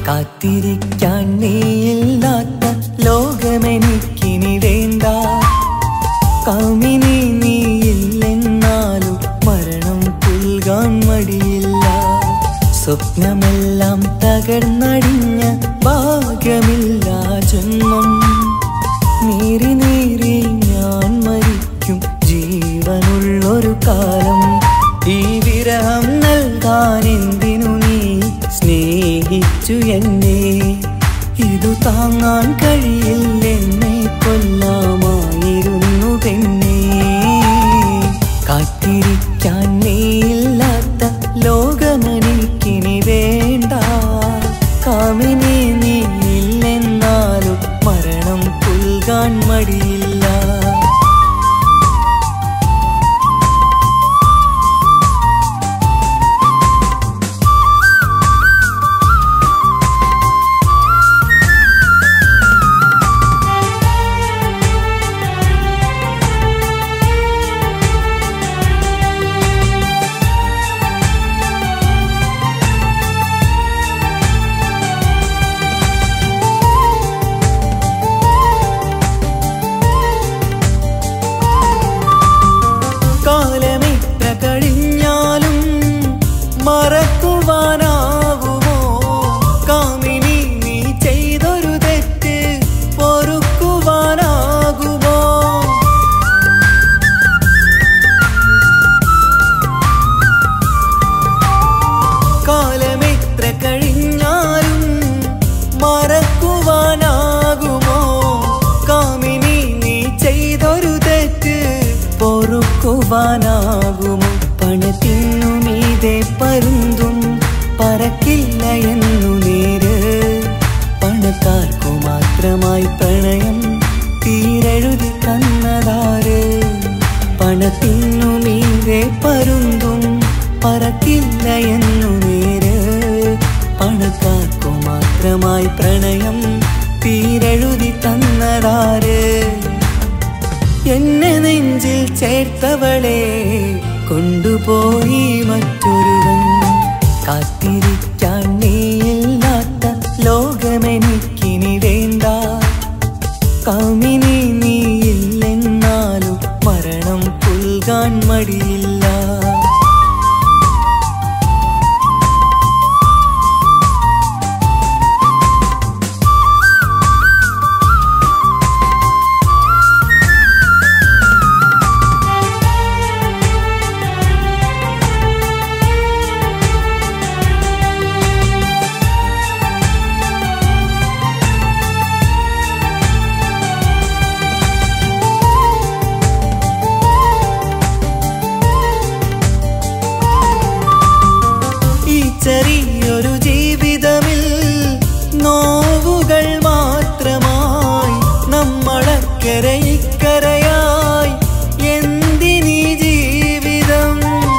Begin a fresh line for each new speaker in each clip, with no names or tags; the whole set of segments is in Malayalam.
കാത്തിരിക്കാൻ നീയില്ലാത്ത ലോകമെനിക്കിനി വേണ്ട കാമിനി നീയില്ലെന്നാലും മരണം പുൽകാൻ മടിയില്ല സ്വപ്നമെല്ലാം തകർന്നടിഞ്ഞ ഭാഗ്യമില്ല ജന്മം നീറി നീറി ഞാൻ മരിക്കും ജീവനുള്ളൊരു കാലം ഈ വിരഹം നൽകാൻ എന്തിനു നീ സ്നേഹിച്ചു എന്നെ ഇതു താങ്ങാൻ കഴിയില്ലെന്നെ കൊല്ലാമായിരുന്നു പെണ്ണേ കാത്തിരിക്കാൻ നീയില്ലാത്ത ലോകമെനിക്കിനി വേണ്ട കാമിനി നീയില്ലെന്നാലും മരണം പുൽകാൻ മടിയില്ല കാലമിത്ര കഴിഞ്ഞാലും മറക്കുവാനാകുമോ കാമിനി നീ ചെയ്തൊരു തെറ്റ് പൊറുക്കുവാനാകുമോ കാലമിത്ര കഴിഞ്ഞാലും മറക്കുവാനാകുമോ കാമിനി നീ ചെയ്തൊരു തെറ്റ് പൊറുക്കുവാനാകുമോ പണത്തിനു മീതെ പരുന്തും പറക്കില്ല എന്നു നേര് പണക്കാർക്കു മാത്രമായി പ്രണയം തീരെഴുതി തന്നതാര് പണത്തിനു മീതെ പരുന്തും പറക്കില്ല എന്നു നേര് പണക്കാർക്കു മാത്രമായി പ്രണയം തീരെഴുതി തന്നതാര് എന്നെ നെഞ്ചിൽ ചേർത്തവളെ കൊണ്ടുപോയി മറ്റൊരുവൻ കാത്തിരിക്കാൻ നീയില്ലാത്ത ലോകമെനിക്കിനി വേണ്ട കാമിനി നീയില്ലെന്നാലും മരണം പുൽകാൻ മടിയില്ല ഈ ചെറിയൊരു ജീവിതമിൽ നോവുകൾ മാത്രമായി നമ്മളക്കരെ ഇക്കരയായി എന്തിനീ ജീവിതം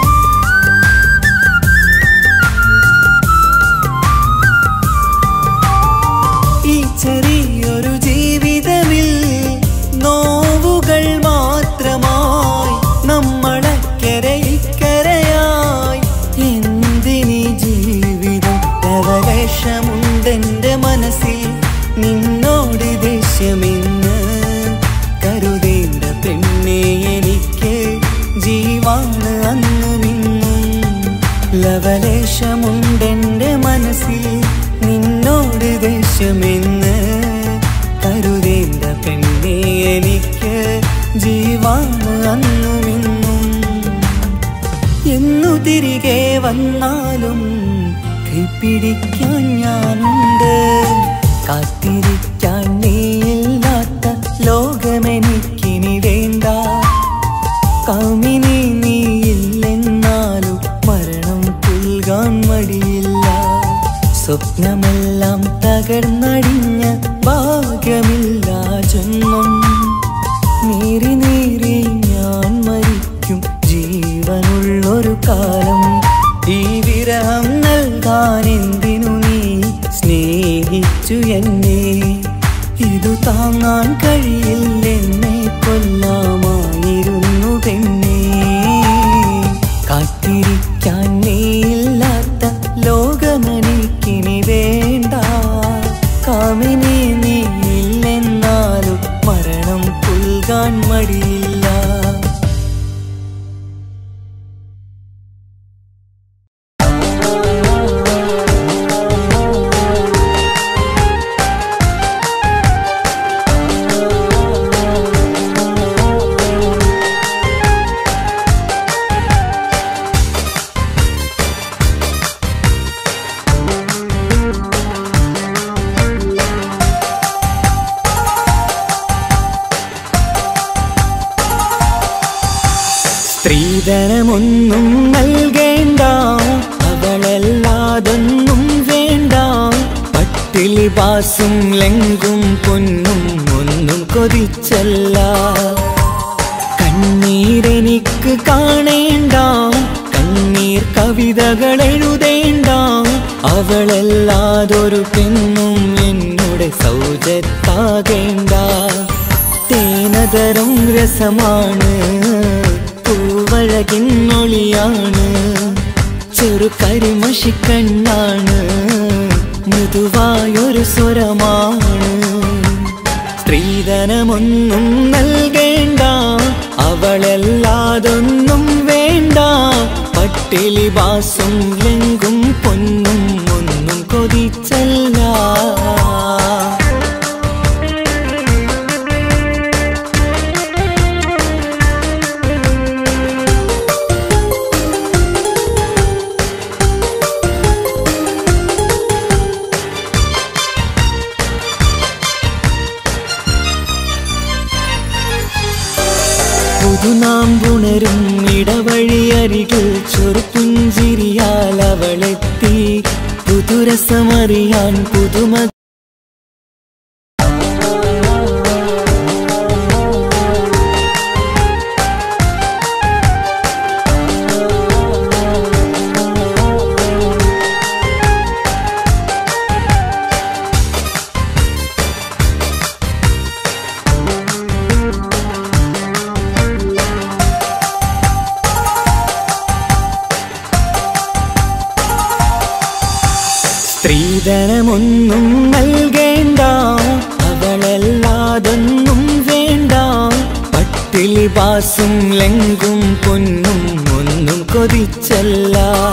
ഈ ചെറിയൊരു ജീവിതമിൽ നോവുകൾ മാത്രമായി നമ്മളക്കരെ ഇക്കരയായി എന്തിനീ ജീവിതം ലവലേശമുണ്ടെന്റെ മനസ്സിൽ നിന്നോട് ദേഷ്യമെന്ന് കരുതേണ്ട പെണ്ണെ എനിക്ക് ജീവാണ് അന്നും ഇന്നും ലവലേശമുണ്ടെന്റെ മനസ്സിൽ നിന്നോട് ദേഷ്യമെന്ന് കരുതേണ്ട പെണ്ണെ എനിക്ക് ജീവാണ് അന്നും ഇന്നും എന്നു തിരികെ വന്നാലും കൈപ്പിടിക്കാൻ ഞാനുണ്ട് കാത്തിരിക്കാൻ നീയില്ലാത്ത ലോകമെനിക്കിനി വേണ്ട കാമിനി നീയില്ലെന്നാലും മരണം പുൽകാൻ മടിയില്ല സ്വപ്നമെല്ലാം തകർന്നടിഞ്ഞ ഭാഗ്യമില്ല ജന്മം നീറി നീറി ഞാൻ മരിക്കും ജീവനുള്ളൊരു കാലം ഈ വിരഹം നൽകാൻ എന്തിനു നീ സ്നേഹിച്ചു എന്നെ ഇതു താങ്ങാൻ കഴിയില്ലെന്നെ കൊല്ലാമായിരുന്നു പെണ്ണേ കാത്തിരിക്കാൻ നീയില്ലാത്ത ലോകമെനിക്കിനി വേണ്ട സ്ത്രീധനമൊന്നും നൽകേണ്ട അവളല്ലാതൊന്നും വേണ്ട പട്ടിലി ബാസും ലെങ്കും പൊന്നും ഒന്നും കൊതിച്ചല്ല കണ്ണീരെനിക്ക് കാണേണ്ട കണ്ണീർ കവിതകൾ എഴുതേണ്ട അവളല്ലാതൊരു പെണ്ണും എന്നോട് സൗജത്താകേണ്ട തേനതരം രസമാണ് പൂവഴകിൻ മൊഴിയാണ് ചെറു കരിമഷിക്കണ്ണാണ് മൃദുവായൊരു സ്വരമാണ് സ്ത്രീധനമൊന്നും നൽകേണ്ട അവളല്ലാതൊന്നും വേണ്ട പട്ടിലി ബാസും ലെങ്കും പൊന്നും ഒന്നും കൊതിച്ചല്ല പുതുനാം പുണരും ഇടവഴിയരികിൽ ചെറുപ്പുഞ്ചിരിയാൽ അവളെത്തി പുതുരസമറിയാൻ പുതുമ സ്ത്രീധനമൊന്നും നൽകേണ്ട അവളല്ലാതൊന്നും വേണ്ട പട്ടിലി ബാസും ലെങ്കും പൊന്നും ഒന്നും കൊതിച്ചല്ല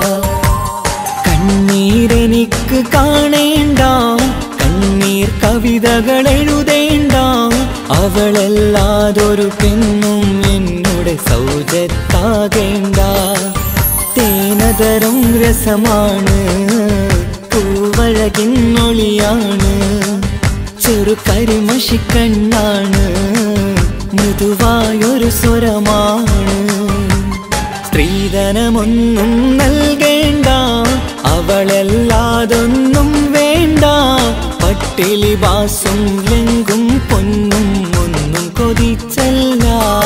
കണ്ണീരെനിക്ക് കാണേണ്ട കണ്ണീർ കവിതകൾ എഴുതേണ്ട അവളല്ലാതൊരു പെണ്ണും എന്നോട് സൗജത്താകേണ്ട തേനതരം രസമാണ് പൂവഴകിൻ മൊഴിയാണ് ചെറു കരിമഷിക്കണ്ണാണ് മൃദുവായൊരു സ്വരമാണ് സ്ത്രീധനമൊന്നും നൽകേണ്ട അവളല്ലാതൊന്നും വേണ്ട പട്ടിലി ബാസും ലെങ്കും പൊന്നും ഒന്നും കൊതിച്ചല്ല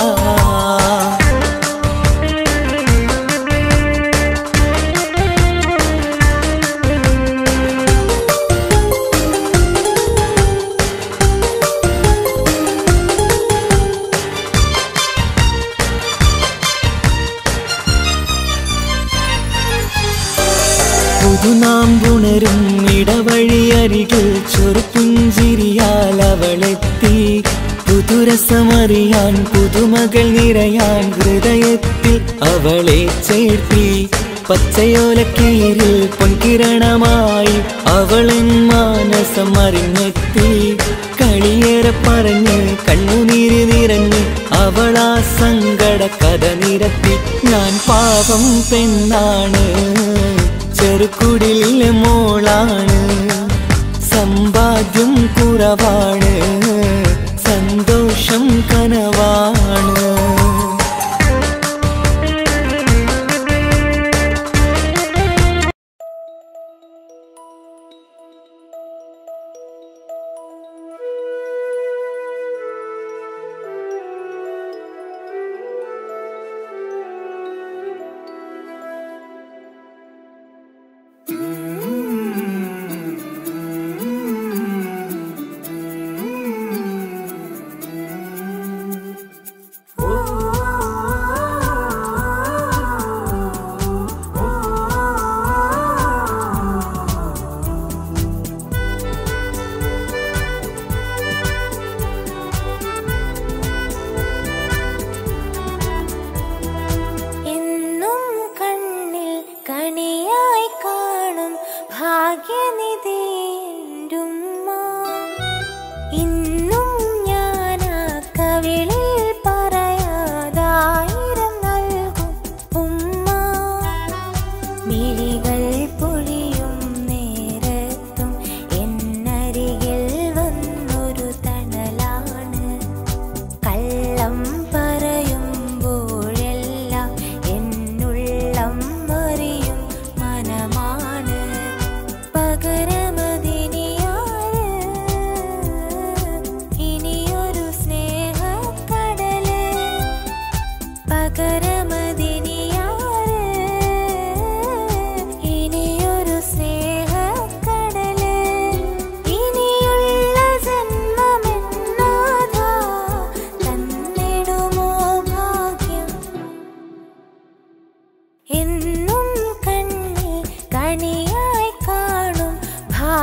പുതുനാം പുണരും ഇടവഴിയരികിൽ ചെറുപ്പുഞ്ചിരിയാൽ അവളെത്തി പുതുരസമറിയാൻ പുതുമകൾ നിറയാൻ ഹൃദയത്തിൽ അവളെ ചേർത്തി പച്ചയോലക്കീരിൽ പൊൻകിരണമായി അവളൻ മാനസം അറിഞ്ഞെത്തി കളിയേറെ പറഞ്ഞ് കണ്ണുനീര് നിറഞ്ഞ് അവളാ സങ്കട കഥ നിരത്തി ഞാൻ പാപം പെണ്ണാണ് ചെറുക്കുടിലെ മോളാണ് സമ്പാദ്യം കുറവാണ് സന്തോഷം കനവാണ്
ഓ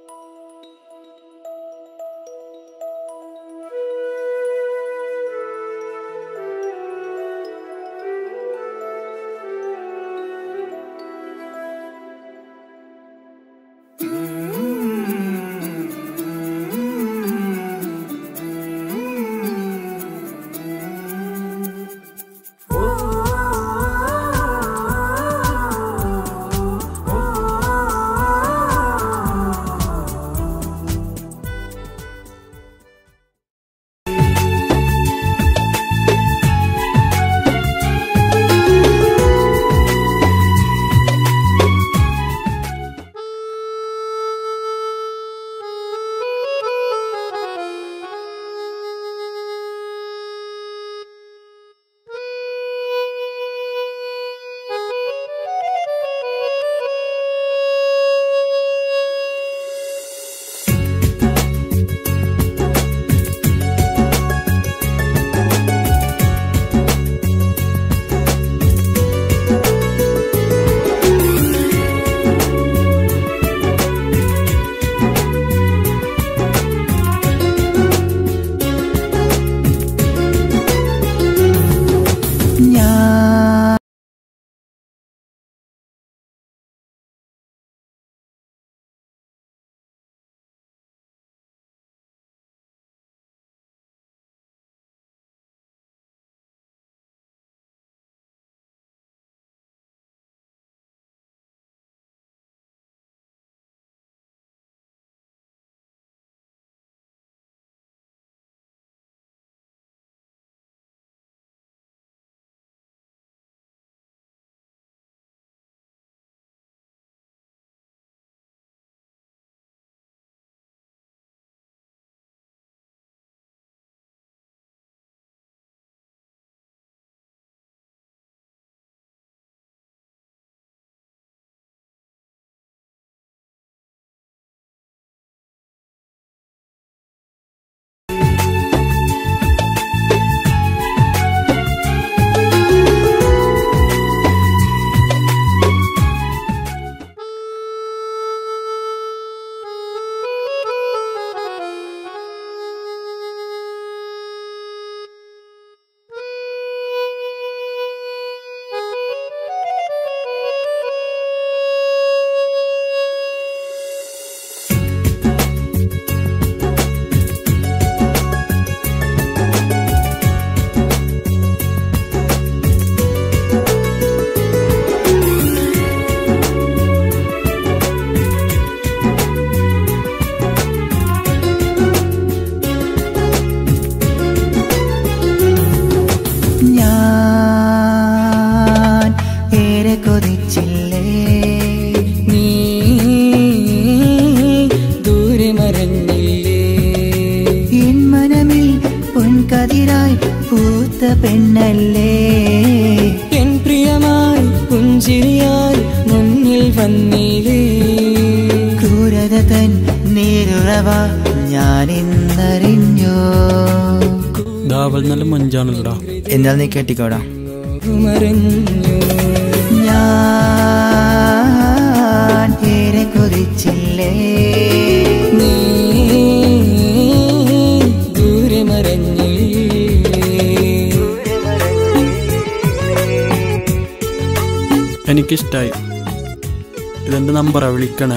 ആ
തൻ നീരുറവ ഞാൻ ഇന്നറിഞ്ഞു
ദാവൽ നല്ല മഞ്ചാണല്ലോടാ
എന്നാൽ നീ കെട്ടിക്കോടാ
മറഞ്ഞു
ഞാൻ ഏറെ കൊതിച്ചില്ലേ
നീ ദൂരെ മറഞ്ഞില്ലേ
എനിക്കിഷ്ടായി ഇതെന്റെ നമ്പറാ വിളിക്കണേ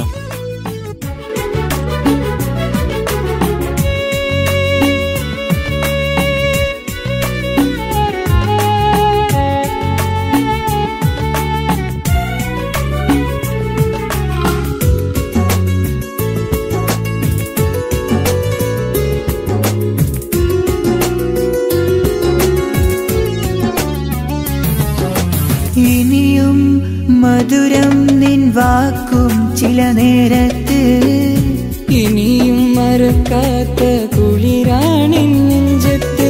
ഇനിയും മധുരം നിൻ വാക്കും ചില നേരത്ത്
ഇനിയും മറക്കാത്ത കുളിരാണിൻ നെഞ്ചത്ത്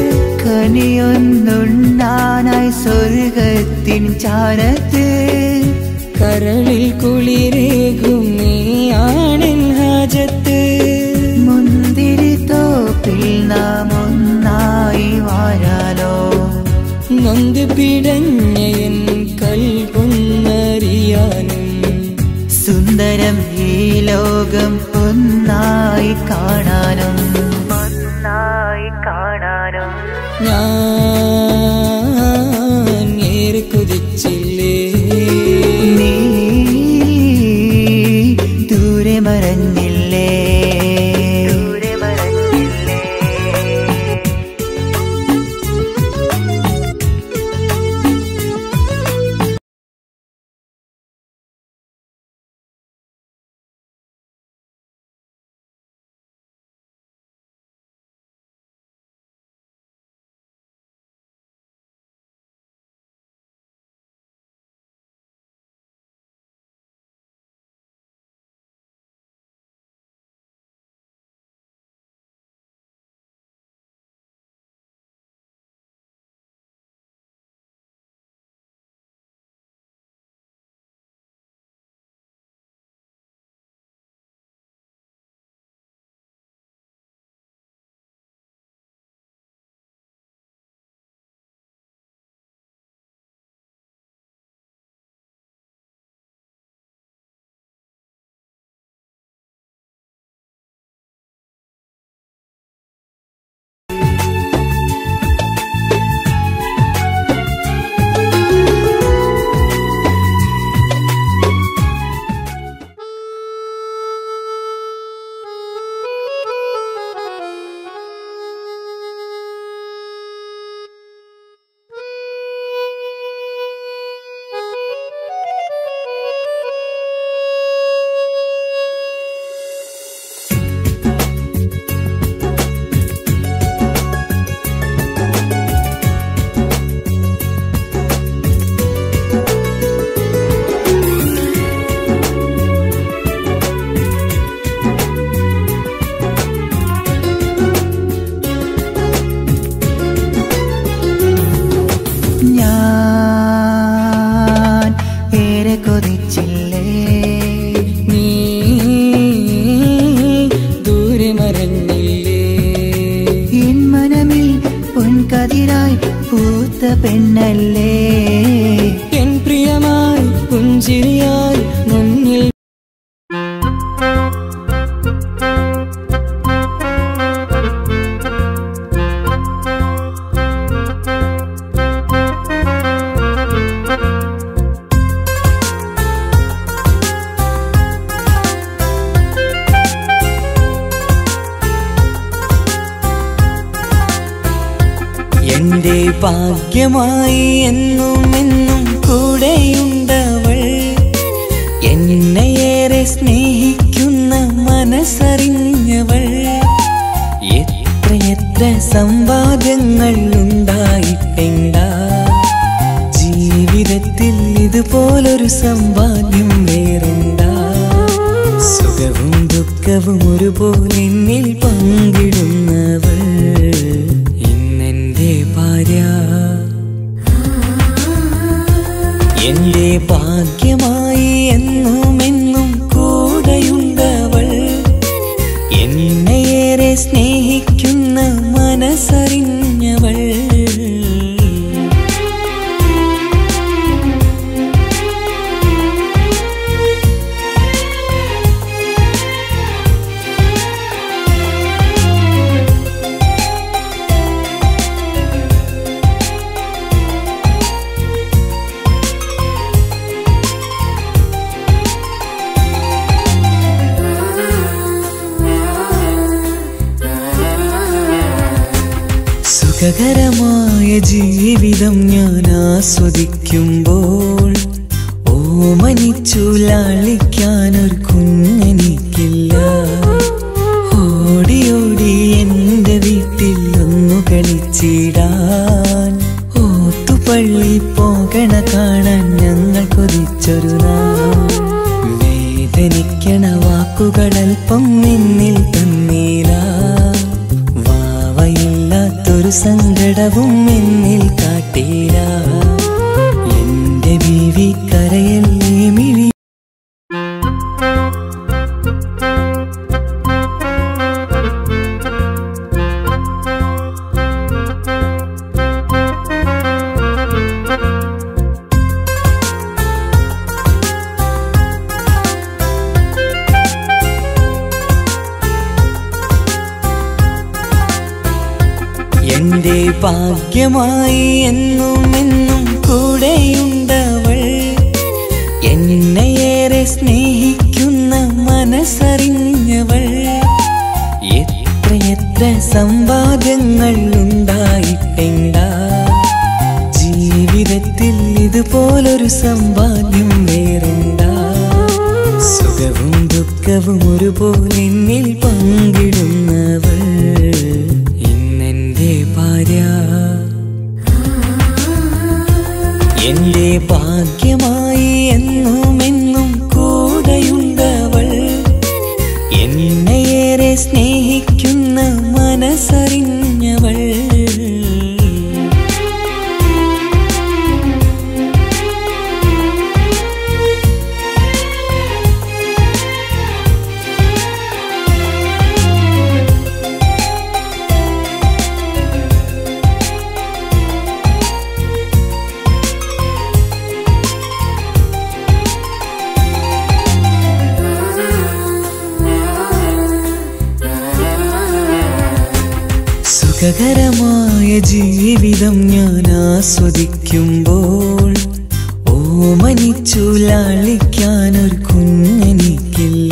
കനിയൊന്നുണ്ണാനായി സ്വർഗത്തിൻ ചാരത്ത്
കരളിൽ കുളിരേകും നീയാണിൻ ഹാജത്ത്
മുന്തിരി തോപ്പിൽ നാം ഒന്നായി വാഴാലോ
നൊന്ത് പിടഞ്ഞ എൻ കൽകൊന്നറിയാനും
സുന്ദരം ഈ ലോകം ഒന്നായി കാണാനും ഒന്നായി കാണാനും
ഞാൻ ഏറെ കൊതിച്ചില്ലേ
നീ ദൂരെ മറഞ്ഞില്ലേ ദൂരെ മറഞ്ഞില്ലേ ഞാൻ ഏറെ കൊതിച്ചില്ലേ
നീ ദൂരെ മറഞ്ഞില്ലേ
എൻ മനമിൽ പൊൻകതിരായി പൂത്ത പെണ്ണല്ലേ
എൻ പ്രിയമായി പുഞ്ചിരിയായി മുന്നിൽ എന്റെ ഭാഗ്യമായി എന്നും എന്നും കൂടെയുണ്ടവൾ എന്നെയേറെ സ്നേഹിക്കുന്ന മനസ്സറിഞ്ഞവൾ എത്രയെത്ര സമ്പാദ്യങ്ങൾ ഉണ്ടായിട്ടെന്താ ജീവിതത്തിൽ ഇതുപോലൊരു സമ്പാദ്യം വേറെന്താ സുഖവും ദുഃഖവും ഒരുപോലെ എന്നിൽ പങ്കിടുന്നവൾ ഇന്നെന്റെ ഭാര്യ എന്റെ ഭാഗ്യമായി എന്നും എന്നും കൂടെയുണ്ടവൾ സുഖകരമായ ജീവിതം ഞാൻ ആസ്വദിക്കുമ്പോൾ ഓമനിച്ചു ലാളിക്കാനൊരു കുഞ്ഞെനിക്കില്ല ഓടി ഓടി എന്റെ വീട്ടിൽ ഒന്നു കളിച്ചിടാൻ ഓത്തുപള്ളി പോകണ കാണാൻ ഞങ്ങൾ കൊതിച്ചൊരു നാൾ വേദനിക്കണ വാക്കുകളൽപ്പം നിന്നിൽ തന്നീല വാവയില്ലാത്തൊരു സങ്കടവും എന്നിൽ കാട്ടീല എന്റെ ബീവി കരയല്ലേ മിഴി എന്റെ ഭാഗ്യമായി എന്നും എന്നും കൂടെയുണ്ടവൾ എന്നെയേറെ സ്നേഹിക്കുന്ന മനസ്സറിഞ്ഞവൾ എത്രയെത്ര സമ്പാദ്യങ്ങൾ ഉണ്ടായിട്ടെണ്ടാ ജീവിതത്തിൽ ഇതുപോലൊരു സമ്പാദ്യം വേറെണ്ടാ സുഖവും ദുഃഖവും ഒരുപോലെ എന്നിൽ പങ്കിടുന്നവൾ ഇന്നെന്റെ ഭാര്യ എന്റെ ഭാഗ്യമായി എന്നും എന്നും കൂടെയുണ്ടവൾ എന്നെയേറെ സ്നേഹിക്കുന്ന മനസ്സറിഞ്ഞവൾ സുഖകരമായ ജീവിതം ഞാൻ ആസ്വദിക്കുമ്പോൾ ഓമനിച്ചു ലാളിക്കാനൊരു കുഞ്ഞെനിക്കില്ല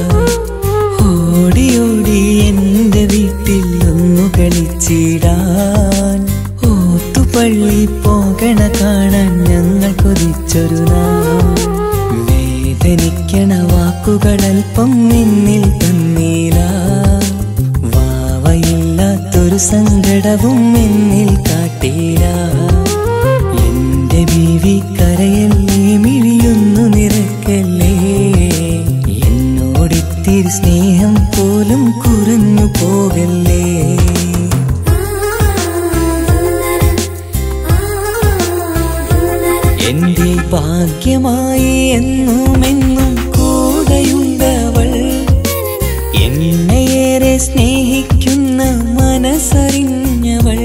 ഓടി ഓടി എന്റെ വീട്ടിൽ ഒന്നു കളിച്ചിടാൻ ഓത്തുപള്ളി പോകണ കാണാൻ ഞങ്ങൾ കൊതിച്ചൊരു നാൾ വേദനിക്കണ വാക്കുകളൽപ്പം നിന്നിൽ തന്നീല വാവയില്ലാത്തൊരു സങ്കടവും എന്നിൽ കാട്ടീല എന്റെ ബീവി കരയല്ലേ മിഴിയൊന്നു നിറക്കല്ലേ എന്നോടിത്തിരി സ്നേഹം പോലും കുറഞ്ഞു പോകല്ലേ എന്റെ ഭാഗ്യമായി എന്നും എന്നും കൂടെയുണ്ടവൾ എന്നെയേറെ സ്നേഹിക്കുന്ന മനസ്സറിഞ്ഞവൾ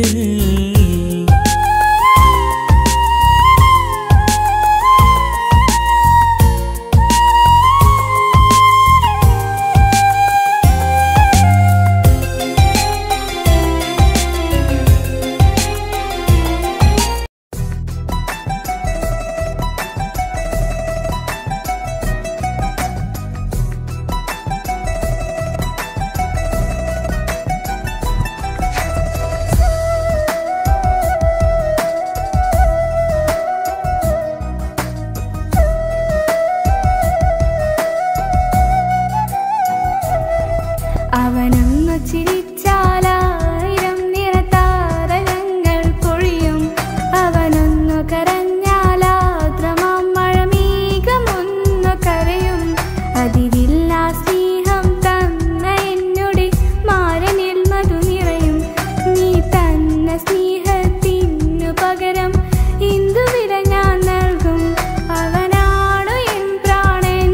അവനൊന്നു ചിരിച്ചാലായിരം നിറതാരകങ്ങൾ പൊഴിയും അവനൊന്നു കരഞ്ഞാലാദ്രമാം മഴമീകമൊന്നു കരയും അതിരില്ല സ്നേഹം തന്ന എന്നോട് മാരനിൽ മധു നിറയും നീ തന്ന സ്നേഹത്തിനു പകരം ഇന്ദുവില ഞാൻ നൽകും അവനാണു എൻ പ്രാണൻ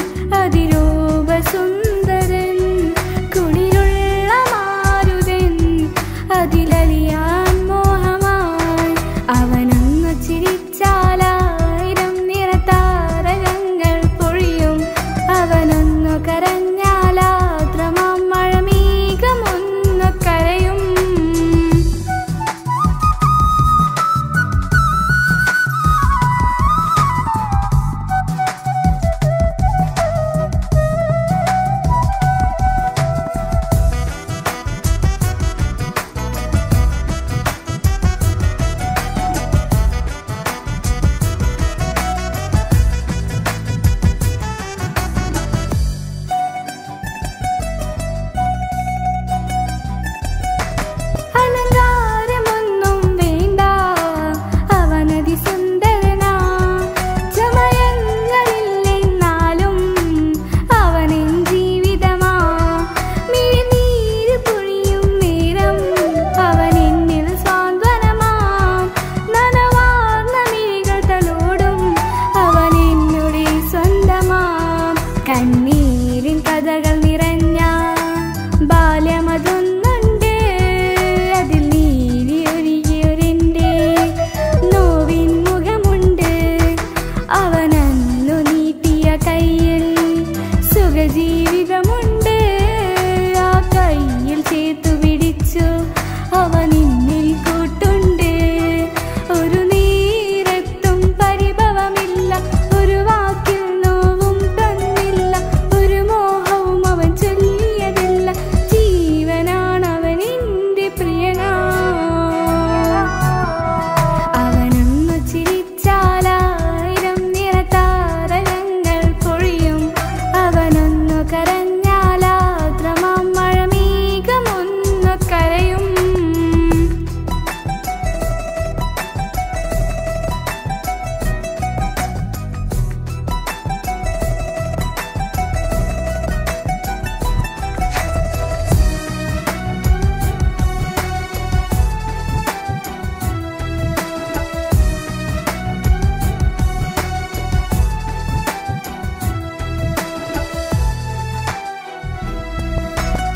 അതിരൂപസുന്ദരൻ കുളിരുള്ള മാരുതൻ അതിലലിയാൻ മോഹമായി അവനൊന്നു ചിരിച്ചാലായിരം നിറതാരകങ്ങൾ പൊഴിയും അവനൊന്നു കരഞ്ഞാലാദ്രമാം മഴമീകമൊന്നു കരയും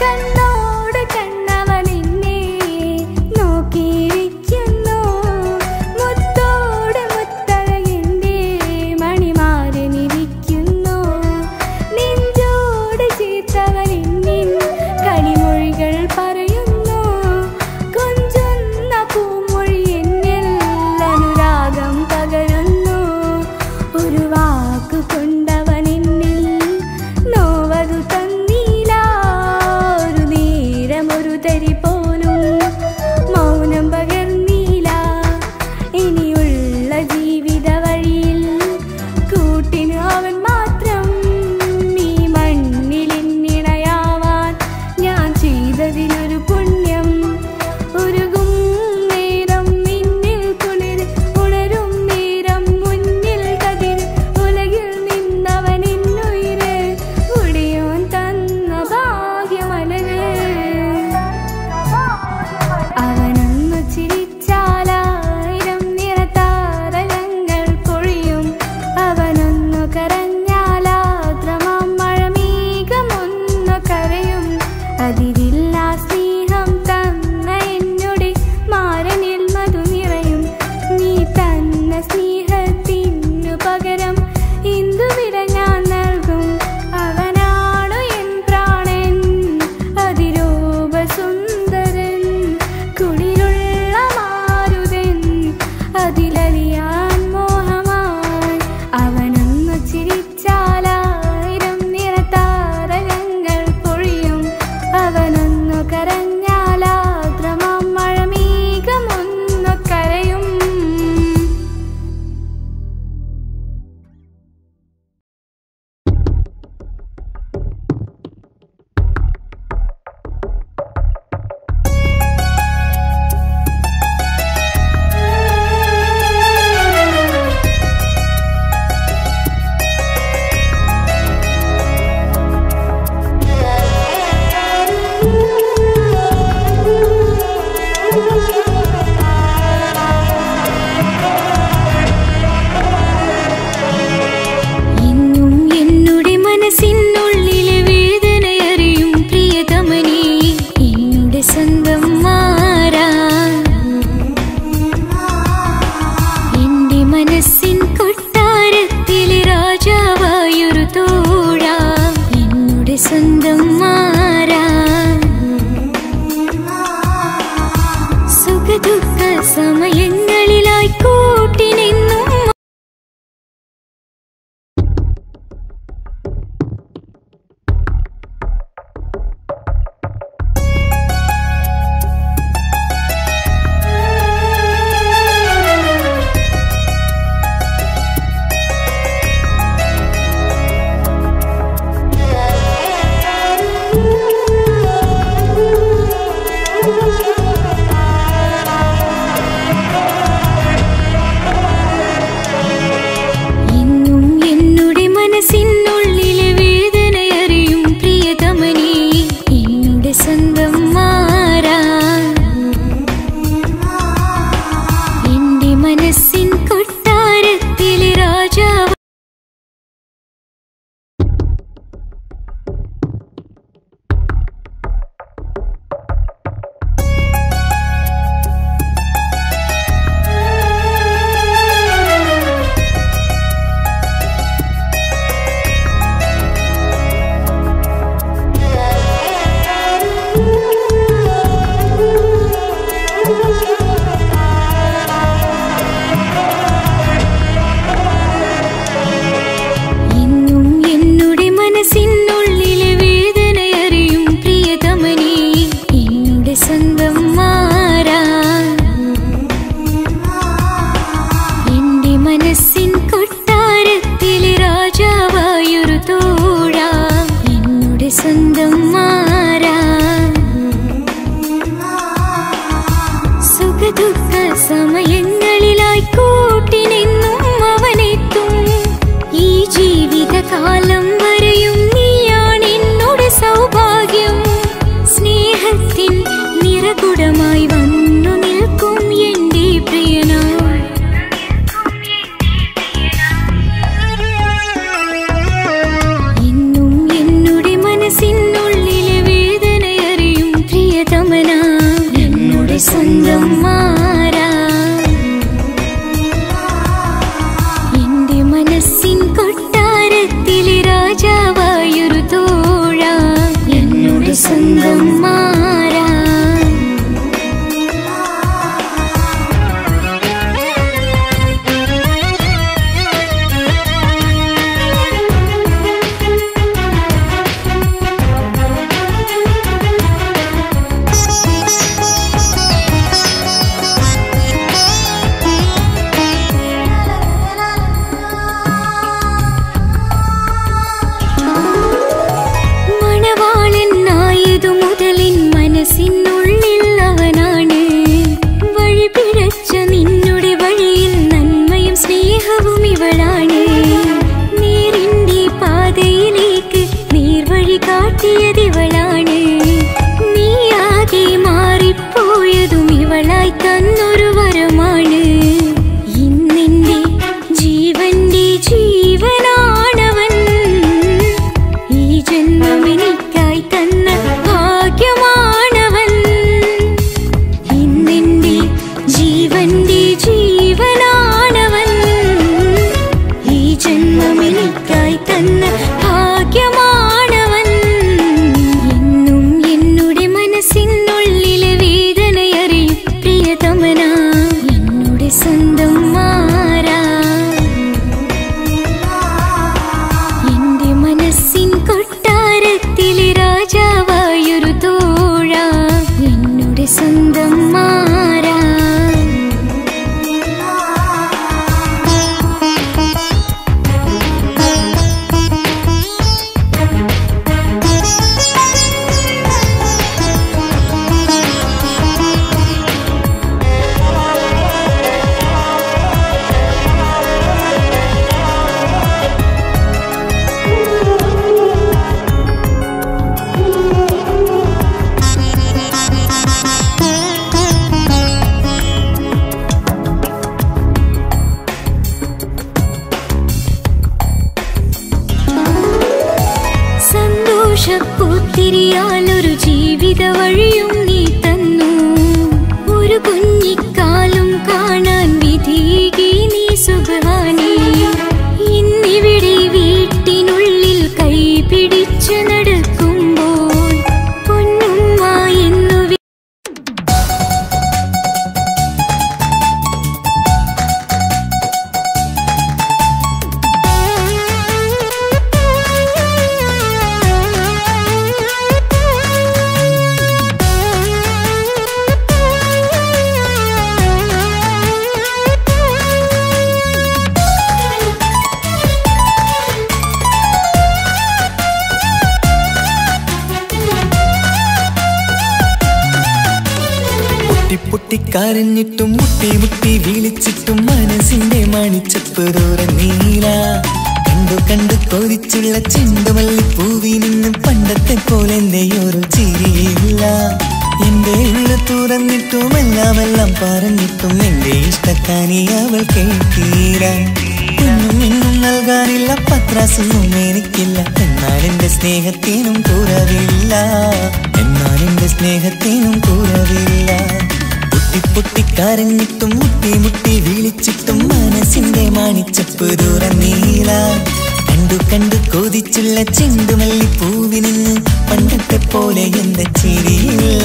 കണ്ണോട് കണ്ണവനെന്നെ നോക്കിയിരിക്കുന്നു മുത്തോട് മുത്തഴകിൻ്റെ മണിമാരനിരിക്കുന്നു നെഞ്ചോട് ചീത്തവനെന്നിൻ കളിമൊഴികൾ പറയുന്നു കൊഞ്ചുന്ന പൂമൊഴി എന്നിൽ അനുരാഗം പകരുന്നു ഒരു വാക്കു കൊണ്ടവനെന്നിൽ നോവതു തന്നീല ഒരു നേരമൊരു തരി പോലും മൗനം പകർന്നീല ഇനിയുള്ള ജീവിത വഴിയിൽ കൂട്ടിന് അവൻ മാത്രം ഈ മണ്ണിൽ എന്നിണയാവാൻ ഞാൻ ചെയ്തതിലൊരു പുണ്യം ഉരുകും നേരം മിന്നിൽ കുളിർ ഉണരും നേരം മുന്നിൽ കതിർ ഉലകിൽ നിന്നവൻ ഇന്നുയിര് ഉടിയോൻ തന്ന ഭാഗ്യമലര് അവനൊന്നു ചിരിച്ചാലായിരം നിറത്താരകങ്ങൾ പൊഴിയും അവനൊന്നു കരഞ്ഞാലാദ്രമാം മഴമേഘമൊന്നു കരയും അതിരില്ല സ്നേഹം തന്ന എന്നോട് മാരനിൽ മധു നിറയും നീ തന്ന സ്നേഹത്തിനു പകരം ഇന്ദുവിട ഞാൻ നൽകും അവനാണു എൻ പ്രാണൻ അതിരൂപ സുന്ദരൻ കുളിരുള്ള മാരുതൻ അതിലലിയാൻ മോഹമായി അവനൊന്നു ചിരിച്ചാലായിരം നിറത്താരകങ്ങൾ പൊഴിയും അവനൊന്നു കരഞ്ഞാലാദ്രമാം മഴമേഘമൊന്നു കരയും
എന്നും എന്നുടെ മനസ്സിനുള്ളിലെ വേദനയറിയും പ്രിയതമനേ എന്നുടെ സ്വന്തം മാറാ എന്റെ മനസ്സിൻ കൊട്ടാരത്തിലെ രാജാവായൊരു തോഴ എന്നുടെ സ്വന്തം മാറാ സുഖദുഃഖ സമയങ്ങളിലായി കൂട്ടിനെന്നും കാട്ടിയതിവളാണ് നീയാകെ മാറിപ്പോയതും ഇവളായി തന്നൊരു വരമാണ് ഇന്നെന്റെ ജീവന്റെ ജീവനാണവൻ ഈ ജന്മം എനിക്കായി തന്ന ഭാഗ്യമാണവൻ ഇന്നെന്റെ ജീവന്റെ ജീവനാണവൻ ഈ ജന്മം എനിക്കായി തന്ന ഭാഗ്യമാണവൻ എന്നും എന്നുടെ മനസ്സിനുള്ളിലെ വേദനയറിയും പ്രിയതമന എന്നുടെ സ്വന്തം മാറാ എന്റെ മനസ്സിൻ കൊട്ടാരത്തിലെ രാജാവായൊരു തോഴ എന്നുടെ സ്വന്തം മാറാ സന്തോഷപ്പൂത്തിരിയാലൊരു ജീവിത വഴിയും നീ തന്നു ഒരു കുഞ്ഞിക്കാലും കാണാൻ വിധീകി നീ സുഖാനി ഇന്നിവിടെ വീട്ടിനുള്ളിൽ കൈ പിടിച്ചു നടക്കുമ്പോൾ പൊന്നുമ്മ എന്നു വി-
പൊട്ടി പൊട്ടി കരഞ്ഞിട്ടും മുട്ടി മുട്ടി വിളിച്ചിട്ടും മനസ്സിന്റെ മണിച്ചപ്പ് ദൂരം നീല കണ്ടു കണ്ടു കൊതിച്ചുള്ള ചെണ്ടുമല്ലി പൂവി നിന്നും പണ്ടത്തെ പോലെ എന്റെ ഒരു ചിരിയില്ല എന്റെ ഉള്ളു തുറന്നിട്ടും എല്ലാം എല്ലാം പറഞ്ഞിട്ടും എന്റെ ഇഷ്ടക്കാനി അവൾ കേട്ടീര ഒന്നും ഇന്നും നൽകാനില്ല പത്രാസൊന്നും എനിക്കില്ല എന്നാൽ എന്റെ സ്നേഹത്തിനും കുറവില്ല എന്നാൽ എന്റെ സ്നേഹത്തിനും കുറവില്ല പൊട്ടി പൊട്ടി കരഞ്ഞിട്ടും മുട്ടി മുട്ടി വിളിച്ചിട്ടും മനസ്സിന്റെ മാണിച്ചപ്പ് തുറന്നീല കണ്ടു കണ്ടു കൊതിച്ചുള്ള ചെണ്ടുമല്ലി പൂവിനിന്ന് പണ്ടത്തെ പോലെ എന്റെ ചിരിയില്ല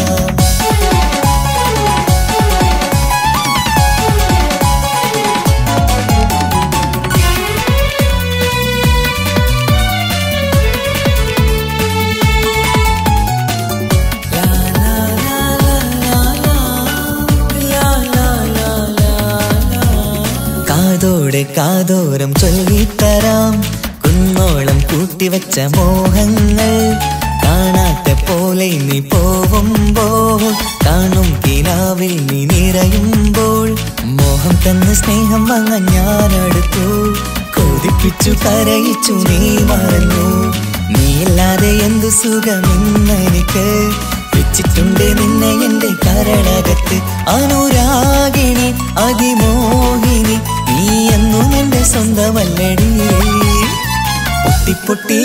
കാതോടെ കാതോരം ചൊല്ലിത്തരാം കുന്നോളം കൂട്ടിവച്ച മോഹങ്ങൾ കാണാത്ത പോലെ നീ പോവുമ്പോൾ കാണും കിനാവിൽ നീ നിറയുമ്പോൾ മോഹം തന്ന സ്നേഹം വാങ്ങാൻ ഞാൻ അടുത്തു കൊതിപ്പിച്ചു കരയിച്ചു നീ മറന്നു നീയില്ലാതെ എന്തു സുഖമെന്നെനിക്ക് വെച്ചിട്ടുണ്ട് നിന്നെ എന്റെ കരളകത്ത് അനുരാഗിണി അതിമോഹിനി നീ എന്നും എന്റെ സ്വന്തമല്ലടി പൊട്ടി പൊട്ടി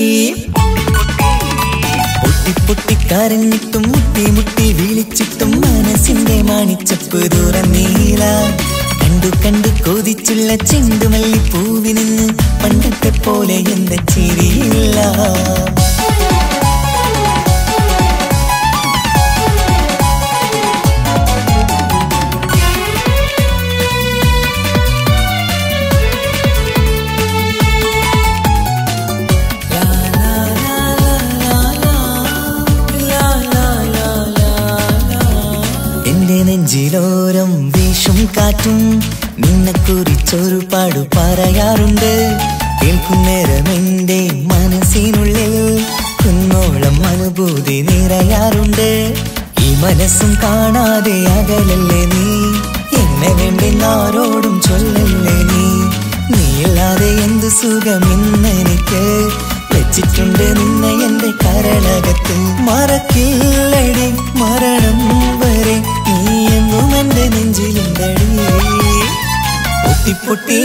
പൊട്ടി പൊട്ടി കരഞ്ഞിട്ടും മുട്ടി മുട്ടി വിളിച്ചിട്ടും മനസ്സിന്റെ മാണിച്ചപ്പ് തുറന്നീല കണ്ടു കണ്ടു കൊതിച്ചുള്ള ചെണ്ടുമല്ലി പൂവിനിന്ന് പണ്ടത്തെ പോലെ എന്റെ ചിരിയില്ല എന്റെ നെഞ്ചിലോരം വീശും കാറ്റും നിന്നെ കുറിച്ചൊരു പാടു പറയാറുണ്ട് കേൾക്കുന്നേരം എന്റെ മനസ്സിനുള്ളിൽ കുന്നോളം അനുഭൂതി നിറയാറുണ്ട് ഈ മനസ്സും കാണാതെ അകലല്ലേ നീ എന്നെ വേണ്ടി ആരോടും ചൊല്ലല്ലേ നീ നീയില്ലാതെ എന്ത് സുഖം ഇന്നെനിക്ക് വെച്ചിട്ടുണ്ട് നിന്നെ എൻ കരളകത്ത് മറക്കില്ലടി മരണം വരെ നീ എന്നും എന്റെ നെഞ്ചിലുണ്ടടി പൊട്ടി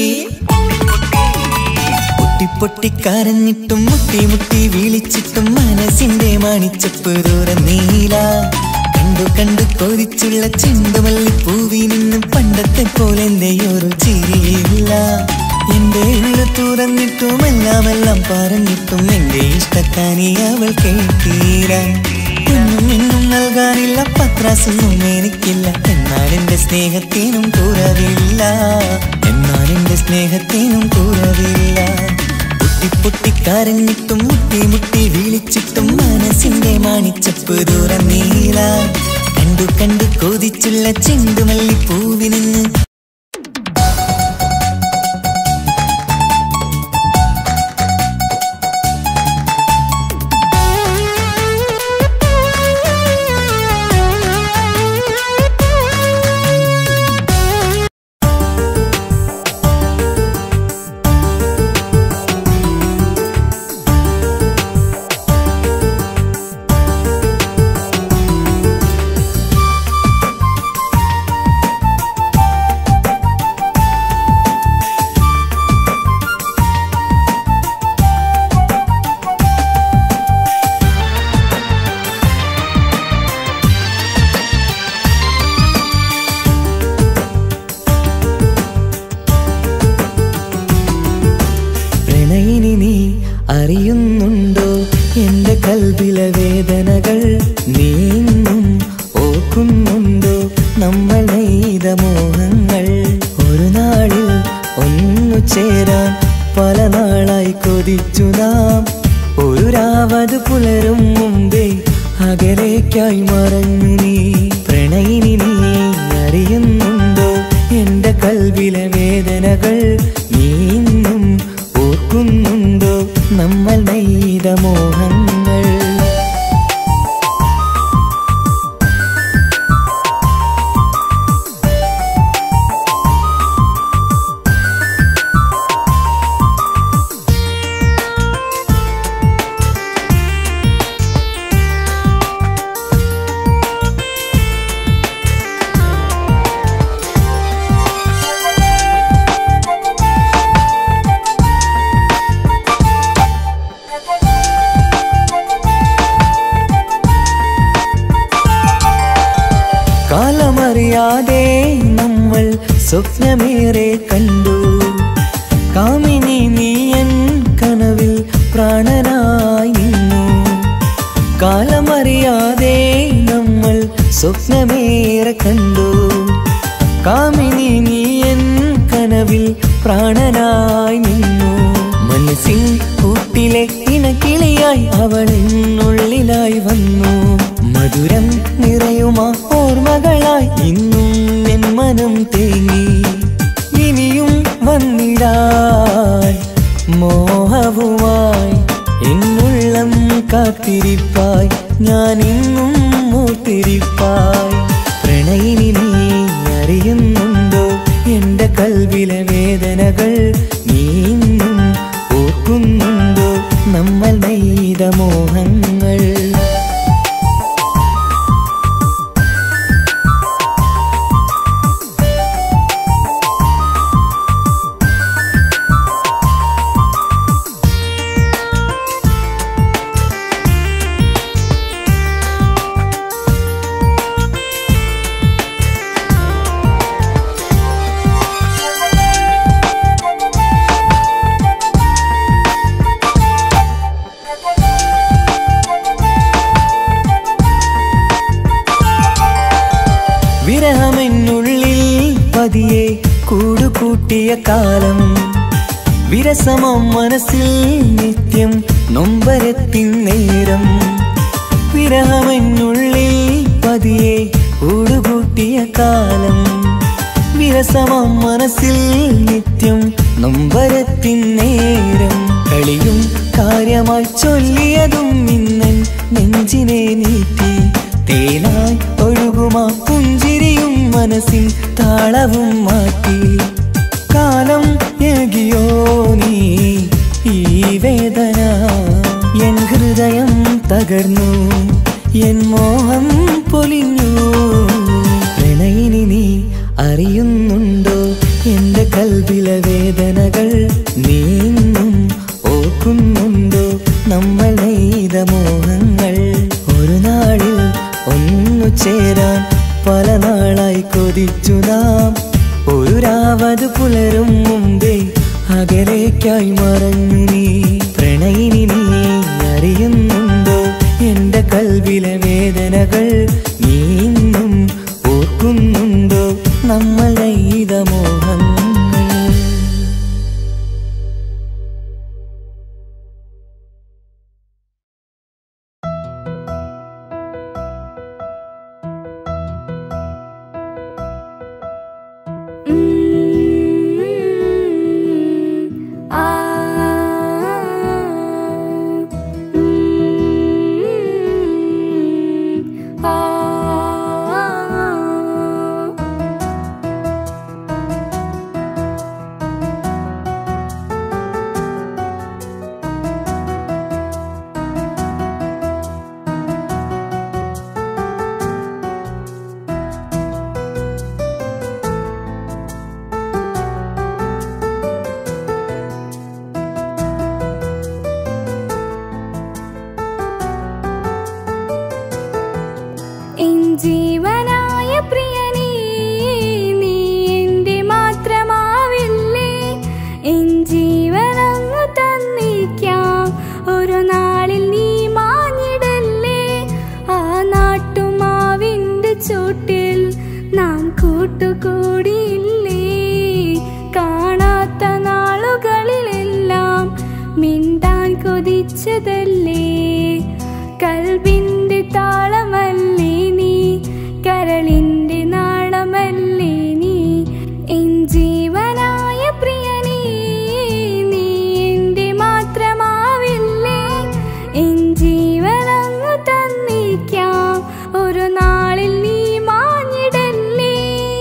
പൊട്ടി പൊട്ടി കരഞ്ഞിട്ടും മുട്ടി മുട്ടി വിളിച്ചിട്ടും മനസ്സിന്റെ മണിച്ചപ്പ് ദൂരം നീല കണ്ടു കണ്ടു കൊതിച്ചുള്ള ചെണ്ടുമല്ലി പൂവി നിന്നും പണ്ടത്തെ പോലെ എന്റെ ഒരു ചിരിയില്ല എന്റെ ഉള്ളു തുറന്നിട്ടും എല്ലാം എല്ലാം പറഞ്ഞിട്ടും എന്റെ ഇഷ്ടക്കാനി അവൾ കേട്ടീര ഒന്നും ഇന്നും നൽകാനില്ല പത്രാസൊന്നും എനിക്കില്ല എന്നാൽ എന്റെ സ്നേഹത്തിനും കുറവില്ല എന്നാൽ എന്റെ സ്നേഹത്തിനും കുറവില്ല പൊട്ടി പൊട്ടി കരഞ്ഞിട്ടും മുട്ടി മുട്ടി വിളിച്ചിട്ടും മനസ്സിന്റെ മാണിച്ചപ്പ് ദൂരം നീല കണ്ടു കണ്ടു കൊതിച്ചുള്ള ചെണ്ടുമല്ലി പൂവിനിന്ന് പ്രണയിനി നീ അറിയുന്നുണ്ടോ എന്റെ കൽവിലെ വേദനകൾ നീങ്ങും ഓർക്കുന്നുണ്ടോ നമ്മൾ നെയ്ത മോഹങ്ങൾ ഒരു നാളിൽ ഒന്നു ചേരാൻ പല നാളായി കൊതിച്ചു നാം ഒരു രാവത് പുലരും മുമ്പേ അകലേക്കായി മറഞ്ഞു നീ പ്രണയിനി നീ അറിയുന്നുണ്ടോ എന്റെ കൽവിലെ വേദനകൾ നീന്നും ഓർക്കുന്നുണ്ടോ നമ്മൾ നെയ്ത മോഹങ്ങൾ കാലമറിയാതെ നമ്മൾ സ്വപ്നമേറെ കണ്ടു കാമിനി നീയൻ കനവിൽ പ്രാണനായി നിന്നു കാലമറിയാതെ നമ്മൾ സ്വപ്നമേറെ കണ്ടു കാമിനി നീയൻ കനവിൽ പ്രാണനായി നിന്നു മനസ്സിൻ കൂട്ടിലെ ഇണക്കിളിയായി അവൾ എന്നുള്ളിലായി വന്നു മധുരം നിറയുമാ ഓർമ്മകളായി ഇന്നും എൻ മനം തേങ്ങി ഇനിയും വന്നിടാൻ മോഹവുമായി എന്നുള്ളം കാത്തിരിപ്പായി ഞാൻ ഇന്നും മൂത്തിരിപ്പായി പ്രണയിനി നീ അറിയുന്നുണ്ടോ എന്റെ കൽവിലെ വേദനകൾ നീ ഇന്നും ഓർക്കുന്നുണ്ടോ നമ്മൾ നെയ്ത മോഹങ്ങൾ വിരഹമെന്നുള്ളിൽ പതിയെ കൂടുകൂട്ടിയ കാലം വിരസമം മനസ്സിൽ നിത്യം നൊമ്പരത്തിൻ നേരം വിരഹമെന്നുള്ളിൽ പതിയെ കൂടുകൂട്ടിയ കാലം വിരസമം മനസ്സിൽ നിത്യം നൊമ്പരത്തിൻ നേരം കളിയും കാര്യമായി ചൊല്ലിയതും ഇന്നൻ നെഞ്ചിനെ നീട്ടി തേനായി ഒഴുകുമാ പുഞ്ചിരിയും മനസ്സിൻ താളവും മാറ്റി കാലം ഏകിയോ നീ ഈ വേദന എൻ ഹൃദയ ഹൃദയം തകർന്നു എൻ മോഹം പൊലിഞ്ഞു പ്രണയിനി നീ അറിയുന്നുണ്ടോ എന്റെ കൽവിലെ വേദനകൾ നീങ്ങും ഓർക്കുന്നുണ്ടോ നമ്മൾ നെയ്ത മോഹങ്ങൾ ഒരു നാളിൽ ഒന്നു ചേരാൻ പല നാളായി കൊതിച്ചു നാം ഒരു രാവത് പുലരും മുമ്പേ അകലേക്കായി മറഞ്ഞു നീ പ്രണയിനി നീ അറിയുന്നുണ്ടോ എന്റെ കൽവിലെ വേദനകൾ നീ ഇന്നും ഓർക്കുന്നുണ്ടോ നമ്മൾ നെയ്ത മോഹങ്ങൾ
എൻ ജീവനായ പ്രിയനേ നീ എൻ്റെ മാത്രമാവില്ലേ എൻ ജീവനങ്ങ് തന്നിക്കാം ഒരു നാളിൽ നീ മാഞ്ഞിടല്ലേ ആ നാട്ടുമാവിൻ്റെ ചോട്ടിൽ നാം കൂട്ടുകൂടിയില്ലേ കാണാത്ത നാളുകളിലെല്ലാം മിണ്ടാൻ കൊതിച്ചതല്ലേ കൽബിന്റെ താളമല്ലേ നീ കരളിന്റെ നാളമല്ലേ നീ എൻ ജീവനായ പ്രിയനേ നീ എൻ്റെ മാത്രമാവില്ലേ എൻ ജീവനങ്ങ് തന്നിക്കാം ഒരു നാളിൽ നീ മാഞ്ഞിടല്ലേ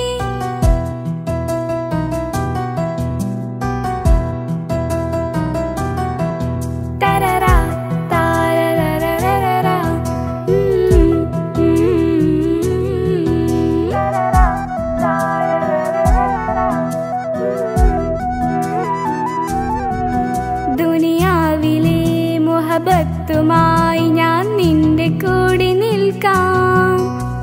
തരറാ താരരരരരരാ. ഉം, ഉം. തരറാ താരരരരരരാ. ദുനിയാവിലെ മുഹബത്തുമായി ഞാൻ നിന്റെ കൂടെ നിൽക്കാം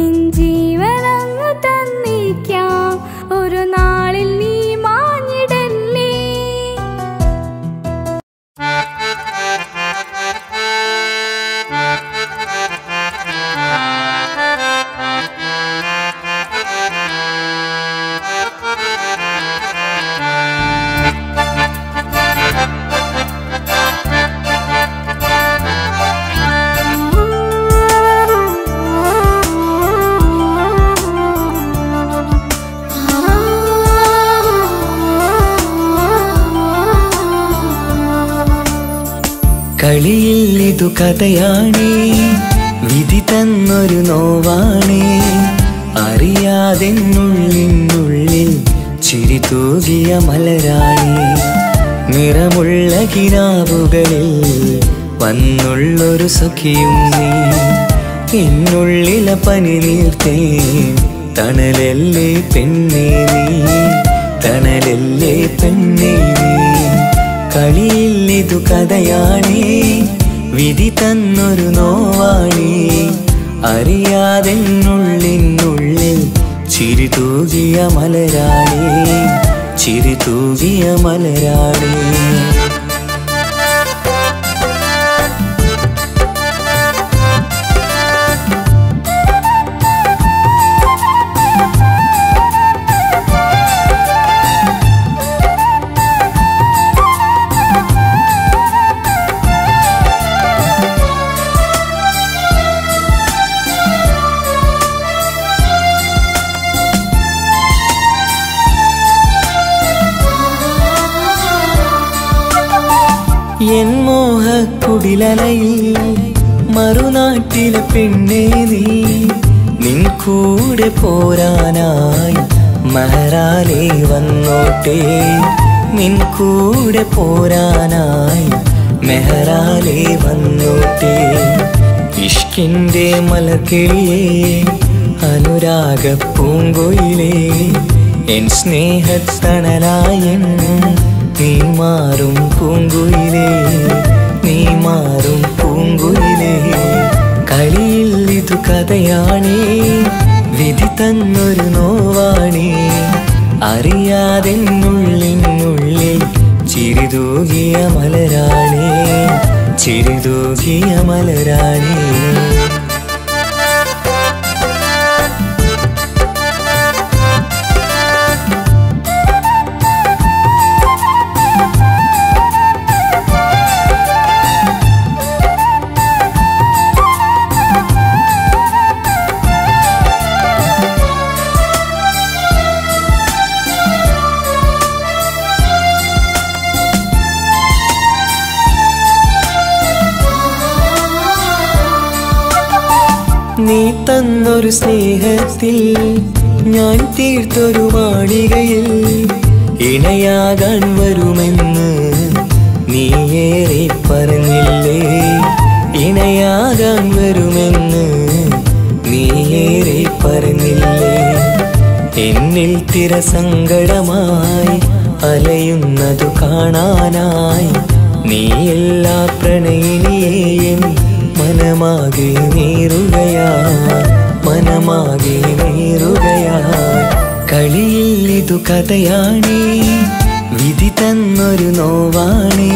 എൻ ജീവനങ്ങ് തന്നിക്കാം ഒരു നാളിൽ നീ മാഞ്ഞിടല്ലേ
കളിയിൽ ഇതു കഥയാണേ വിധി തന്നൊരു നോവാണേ അറിയാതെന്നുള്ളിനുള്ളിൽ ചിരി തൂകിയ മലരാണി നിറമുള്ള കിനാവുകളിൽ വന്നുള്ളൊരു സഖിയും നീ എന്നുള്ളിലെ പനി നീർത്തേ തണലല്ലേ പെണ്ണേ നീ തണലല്ലേ പെണ്ണേ നീ കളിയിൽ ഇതു കഥയാണേ വിധി തന്നൊരു നോവാണേ അറിയാതെന്നുള്ളിനുള്ളിൽ ചിരി തൂകിയ മലരാണേ ചിരി തൂകിയ മലരാണേ എൻ മോഹക്കുടിലലയിൽ മറുനാട്ടിലെ പെണ്ണേ നീ നിൻ കൂടെ പോരാനായി മഹറാലെ വന്നോട്ടെ നിൻ കൂടെ പോരാനായി മെഹറാലെ വന്നോട്ടെ ഇഷ്കിന്റെ മലർക്കിളിയേ അനുരാഗ പൂങ്കൊയിലേ എൻ സ്നേഹത്തണലായൻ നീ മാറും പൂങ്കുയിലേ നീ മാറും പൂങ്കുയിലേ കളിയിൽ ഇതു കഥയാണേ വിധി തന്നൊരു നോവാണേ അറിയാതെന്നുള്ളിനുള്ളിൽ ചിരിതൂകിയ മലരാണേ ചിരിതൂകിയ മലരാണേ നീ തന്നൊരു സ്നേഹത്തിൽ ഞാൻ തീർത്തൊരു മാളികയിൽ ഇണയാകാൻ വരുമെന്ന് നീയേറെ പറഞ്ഞില്ലേ ഇണയാകാൻ വരുമെന്ന് നീയേറെ പറഞ്ഞില്ലേ എന്നിൽ തിരസങ്കടമായി അലയുന്നതു കാണാനായി നീ എല്ലാ പ്രണയിനിയെയും മനമാകെ നീറുകയാ മനമാകെ നീറുകയാ കളിയിൽ ഇതു കഥയാണേ വിധി തന്നൊരു നോവാണേ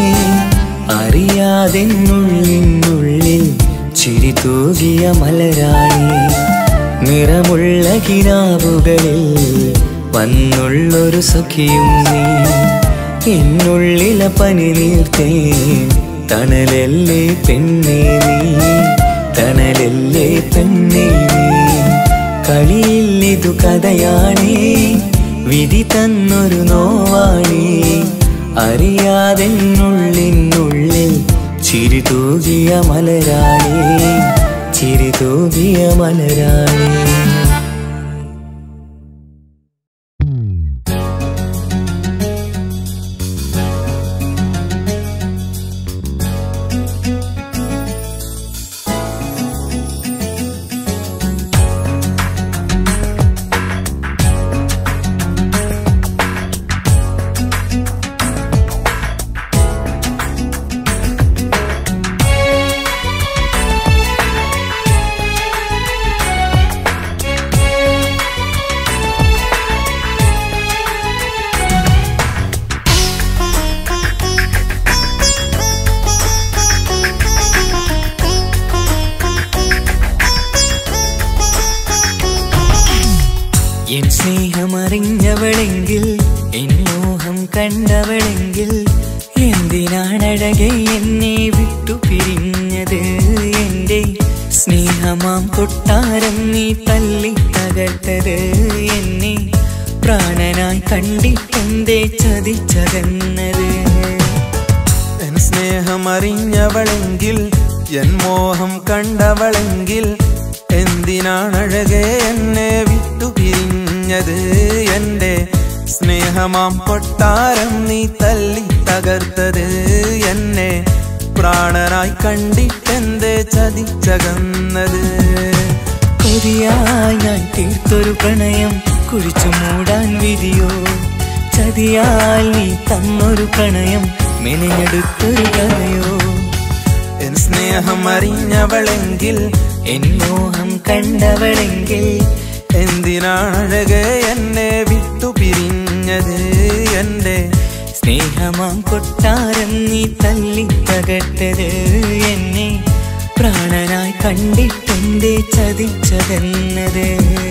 അറിയാതെന്നുള്ളിനുള്ളിൽ ചിരി തൂകിയ മലരാണി നിറമുള്ള കിനാവുകളിൽ വന്നുള്ളൊരു സഖിയും നീ എന്നുള്ളിലെ പനി നീർത്തേ തണലല്ലേ പെണ്ണേ നീ തണലല്ലേ പെണ്ണേ നീ കളിയിൽ ഇതു കഥയാണേ വിധി തന്നൊരു നോവാണേ അറിയാതെന്നുള്ളിനുള്ളിൽ ചിരി തൂകിയ മലരാണേ ചിരി തൂകിയ മലരാണേ എൻ സ്നേഹമറിഞ്ഞവളെങ്കിൽ എൻ മോഹം കണ്ടവളെങ്കിൽ എന്തിനാണഴകെ എന്നെ വിട്ടു പിരിഞ്ഞത് എന്റെ സ്നേഹമാം കൊട്ടാരം നീ തല്ലി തകർത്തത് എന്നെ പ്രാണനായി കണ്ടിട്ടെന്തേ ചതിച്ചതെന്നത്
എൻ സ്നേഹമറിഞ്ഞവളെങ്കിൽ എൻ മോഹം കണ്ടവളെങ്കിൽ എന്തിനാണഴകെ എന്നെ വിട്ടു പിരിഞ്ഞത് എന്റെ സ്നേഹമാം കൊട്ടാരം നീ തല്ലി തകർത്തത് എന്നെ പ്രാണനായി കണ്ടിട്ടെന്തേ ചതിച്ചകന്നത്
കൊതിയായി ഞാൻ തീർത്തൊരു പ്രണയം കുഴിച്ചു മൂടാൻ വിധിയോ ചതിയാൽ നീ തന്നൊരു പ്രണയം മെനഞ്ഞെടുത്തൊരു കഥയോ
എൻ സ്നേഹം അറിഞ്ഞവളെങ്കിൽ
എൻ മോഹം കണ്ടവളെങ്കിൽ
എന്തിനാണഴകെ എന്നെ വിട്ടു പിരിഞ്ഞത് എന്റെ
സ്നേഹമാം കൊട്ടാരം നീ തല്ലി തകർത്തത് എന്നെ പ്രാണനായി കണ്ടിട്ടെന്തേ ചതിച്ചതെന്നത്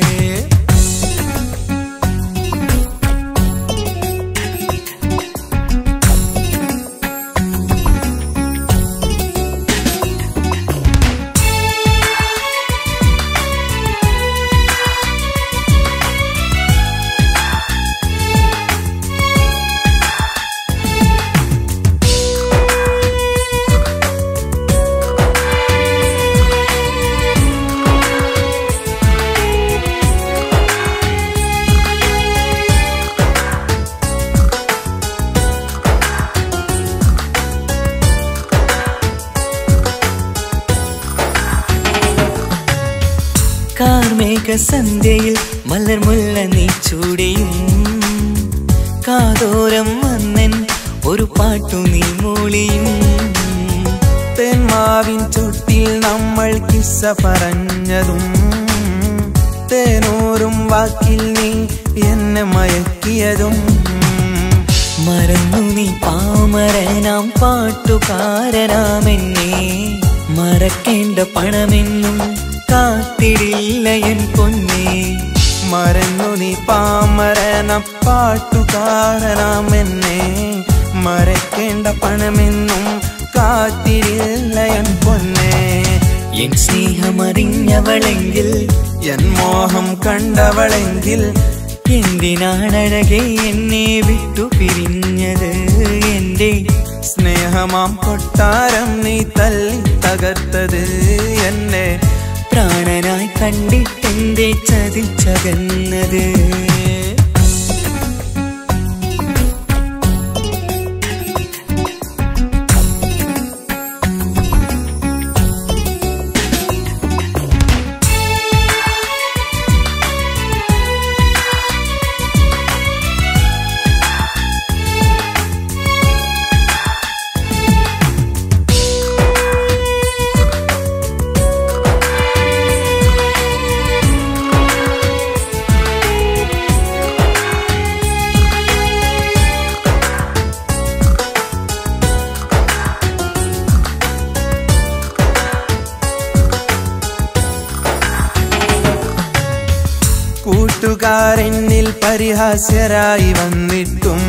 കാർമേഘ സന്ധ്യയിൽ മലർമുല്ല നീ ചൂടിയും കാതോരം വന്നൻ ഒരു പാട്ടു നീ മൂളിയും
തേന്മാവിൻ ചുട്ടിൽ നമ്മൾ കിസ്സ പറഞ്ഞതും തേനൂറും വാക്കിൽ നീ എന്നെ മയക്കിയതും
മറന്നു നീ പാമരനാം പാട്ടുകാരനാമെന്നെ മറക്കേണ്ട പണമെന്നും കാത്തിടില്ല എൻ പൊന്നേ
മറന്നു നീ പാമരനം പാട്ടുകാരനാം എന്നെ മറക്കേണ്ട പണമെന്നും കാത്തിരില്ല എൻ പൊന്നെ
എൻ സ്നേഹമറിഞ്ഞവളെങ്കിൽ
എൻ മോഹം കണ്ടവളെങ്കിൽ
എന്തിനാണഴകെ എന്നെ വിട്ടു പിരിഞ്ഞത് എന്റെ
സ്നേഹമാം കൊട്ടാരം നീ തല്ലി തകർത്തത് എന്നെ
പ്രാണനായി കണ്ടിട്ടെന്റെ ചതിച്ചകന്നത്
കൂട്ടുകാരെന്നിൽ പരിഹാസ്യരായി വന്നിട്ടും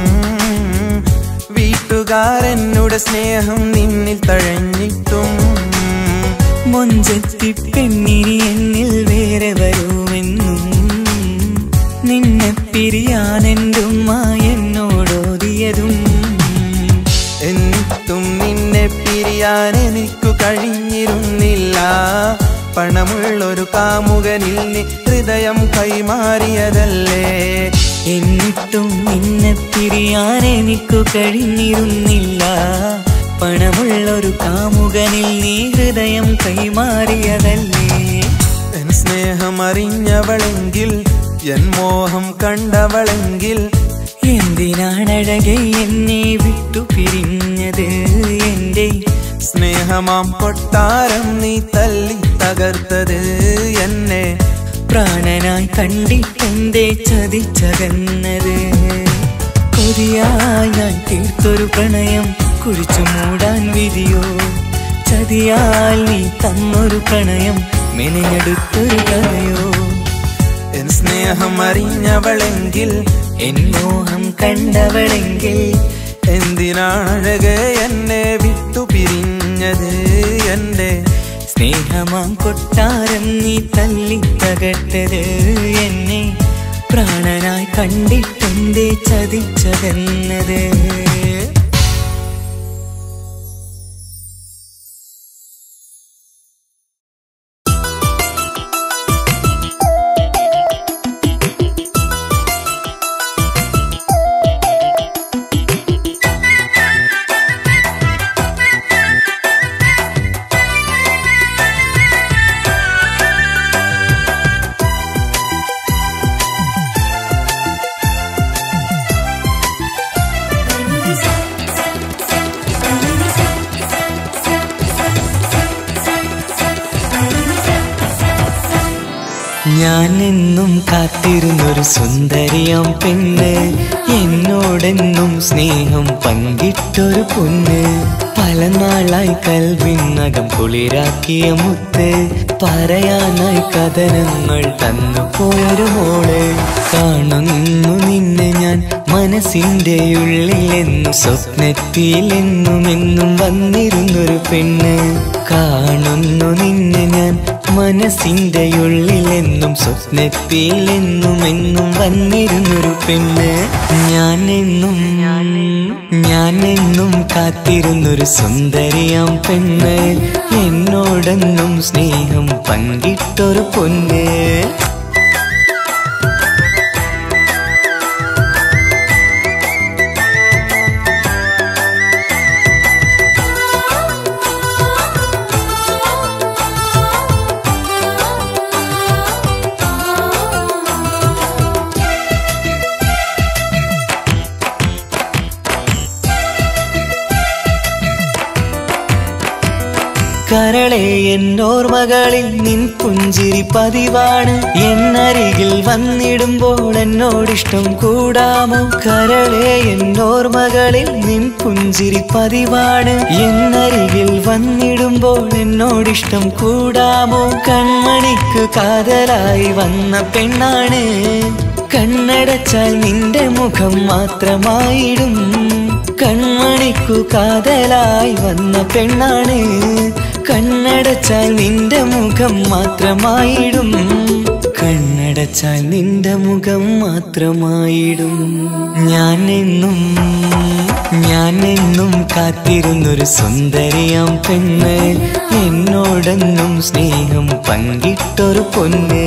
വീട്ടുകാരെന്നുടെ സ്നേഹം നിന്നിൽ തഴഞ്ഞിട്ടും
മൊഞ്ചത്തി പെണ്ണിനി എന്നിൽ വേറെ വരുമെന്നും നിന്നെ പിരിയാനെന്തുമ്മ എന്നോടോതിയതും
എന്നിട്ടും നിന്നെ പിരിയാൻ എനിക്കു കഴിഞ്ഞിരുന്നില്ല പണമുള്ളൊരു കാമുകനിൽ നീ ഹൃദയം കൈമാറിയതല്ലേ
എന്നിട്ടും നിന്നെ പിരിയാൻ എനിക്കു കഴിഞ്ഞിരുന്നില്ല പണമുള്ളൊരു കാമുകനിൽ നീ ഹൃദയം കൈമാറിയതല്ലേ
എൻ സ്നേഹം അറിഞ്ഞവളെങ്കിൽ എൻ മോഹം കണ്ടവളെങ്കിൽ
എന്തിനാണഴകെ എന്നെ വിട്ടു പിരിഞ്ഞത് എന്റെ
സ്നേഹമാം കൊട്ടാരം നീ തല്ലി തകർത്തത് എന്നെ
പ്രാണനായി കണ്ടിട്ടെന്തേ ചതിച്ചകന്നത് കൊതിയായി ഞാൻ തീർത്തൊരു പ്രണയം കുഴിച്ചു മൂടാൻ വിധിയോ ചതിയാൽ നീ തന്നൊരു പ്രണയം മെനഞ്ഞെടുത്തൊരു കഥയോ
എൻ സ്നേഹം സ്നേഹം അറിഞ്ഞവളെങ്കിൽ
എന്നോഹം കണ്ടവളെങ്കിൽ
എന്തിനാണഴകെ എന്നെ വിട്ടു പിരിഞ്ഞത് എൻ്റെ
സ്നേഹമാം കൊട്ടാരം നീ തല്ലി തകർത്തത് എന്നെ പ്രാണനായി കണ്ടിട്ടെന്തേ ചതിച്ചതെന്നത് ഞാനെന്നും കാത്തിരുന്നൊരു സുന്ദരിയാം പെണ്ണ് എന്നോടെന്നും സ്നേഹം പങ്കിട്ടൊരു പൊന്ന് പല നാളായി കൽവിനകം കുളിരാക്കിയ മുത്ത് പറയാനായി കഥനങ്ങൾ തന്നു പോയൊരു മോള് കാണുന്നു നിന്നെ ഞാൻ മനസ്സിന്റെ ഉള്ളിലെന്നും സ്വപ്നത്തിലെന്നും എന്നും വന്നിരുന്നൊരു പെണ്ണ് കാണുന്നു നിന്നെ ഞാൻ മനസ്സിന്റെ ഉള്ളിലെന്നും സ്വപ്നത്തിലെന്നും എന്നും വന്നിരുന്നൊരു പെണ്ണ് ഞാനെന്നും ഞാനെന്നും കാത്തിരുന്നൊരു സുന്ദരിയാം പെണ്ണ് എന്നോടെന്നും സ്നേഹം പങ്കിട്ടൊരു പൊന്ന് കരളെ എന്നോർമകളിൽ നിൻ പുഞ്ചിരി പതിവാണ് എന്നരികിൽ വന്നിടുമ്പോൾ എന്നോടിഷ്ടം കൂടാമോ കരളെ എന്നോർമകളിൽ നിൻ പുഞ്ചിരി പതിവാണ് എന്നരികിൽ വന്നിടുമ്പോൾ എന്നോടിഷ്ടം കൂടാമോ കൺമണിക്ക് കാതലായി വന്ന പെണ്ണാണ് കണ്ണടച്ചാൽ നിന്റെ മുഖം മാത്രമായിടും കൺമണിക്കു കാതലായി വന്ന പെണ്ണാണ് കണ്ണടച്ചാൽ നിന്റെ മുഖം മാത്രമായിടും കണ്ണടച്ചാൽ നിന്റെ മുഖം മാത്രമായിടും ഞാനെന്നും ഞാനെന്നും കാത്തിരുന്നൊരു സുന്ദരിയാം പെണ്ണ് എന്നോടെന്നും സ്നേഹം പങ്കിട്ടൊരു പൊന്ന്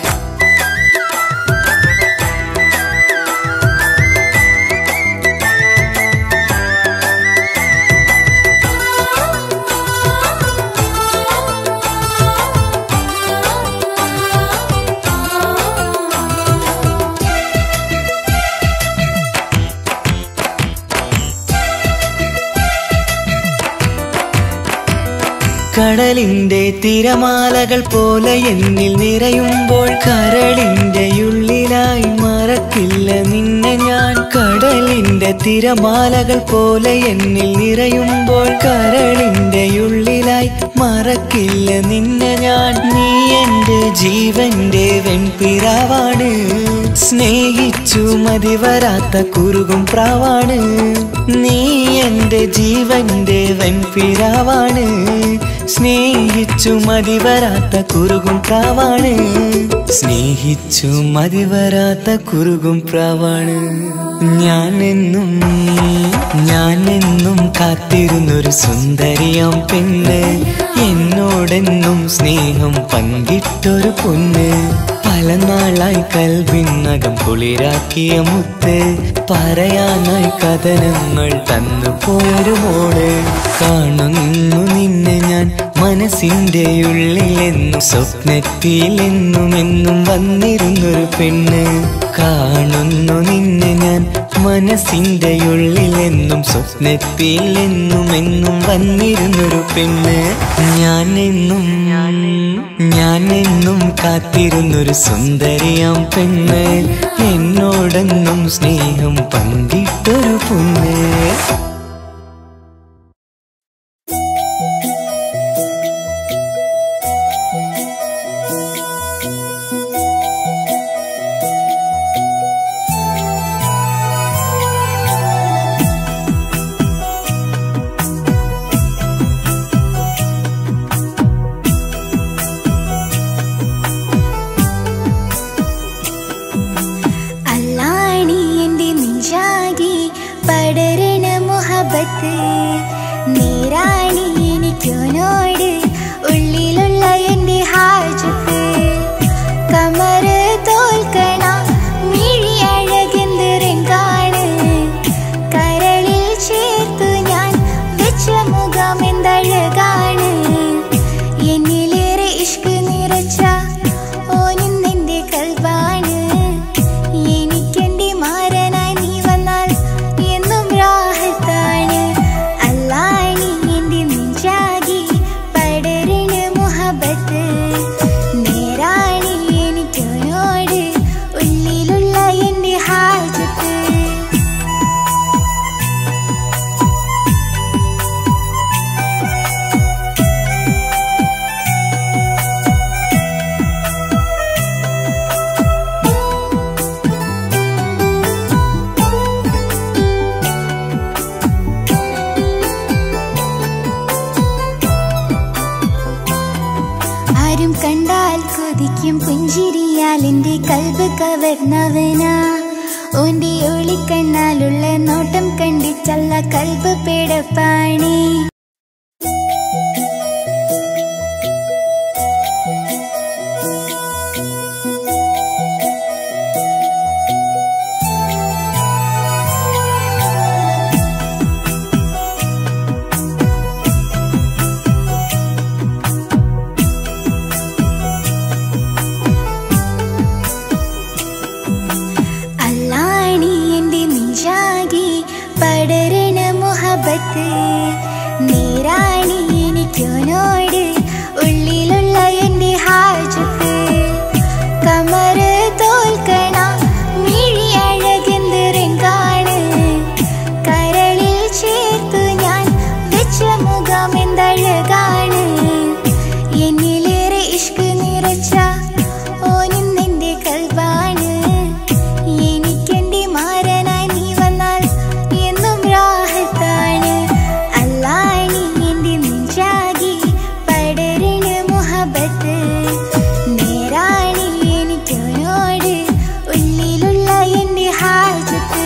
കടലിന്റെ തിരമാലകൾ പോലെ എന്നിൽ നിറയുമ്പോൾ കരളിന്റെ ഉള്ളിലായി മറക്കില്ല നിന്നെ ഞാൻ കടലിന്റെ തിരമാലകൾ പോലെ എന്നിൽ നിറയുമ്പോൾ കരളിന്റെ ഉള്ളിലായി മറക്കില്ല നിന്നെ ഞാൻ നീ എന്റെ ജീവന്റെ വെൺപിറാവാണ് സ്നേഹിച്ചു മതി വരാത്ത കുറുകും പ്രാവാണ് നീ എന്റെ ജീവന്റെ വെൺപിറാവാണ് സ്നേഹിച്ചു മതി വരാത്ത കുറുകും പ്രാവാണ് സ്നേഹിച്ചു മതി വരാത്ത കുറുകും പ്രാവാണ് ഞാനെന്നും ഞാനെന്നും കാത്തിരുന്നൊരു സുന്ദരിയാം പെണ്ണ് എന്നോടെന്നും സ്നേഹം പങ്കിട്ടൊരു പൊന്ന് പല നാളായി കൽവിനകം കുളിരാക്കിയ മുത്ത് പറയാനായി കഥനങ്ങൾ തന്നു പോയൊരു മോള് കാണുന്നു നിന്നെ ഞാൻ മനസ്സിന്റെ ഉള്ളിലെന്നും സ്വപ്നത്തിലെന്നും എന്നും വന്നിരുന്നൊരു പെണ്ണ് കാണുന്നു നിന്നെ ഞാൻ മനസ്സിന്റെ ഉള്ളിലെന്നും സ്വപ്നത്തിലെന്നും എന്നും വന്നിരുന്നൊരു പെണ്ണ് ഞാനെന്നും ഞാനെന്നും കാത്തിരുന്നൊരു സുന്ദരിയാം പെണ്ണ് എന്നോടെന്നും സ്നേഹം പങ്കിട്ടൊരു പൊന്ന്
മുഹബത്ത് നേരാണി എനിക്കോനോട് ഉള്ളിലുള്ള എൻ്റെ ഹാജത്ത് കമറ് തോൽക്കണ മിഴി അഴകെന്തിരങ്കാണ് കരളിൽ ചേർത്തു ഞാൻ വെച്ച മുഖം എന്തഴകാണ് എന്നിലേറെ ഇഷ്ക് നിറച്ച ഓനിന്നെന്റെ കൽവാണ് എനിക്കെന്റെ മാരനായി നീ വന്നാൽ എന്നും രാഹത്താണ് അല്ലാണി എന്റെ നെഞ്ചാകി പടരണ മുഹബത്ത് നേരാണി എനിക്കോനോട് ഉള്ളിലുള്ള എന്റെ ഹാജത്ത് ആരും കണ്ടാൽ കൊതിക്കും പുഞ്ചിരിയാൽ എന്റെ കൽബ് കവർന്നവനാ ഓന്റെ ഒളിക്കണ്ണാലുള്ള നോട്ടം കണ്ടിച്ചല്ല കൽബ് പേടപ്പാണി അല്ലാണി എന്റെ നെഞ്ചാകി പടരണ മുഹബത്ത് നേരാണി എനിക്കോനോട് ഉള്ളിലുള്ള എന്റെ ഹാജത്ത് കമറ് തോൽക്കണ മിഴി അഴകെന്തിരങ്കാണ് കരളിൽ ചേർത്തു ഞാൻ വെച്ച മുഖം എന്തഴകാണ് എന്നിലേറെ ഇഷ്ക് നിറച്ച ഓനിന്നെന്റെ കൽവാണ് എനിക്കെന്റെ മാരനായി നീ വന്നാൽ എന്നും രാഹത്താണ് അല്ലാണി എന്റെ നെഞ്ചാകി പടരണ മുഹബത്ത് നേരാണി എനിക്കോനോട് ഉള്ളിലുള്ള എന്റെ ഹാജത്ത്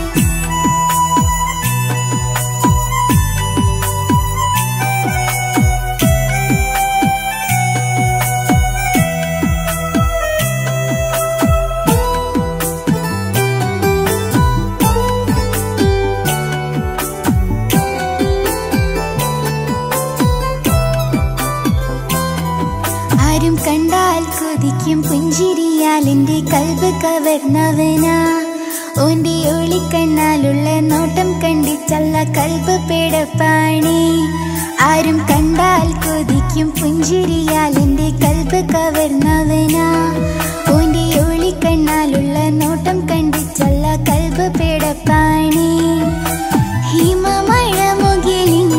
ആരും കണ്ടാൽ കൊതിക്കും പുഞ്ചിരിയാൽ എൻ്റെ കൽബ് കവർന്നവനാ ഓന്റെ ഒളിക്കണ്ണാലുള്ള നോട്ടം കണ്ടിച്ചല്ല കൽബ് പേടപ്പാണി ആരും കണ്ടാൽ കൊതിക്കും പുഞ്ചിരിയാൽ എൻ്റെ കൽബ് കവർന്നവനാ ഓന്റെ ഒളിക്കണ്ണാലുള്ള നോട്ടം കണ്ടിച്ചല്ല കൽബ് പേടപ്പാണി ഹിമമഴ മുകിലിൻ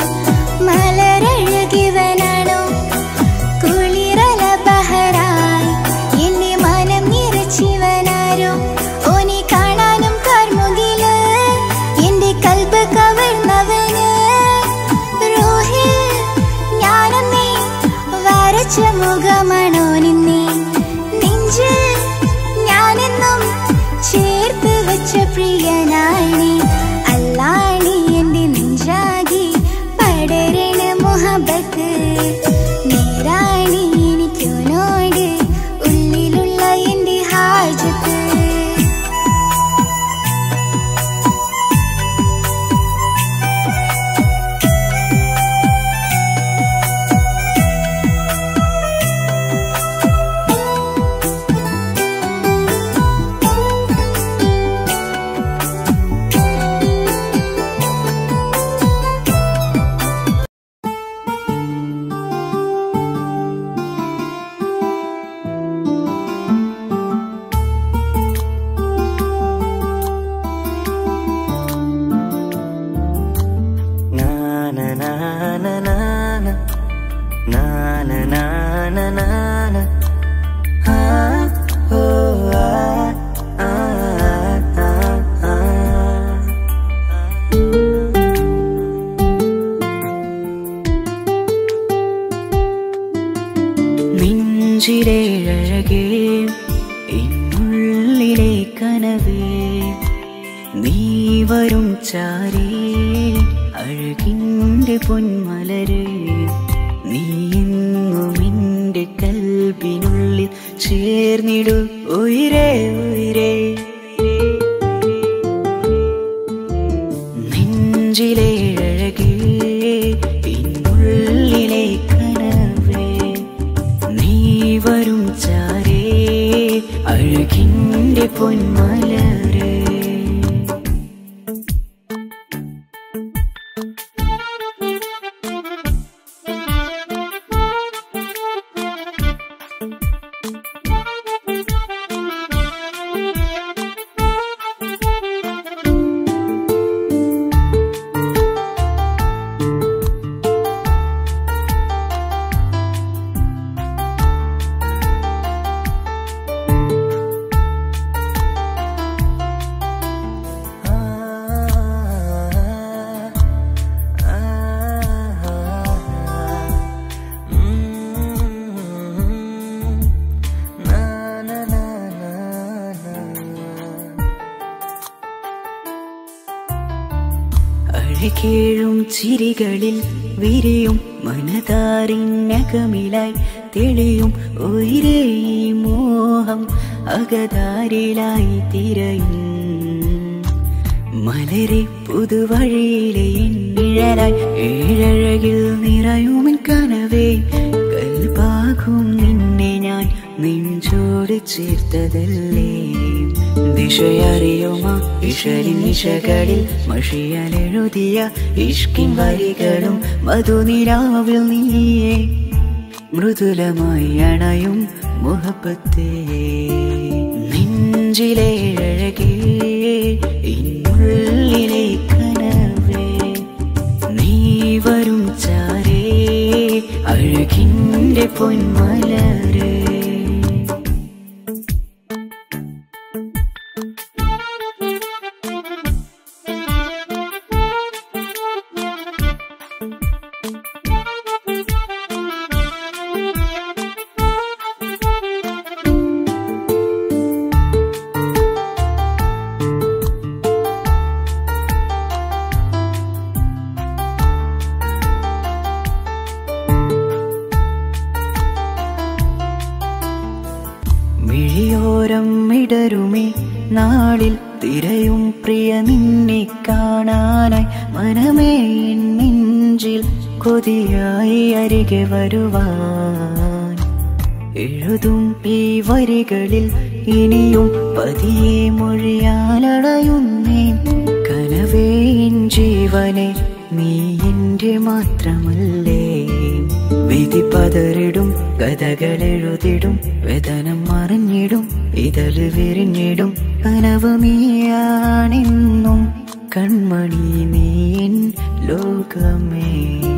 മലരഴകിവനാണോ കുളിരല ബഹറായി എന്റെ മനം നിറച്ചിവനാരോ ഓനെ കാണാനും കാർമുകില് എന്റെ കൽബ് കവർന്നവന് റോഹിൽ ഞാനെന്നേ വരച്ച മുഖമാണോ നിന്നെ നെഞ്ചിൽ ഞാനെന്നും ചേർത്ത് വെച്ച പ്രിയനാണി അല്ലാണി എന്റെ നെഞ്ചാകി പടരണ മുഹബത്ത് നേരാണി എനിക്കോനോട് ഉള്ളിലുള്ള എന്റെ ഹാജത്ത്
നെഞ്ചിലെ അഴകേ എന്നുള്ളിലെ കനവേ നീ വരും ചാരേ അഴകിൻ്റെ പൊന്മലര് നീ എന്നും എൻ്റെ കൽബിനുള്ളിൽ ചേർന്നിടു ഉയരേ ഉയരേ നെഞ്ചിലെ അഴകേ പിന്നുള്ളിലെ കനവേ നീ വരും ചാരേ അഴകിൻ്റെ പൊന്മലരേ അഴകേഴും ചിരികളിൽ വിരിയും മനതാരിനകമിലായി തെളിയും ഉയരേ ഈ മോഹം അകതാരിലായി തിരയും മലരെ പുതുവഴിയിലെ നിഴലായി ഏഴഴകിൽ നിറയുമിൻ കനവേ കൽപാകും നിന്നെ ഞാൻ നെഞ്ചോട് ചേർത്തതല്ലേ ദിശയറിയുമ ഇഷലിൻ നിശകളിൽ മഷിയാലെഴുതിയ ഇഷ്കിൻ വരികളും മധുനിലാവിൽ നീയേ മൃദുലമായി അണയും മുഹബത്തേ നെഞ്ചിലെ അഴകേ ഇന്നുള്ളിലെ കനവേ നീ വരും ചാരേ അഴകിൻ്റെ പൊന്മലരേ മിഴിയോരം ഇടരുമേ നാളിൽ തിരയും പ്രിയ നിന്നെ കാണാനായി മനമേ എൻ നെഞ്ചിൽ കൊതിയായി അരികെ വരുവാൻ എഴുതും ഈ വരികളിൽ ഇനിയും പതിയെ മൊഴിയാലടയുന്നേ കനവേ എൻ ജീവനെ നീ എന്റെ മാത്രമല്ലേ വിധി പതറിടും കഥകളെഴുതിടും വേദനം മറിഞ്ഞിടും ഇതള് വിരിഞ്ഞിടും കനവ് നീയാണെന്നും കൺമണി നീ എൻ ലോകമേ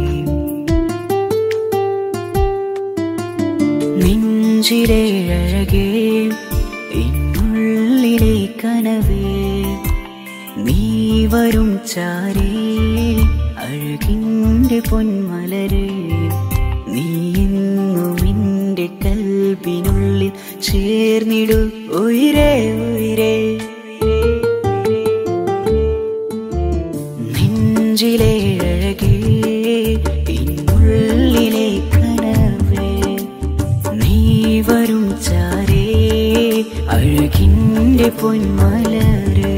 നെഞ്ചിലെ അഴകേ എന്നുള്ളിലെ കനവേ നീ വരും ചാരേ അഴകിൻ്റെ പൊന്മലരേ നീ എന്നും എൻ്റെ കൽബിനുള്ളിൽ ചേർന്നിടു ഉയരേ ഉയരേ നെഞ്ചിലെ അഴകേ പിന്നുള്ളിലെ കനവേ നീ വരും ചാരേ അഴകിൻ്റെ പൊന്മലരേ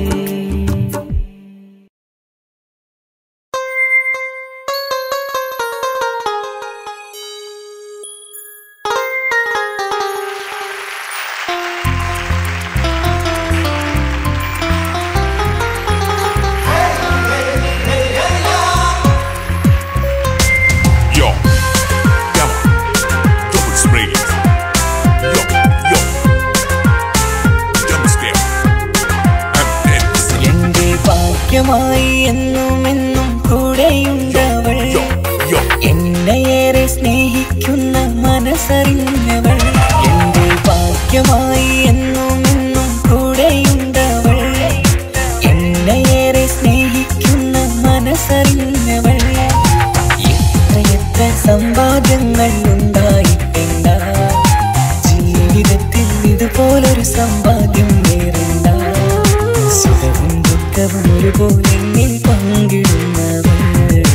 Yo, come on, double spray. Yo, yo, double step. I'm next.
എന്റെ ഭാഗ്യമായി എന്നും എന്നും കൂടെയുണ്ടവൾ
Yo, yo,
എന്നെയേറെ സ്നേഹിക്കുന്ന മനസ്സറിഞ്ഞവൾ എന്റെ ഭാഗ്യമായി എന്നും എന്നും കൂടെയുണ്ടവൾ എന്നെയേറെ സ്നേഹിക്കുന്ന മനസ്സറിഞ്ഞവൾ എത്രയെത്ര സമ്പാദ്യങ്ങൾ ഉണ്ടായിട്ടില്ല ജീവിതത്തിൽ ഇതുപോലൊരു സമ്പാദ്യം വേറില്ല സുഖവും ദുഃഖവും ഒരുപോലെ എന്നിൽ പങ്കിടുന്നവൾ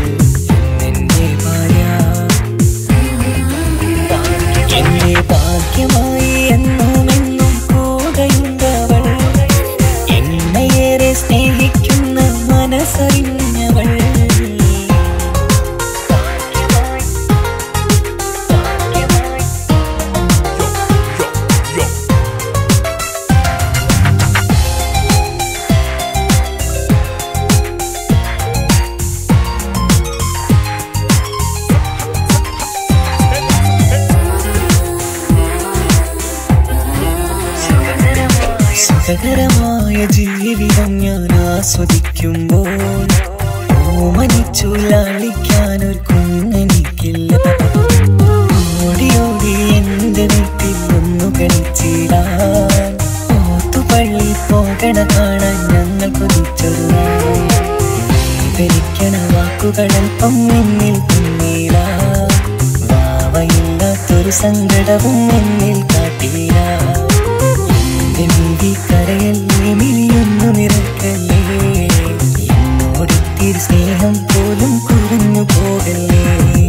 സുഖകരമായ ജീവിതം ഞാൻ ആസ്വദിക്കുമ്പോൾ ഓമനിച്ചു ലാളിക്കാൻ ഒരു കുഞ്ഞെനിക്കില്ല ഓടി ഓടി എന്റെ വീട്ടിൽ ഒന്നു കളിച്ചിടാൻ ഓത്തുപള്ളി പോകണ കാണാൻ ഞങ്ങൾ കൊതിച്ചൊരു ധരിക്കണ വാക്കുകളൽപ്പം എന്നിൽ പിന്നീട വാവയില്ലാത്തൊരു സങ്കടവും എന്നിൽ കാട്ടില്ല എന്റെ നീതി കരയല്ലേ മിഴിയൊന്നു നിറക്കല്ലേ എന്നോടിത്തിരി സ്നേഹം പോലും കുറഞ്ഞു പോകല്ലേ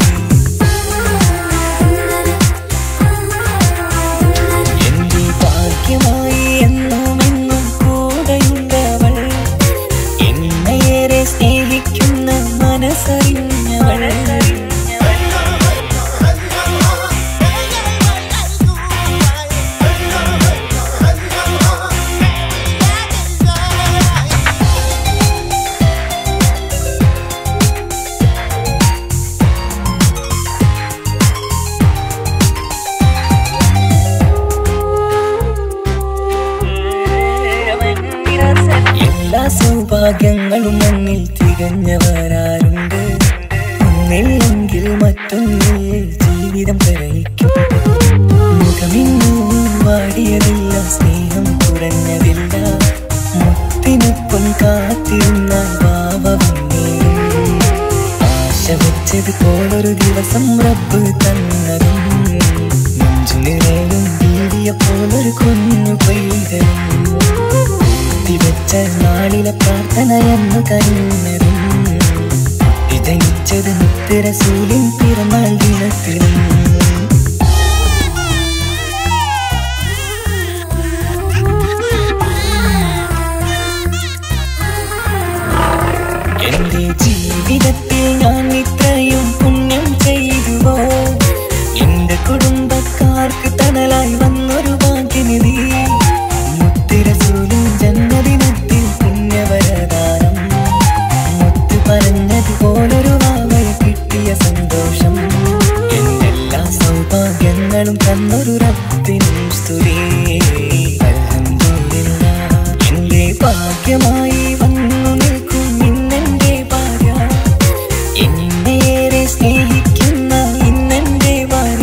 എന്റെ ഭാഗ്യമായി എന്നും എന്നും കൂടെയുണ്ടവൾ എന്നെയേറെ സ്നേഹിക്കുന്ന മനസ്സറിഞ്ഞവൾ എല്ലാ സൗഭാഗ്യങ്ങളും മണ്ണിൽ തികഞ്ഞവരാരുണ്ട് ഒന്നില്ലെങ്കിൽ മറ്റൊന്നിൽ ജീവിതം കരയിക്കും മുഖമിന്നും വാടിയതില്ല സ്നേഹം കുറഞ്ഞതില്ല മുത്തിനൊപ്പം കാത്തിരുന്നാൽ ഭാവ ആശ വെച്ചത് പോലൊരു ദിവസം റബ്ബ് തന്നതും നെഞ്ചു നിറയും വീടിയ പോലൊരു കുഞ്ഞു പൈതലും വെച്ച നാളിലെ പ്രാർത്ഥന എന്ന് കരുന്നതും ജനിച്ചത് മുത്തരസൂലിൻ പിറന്നാൾ ദിനത്തിലും എന്റെ ജീവിതത്തിൽ ഞാൻ ഇത്രയും പുണ്യം ചെയ്തുവോ എന്റെ കുടുംബക്കാർക്ക് തണലായി വന്നൊരു ഭാഗ്യനിധി മുത്തിരസൂലും ജന്മദിനത്തിൽ പുണ്യവരദാനം മുത്ത് പറഞ്ഞതുപോലൊരു വാവയെ കിട്ടിയ സന്തോഷം എന്നെല്ലാ സൗഭാഗ്യങ്ങളും തന്നൊരു റബ്ബിനും സ്തുതി അൽഹംദുലില്ലാ. എന്റെ ഭാഗ്യമായി വന്നു നിൽക്കും ഇന്നെന്റെ ഭാര്യ എന്നെയേറെ സ്നേഹിക്കുന്ന ഇന്നെന്റെ ഭാര്യ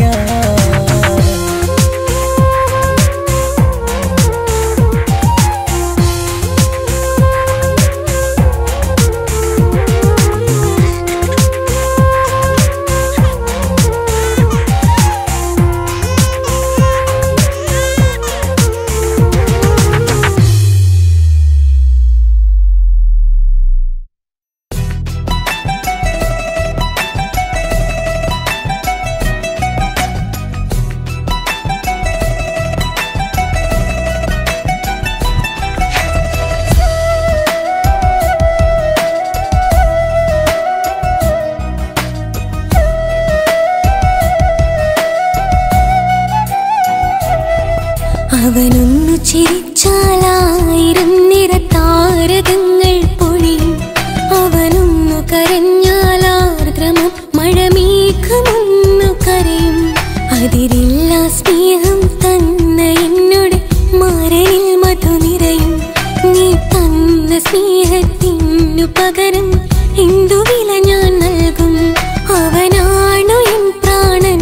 അവനൊന്നു ചിരിച്ചാലായിരം നിറ താരകങ്ങൾ പൊഴിയും അവനൊന്നു കരഞ്ഞാലാർദ്രമം മഴമേഘമൊന്നു കരയും അതിരില്ല സ്നേഹം തന്ന എന്നോട് മാരനിൽ മധു നിറയും നീ തന്ന സ്നേഹത്തിനു പകരം എന്തു വില ഞാൻ നൽകും അവനാണു എൻ പ്രാണൻ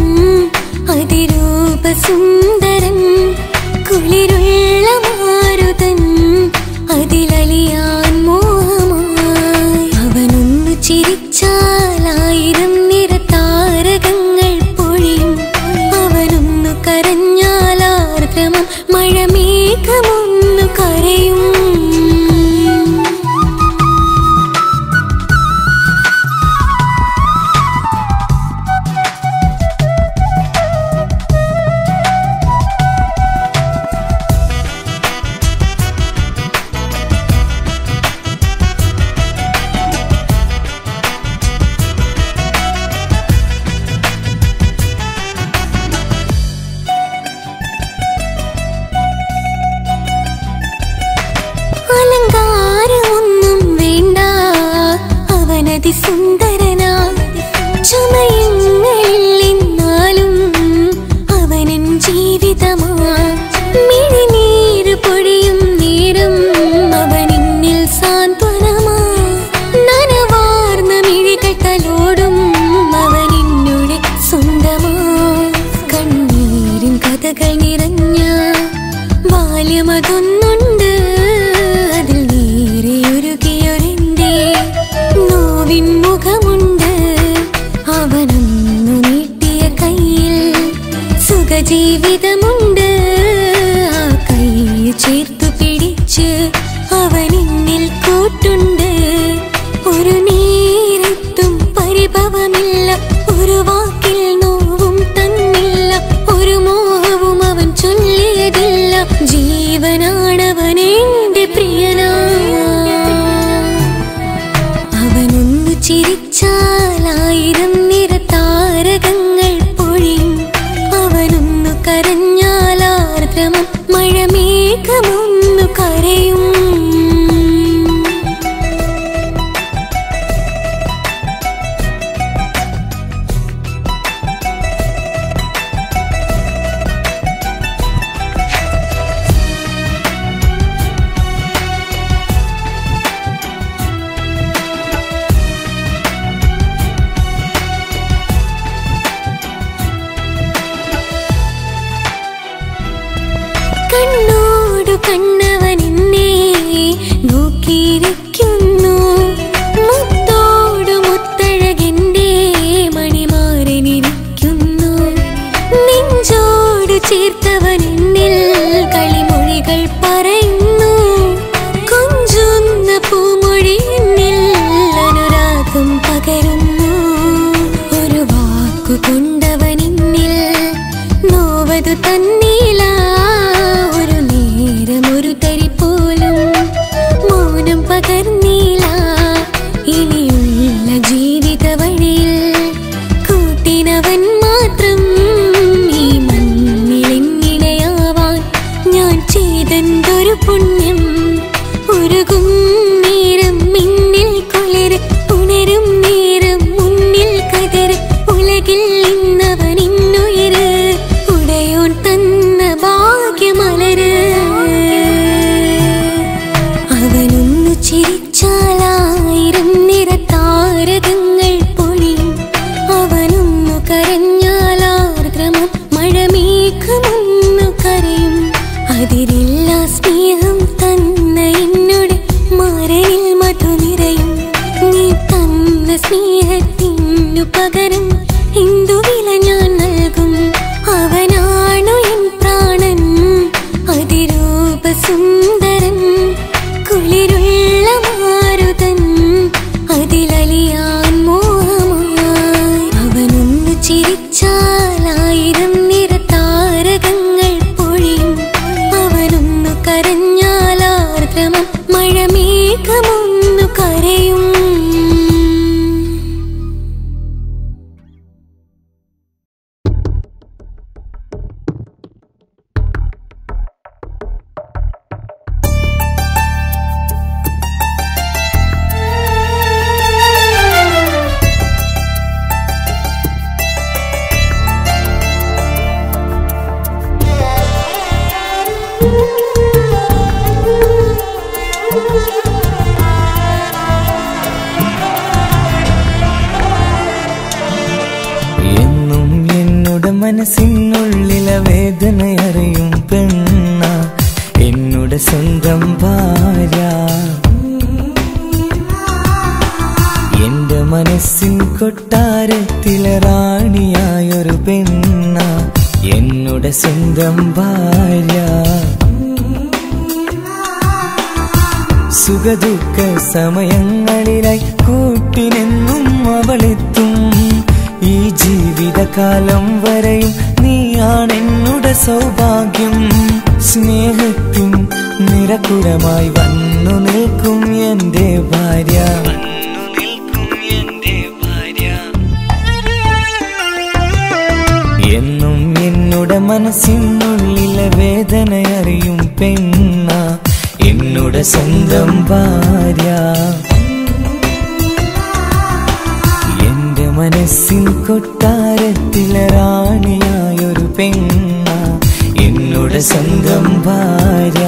അതിരൂപസുന്ദരൻ കുളിരുള്ള മാരുതൻ അതിലലിയാൻ മോഹമായി അവനൊന്നു ചിരിച്ചാലായിരം നിറ താരകങ്ങൾ പൊഴിയും അവനൊന്നു കരഞ്ഞാലാർദ്രമം മഴമേഘമൊന്നു കരയും അലങ്കാരമൊന്നും വേണ്ട അവനതി സുന്ദരനാ ചമയങ്ങളിൽ എന്നാലും അവനൻ ജീവിതമാ മിഴിനീര് പൊഴിയും നേരം ചിരിച്ച് അവനിന്നിൽ കൂട്ടുണ്ട് ഒരു നേരത്തും പരിഭവമില്ല ഒരു വാക്കിൽ നോവും തന്നില്ല ഒരു മോഹവും അവൻ ചൊല്ലിയതില്ല ജീവനാണവൻ എന്റെ പ്രിയനാ അവനൊന്നു ചിരിച്ചാലായിരം നിറതാരകങ്ങൾ പൊഴിയും അവനൊന്നു കരഞ്ഞാലാർദ്രമം മഴമേഘമൊന്നു കരയും കണ്ണോടു കണ്ണവൻ എന്നെ നോക്കിയിരിക്കുന്നു മുത്തോടു മുത്തഴകെന്റെ മണിമാരനിരിക്കുന്നു നെഞ്ചോട് ചേർത്തവൻ എന്നിൽ കളിമൊഴികൾ പറയുന്നു കൊഞ്ചുന്ന പൂമൊഴി എന്നിൽ അനുരാഗം പകരുന്നു ഒരു വാക്കു കൊണ്ടവൻ എന്നിൽ നോവതു തന്നീല ഒരു നേരം ഒരു തരി പോലും മൗനം പകർന്നീല ഇനിയുള്ള ജീവിത വഴിയിൽ കൂട്ടിനവൻ മാത്രം ഈ മണ്ണിലെങ്ങിണയാവാൻ ഞാൻ ചെയ്തെന്തൊരു പുണ്യം ഉരുകും നേരം മിന്നിൽ കുളിര് ഉണരും നേരം മുന്നിൽ കതിര് ഉലകിൽ ഇന്നവൻ ഇന്നുയിര് ഉടയോൻ തന്ന ഭാഗ്യമലര് അവനൊന്നു ചിരിച്ചാലായിരം നിറതാരകങ്ങൾ പൊഴിയും അവനൊന്നു കരഞ്ഞാലാർദ്രമം മഴമേഘമൊന്നു കരയും അതിരില്ല സ്നേഹം തന്ന എന്നോട് മരണിൽ മധു നിറയും നീ തന്ന സ്നേഹത്തിനു പകരം എന്തു വില ഞാൻ നൽകും അവനാണു എൻ പ്രാണൻ അതിരൂപ സുന്ദരൻ കുളിരുള്ള മാരുതൻ അതിലലിയാൻ മോഹമായി അവനൊന്നു ചിരിച്ചാലായിരം നിറതാരകങ്ങൾ പൊഴിയും അവനൊന്നു കരഞ്ഞാലാർദ്രമം മഴമേഘമൊന്നു കരയും
എന്നും എന്നോട് മനസ്സിനുള്ളിലെ വേദന അറിയും പെണ്ണ എന്നോട് സ്വന്തം ഭാര്യ എന്റെ മനസ്സിൻ കൊട്ടാരത്തിലെ റാണിയായൊരു പെണ്ണ എന്നോട് സ്വന്തം ഭാര്യ സുഖദുഃഖ സമയങ്ങളിലായി കൂട്ടിനെന്നും അവളെത്തും ഈ ജീവിതകാലം വരെയും നീയാണെന്നുടെ സൗഭാഗ്യം സ്നേഹത്തിൻ നിറക്കുരമായി വന്നു നിൽക്കും എന്റെ ഭാര്യ എന്നും എന്നുടെ മനസ്സിനുള്ളിലെ വേദന അറിയും പെണ്ണ എന്നുടെ സ്വന്തം ഭാര്യ എന്റെ മനസ്സിൻ കൊട്ടാരത്തിലെ റാണിയായൊരു പെണ്ണ എന്നുടെ സ്വന്തം ഭാര്യ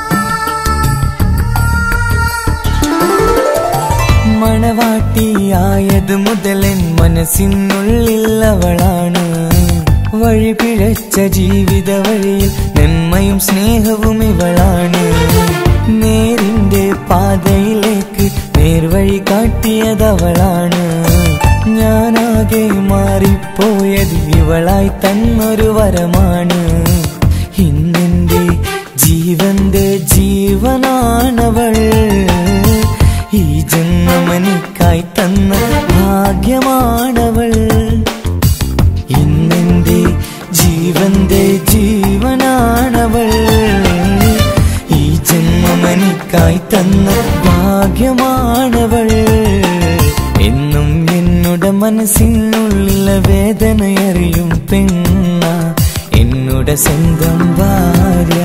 മണവാട്ടിയാ ആയത് മുതലൻ മനസ്സിനുള്ളിൽ അവളാണ് വഴി പിഴച്ച ജീവിത വഴിയിൽ നന്മയും സ്നേഹവും ഇവളാണ് നേരിന്റെ പാതയിലേക്ക് നേർവഴി കാട്ടിയതവളാണ് ഞാനാകെ മാറിപ്പോയത് ഇവളായി തന്നൊരു വരമാണ് ഇന്നെന്റെ ജീവന്റെ ജീവനാണവൾ ഈ ജന്മമനിക്കായി തന്ന ഭാഗ്യമാണവൾ ഇന്നെന്റെ ജീവന്റെ ജീവനാണവൾ ഈ ജന്മമനിക്കായി തന്ന ഭാഗ്യമാണവൾ എന്നും എന്നുടെ മനസ്സിനുള്ളിലെ വേദനയറിയും പെണ്ണ എന്നുടെ സ്വന്തം ഭാര്യ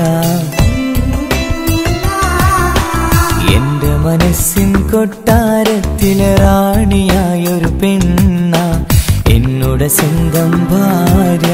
എന്റെ മനസ്സിൻ കൊട്ടാരത്തിലെ റാണിയായൊരു പെണ്ണ എന്നുടെ സ്വന്തം ഭാര്യ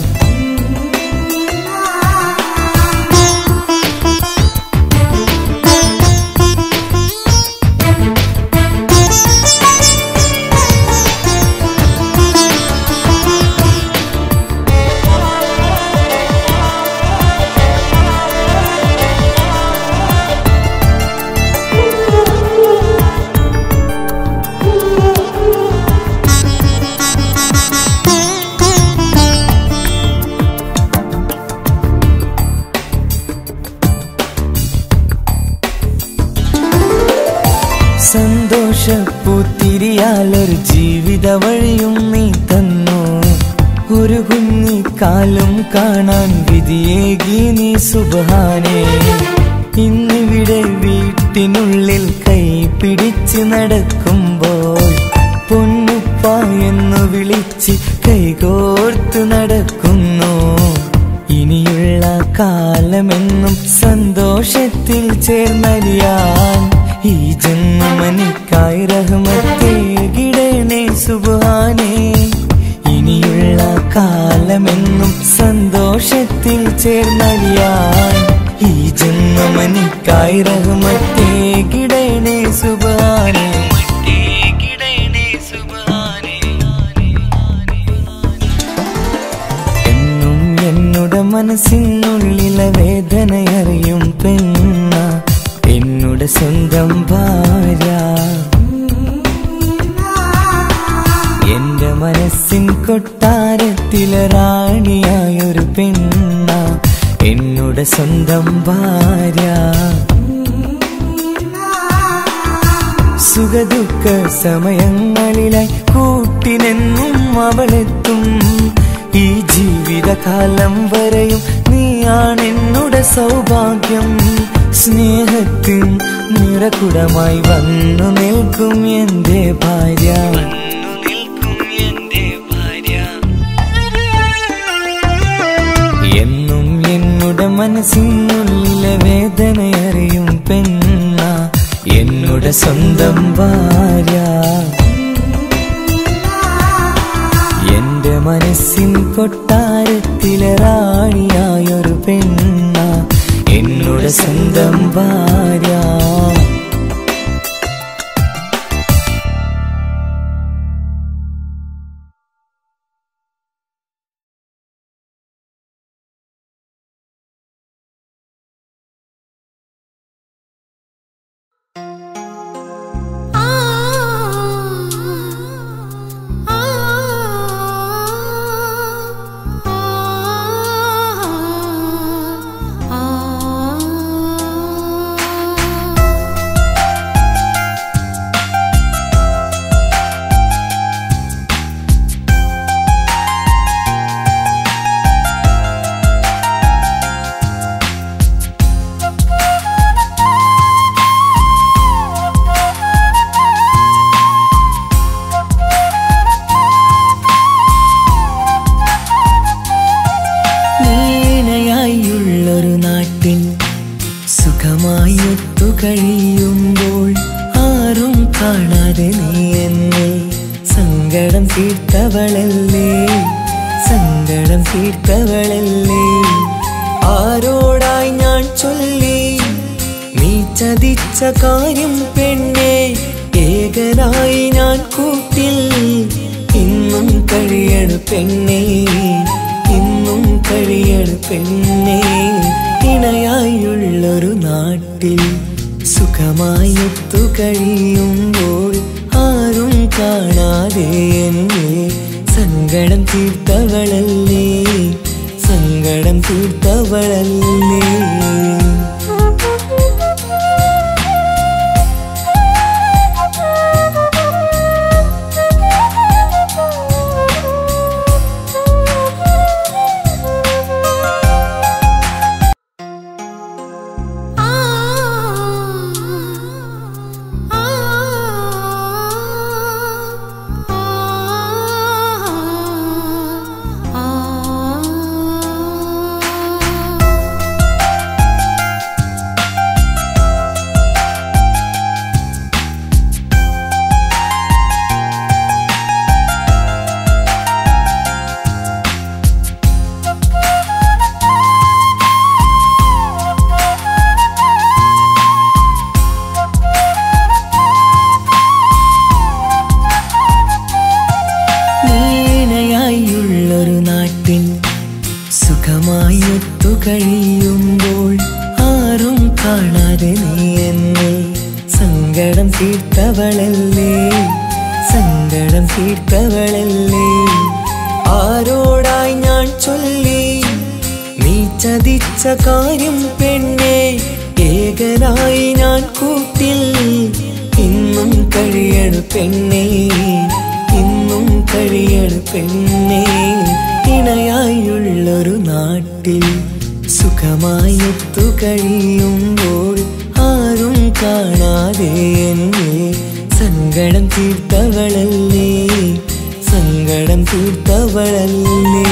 സന്തോഷപ്പൂത്തിരിയാലൊരു ജീവിത വഴിയും നീ തന്നു ഒരു കുഞ്ഞിക്കാലും കാണാൻ വിധിയേകി നീ സുബാനേ ഇന്നിവിടെ വീട്ടിനുള്ളിൽ കൈ പിടിച്ച് നടക്കുമ്പോൾ പൊന്നുപ്പ എന്ന് വിളിച്ച് കൈകോർത്ത് നടക്കുന്നു ഇനിയുള്ള കാലമെന്നും സന്തോഷത്തിൽ ചേർന്നലിയാൻ ഈ ജന്മനിക്കായി റഹ്മത്തേകിടണേ സുബാനേ ഇനിയുള്ള കാലമെന്നും സന്തോഷത്തിൽ ചേർന്നലിയാൻ ഈ ജന്മനിക്കായി റഹ്മത്തേകിടണേ സുബാനേ എന്നും എന്നുടെ മനസ്സിനുള്ളിലെ വേദനയറിയും പെണ്ണ എന്നുടെ സ്വന്തം ഭാര്യ എന്റെ മനസ്സിൻ കൊട്ടാരത്തിലെ റാണിയായൊരു പെണ്ണ എന്നുടെ സ്വന്തം ഭാര്യ സുഖദുഃഖ സമയങ്ങളിലായി കൂട്ടിനെന്നും അവളെത്തും ഈ ജീവിതകാലം വരെയും നീയാണെന്നുടെ സൗഭാഗ്യം സ്നേഹത്തിൻ നിറകുടമായി വന്നു നിൽക്കും എന്റെ ഭാര്യ എന്നും എന്നുടെ മനസ്സിനുള്ളിലെ വേദനയറിയും പെണ്ണ എന്നുടെ സ്വന്തം ഭാര്യ എന്റെ മനസ്സിൻ കൊട്ടാരത്തിലെ റാണിയായൊരു പെണ്ണ എന്നുടെ സ്വന്തം ഭാര്യ നീണയായുള്ളൊരു നാട്ടിൽ സുഖമായി ഒത്തു കഴിയുമ്പോൾ ആരും കാണാതെ നീ എന്നെ സങ്കടം തീർത്തവളല്ലേ സങ്കടം തീർത്തവളല്ലേ ആരോടായി ഞാൻ ചൊല്ലി നീ ചതിച്ച കാര്യം പെണ്ണെ ഏക ഏകനായി ഞാൻ കൂട്ടിൽ ഇന്നും കഴിയണ പെണ്ണേ ഇന്നും കഴിയണ പെണ്ണേ ഇണയായുള്ളൊരു നാട്ടിൽ സുഖമായി ഒത്തു കഴിയുമ്പോൾ ആരും കാണാതെ എന്നെ സങ്കടം തീർത്തവളല്ലേ സങ്കടം തീർത്തവളല്ലേ
ആ ആ ആ
നീണയായുള്ളൊരു നാട്ടിൽ സുഖമായി ഒത്തു കഴിയുമ്പോൾ ആരും കാണാതെ നീ എന്നെ സങ്കടം തീർത്തവളല്ലേ സങ്കടം തീർത്തവളല്ലേ ആരോടായി ഞാൻ ചൊല്ലി നീ ചതിച്ച കാര്യം പെണ്ണെ ഏകനായി ഞാൻ കൂട്ടിൽ ഇന്നും കഴിയണ പെണ്ണേ ഇന്നും കഴിയണ പെണ്ണേ ഇണയായുള്ളൊരു നാട്ടിൽ സുഖമായി ഒത്തു കഴിയുമ്പോൾ ആരും കാണാതെ എന്നെ സങ്കടം തീർത്തവളല്ലേ സങ്കടം തീർത്തവളല്ലേ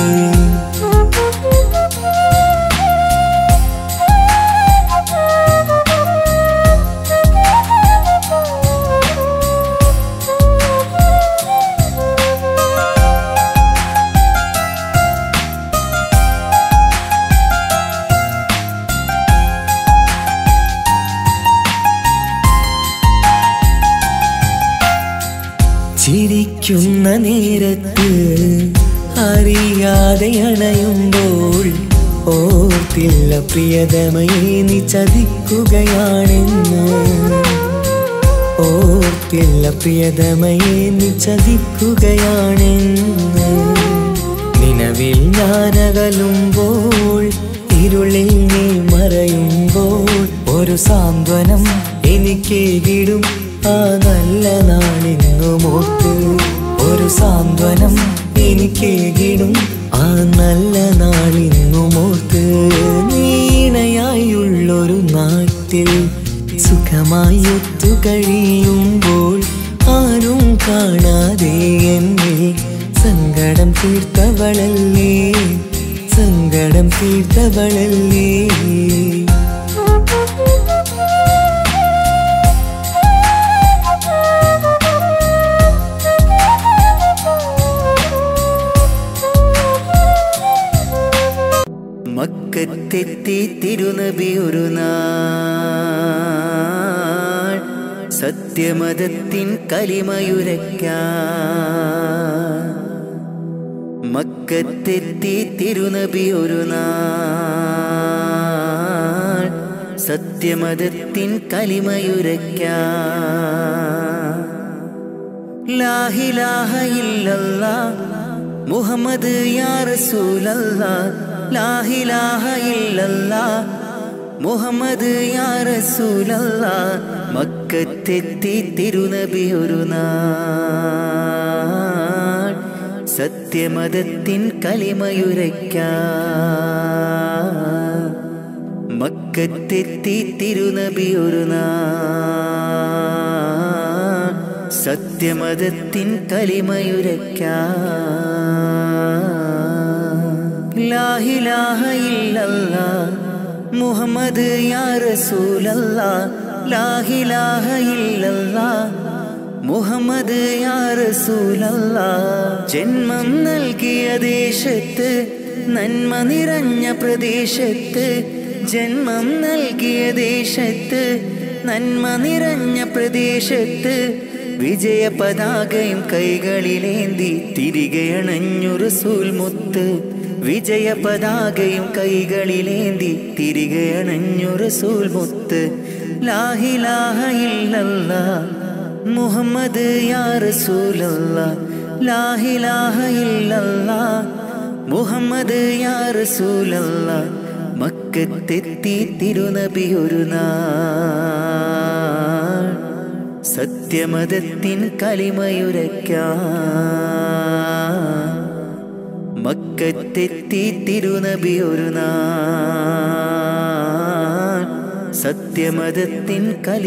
ചിരിക്കുന്ന നേരത്ത് അറിയാതെ അണയുമ്പോൾ ഓർത്തില്ല പ്രിയതമയെ നീ ചതിക്കുകയാണെന്ന് ഓർത്തില്ല പ്രിയതമയെ നീ ചതിക്കുകയാണെന്ന് നിലവിൽ ഞാനകലുമ്പോൾ ഇരുളിൽ നീ മറയുമ്പോൾ ഒരു സാന്ത്വനം എനിക്കേകിടും ആ നല്ല നാളിന്നുമോത്ത് ഒരു സാന്ത്വനം എനിക്കേകിടും ആ നല്ല നാളിന്നുമോത്ത് നീണയായുള്ളൊരു നാട്ടിൽ സുഖമായി ഒത്തു കഴിയുമ്പോൾ ആരും കാണാതെ എന്നെ സങ്കടം തീർത്തവളല്ലേ സങ്കടം തീർത്തവളല്ലേ
മക്കത്തെത്തി തിരുനബി ഒരു നാൾ സത്യമതത്തിൻ കലിമയുരയ്ക്കാൻ മക്കത്തെത്തി തിരുനബി ഒരു നാൾ സത്യമതത്തിൻ കലിമയുരയ്ക്കാൻ ലാഹിലാഹ ഇല്ലല്ലാ മുഹമ്മദ് യാ റസൂലല്ലാ ലാഹിലാഹ ഇല്ലല്ലാ മുഹമ്മദ് യാ റസൂലല്ലാ മക്കത്തെത്തി തിരുനബി ഒരു നാൾ സത്യമതത്തിൻ കലിമയുരയ്ക്കാൻ മക്കത്തെത്തി തിരുനബി ഒരു നാൾ സത്യമതത്തിൻ കലിമയുരയ്ക്കാൻ ലാഹിലാഹ ഇല്ലല്ലാ മുഹമ്മദ് യാ റസൂലല്ലാ ലാഹിലാഹ ഇല്ലല്ലാ മുഹമ്മദ് യാ റസൂലല്ലാ ജന്മം നൽകിയ ദേശത്ത് നന്മ നിറഞ്ഞ പ്രദേശത്ത് ജന്മം നൽകിയ ദേശത്ത് നന്മ നിറഞ്ഞ പ്രദേശത്ത്
വിജയ പതാകയും കൈകളിലേന്തി തിരികെ അണഞ്ഞു റസൂൽ മുത്ത് വിജയ പതാകയും കൈകളിലേന്തി തിരികെ അണഞ്ഞു റസൂൽ മുത്ത് ലാഹിലാഹ ഇല്ലല്ല മുഹമ്മദ് യാ റസൂലല്ല ലാഹിലാഹ ഇല്ലല്ല മുഹമ്മദ് യാ റസൂലല്ല മക്കത്തെത്തി തിരുനബി ഒരു നാൾ സത്യമതത്തിൻ കലിമയുരയ്ക്കാൻ മക്കത്തെത്തി തിരുനബി ഒരു നാൾ സത്യമതത്തിൻ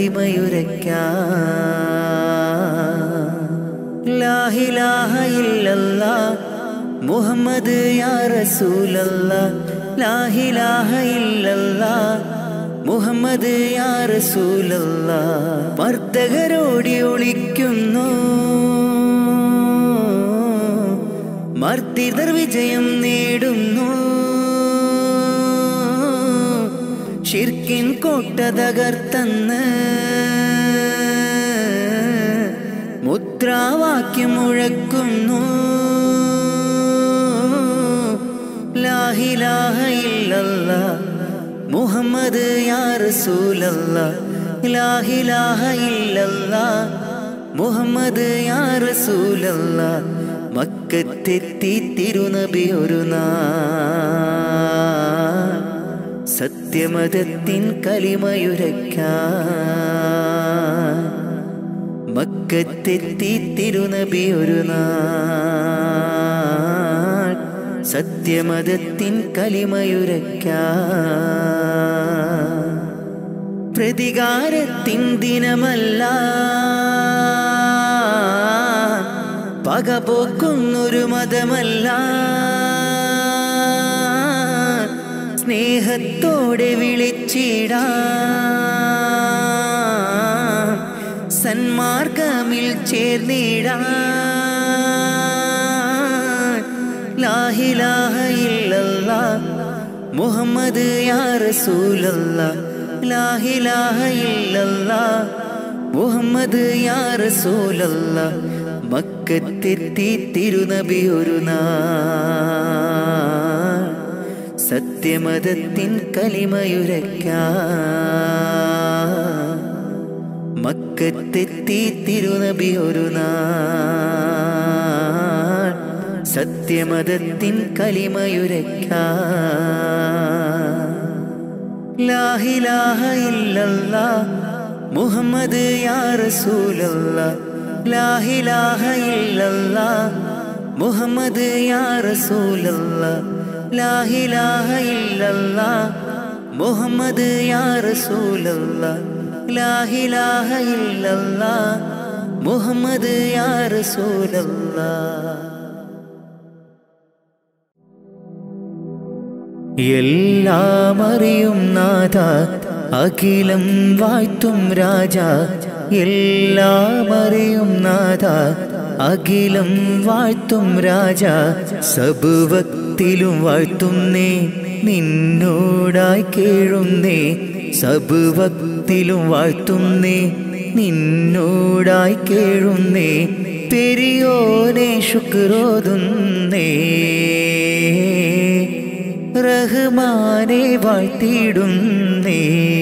കലിമയുരയ്ക്കാൻ ലാഹിലാഹ ഇല്ലല്ല മുഹമ്മദ് യാ റസൂലല്ല ലാഹിലാഹ ഇല്ലല്ല മുഹമ്മദ് യാ റസൂലല്ല മർദ്ദകരോടി ഒളിക്കുന്നു മർദ്ദിതർ വിജയം നേടുന്നു ഷിർക്കിൻ കോട്ട തകർത്തന്ന് മുദ്രാവാക്യം മുഴക്കുന്നു ലാഹിലാഹ ഇല്ലല്ല മുഹമ്മദ് യാ റസൂലല്ല ലാഹിലാഹ ഇല്ലല്ല മുഹമ്മദ് യാ റസൂലല്ല മക്കത്തെത്തി തിരുനബി ഒരു നാൾ സത്യമതത്തിൻ കലിമയുരയ്ക്കാൻ മക്കത്തെത്തി തിരുനബി ഒരു നാൾ സത്യമതത്തിൻ കലിമയുരയ്ക്കാൻ പ്രതികാരത്തിൻ ദിനമല്ല പകപോക്കുന്നൊരു മതമല്ല സ്നേഹത്തോടെ വിളിച്ചിടാം സന്മാർഗമിൽ ചേർന്നിടാം ലാഹിലാഹ ഇല്ലല്ല മുഹമ്മദ് യാ റസൂലല്ല ലാഹിലാഹ ഇല്ലല്ല മുഹമ്മദ് യാ റസൂലല്ല മക്കത്തെത്തി തിരുനബി ഒരു നാൾ സത്യമതത്തിൻ കലിമയുരയ്ക്കാൻ മക്കത്തെത്തി തിരുനബി ഒരു നാൾ സത്യമതത്തിൻ കലിമയുരയ്ക്കാൻ ലാഹിലാഹ ഇല്ലല്ല മുഹമ്മദ് യാ റസൂലല്ല ലാഹിലാഹ ഇല്ലല്ല മുഹമ്മദ് യാ റസൂലല്ല ലാഹിലാഹ ഇല്ലല്ല മുഹമ്മദ് യാ റസൂലല്ല ലാഹിലാഹ ഇല്ലല്ല മുഹമ്മദ് യാ റസൂലല്ല എല്ലാം അറിയും നാഥ അഖിലം വാഴ്ത്തും രാജ എല്ലാം അറിയും നാഥ അഖിലം വാഴ്ത്തും രാജ സബുവത്തിലും വാഴ്ത്തുന്നേ നിന്നോടായി കേഴുന്നേ സബുവത്തിലും വാഴ്ത്തുന്നേ നിന്നോടായി കേഴുന്നേ പെരിയോനെ ശുക്രോതുന്നേ റഹ്മാനെ വാഴ്ത്തിയിടുന്നേ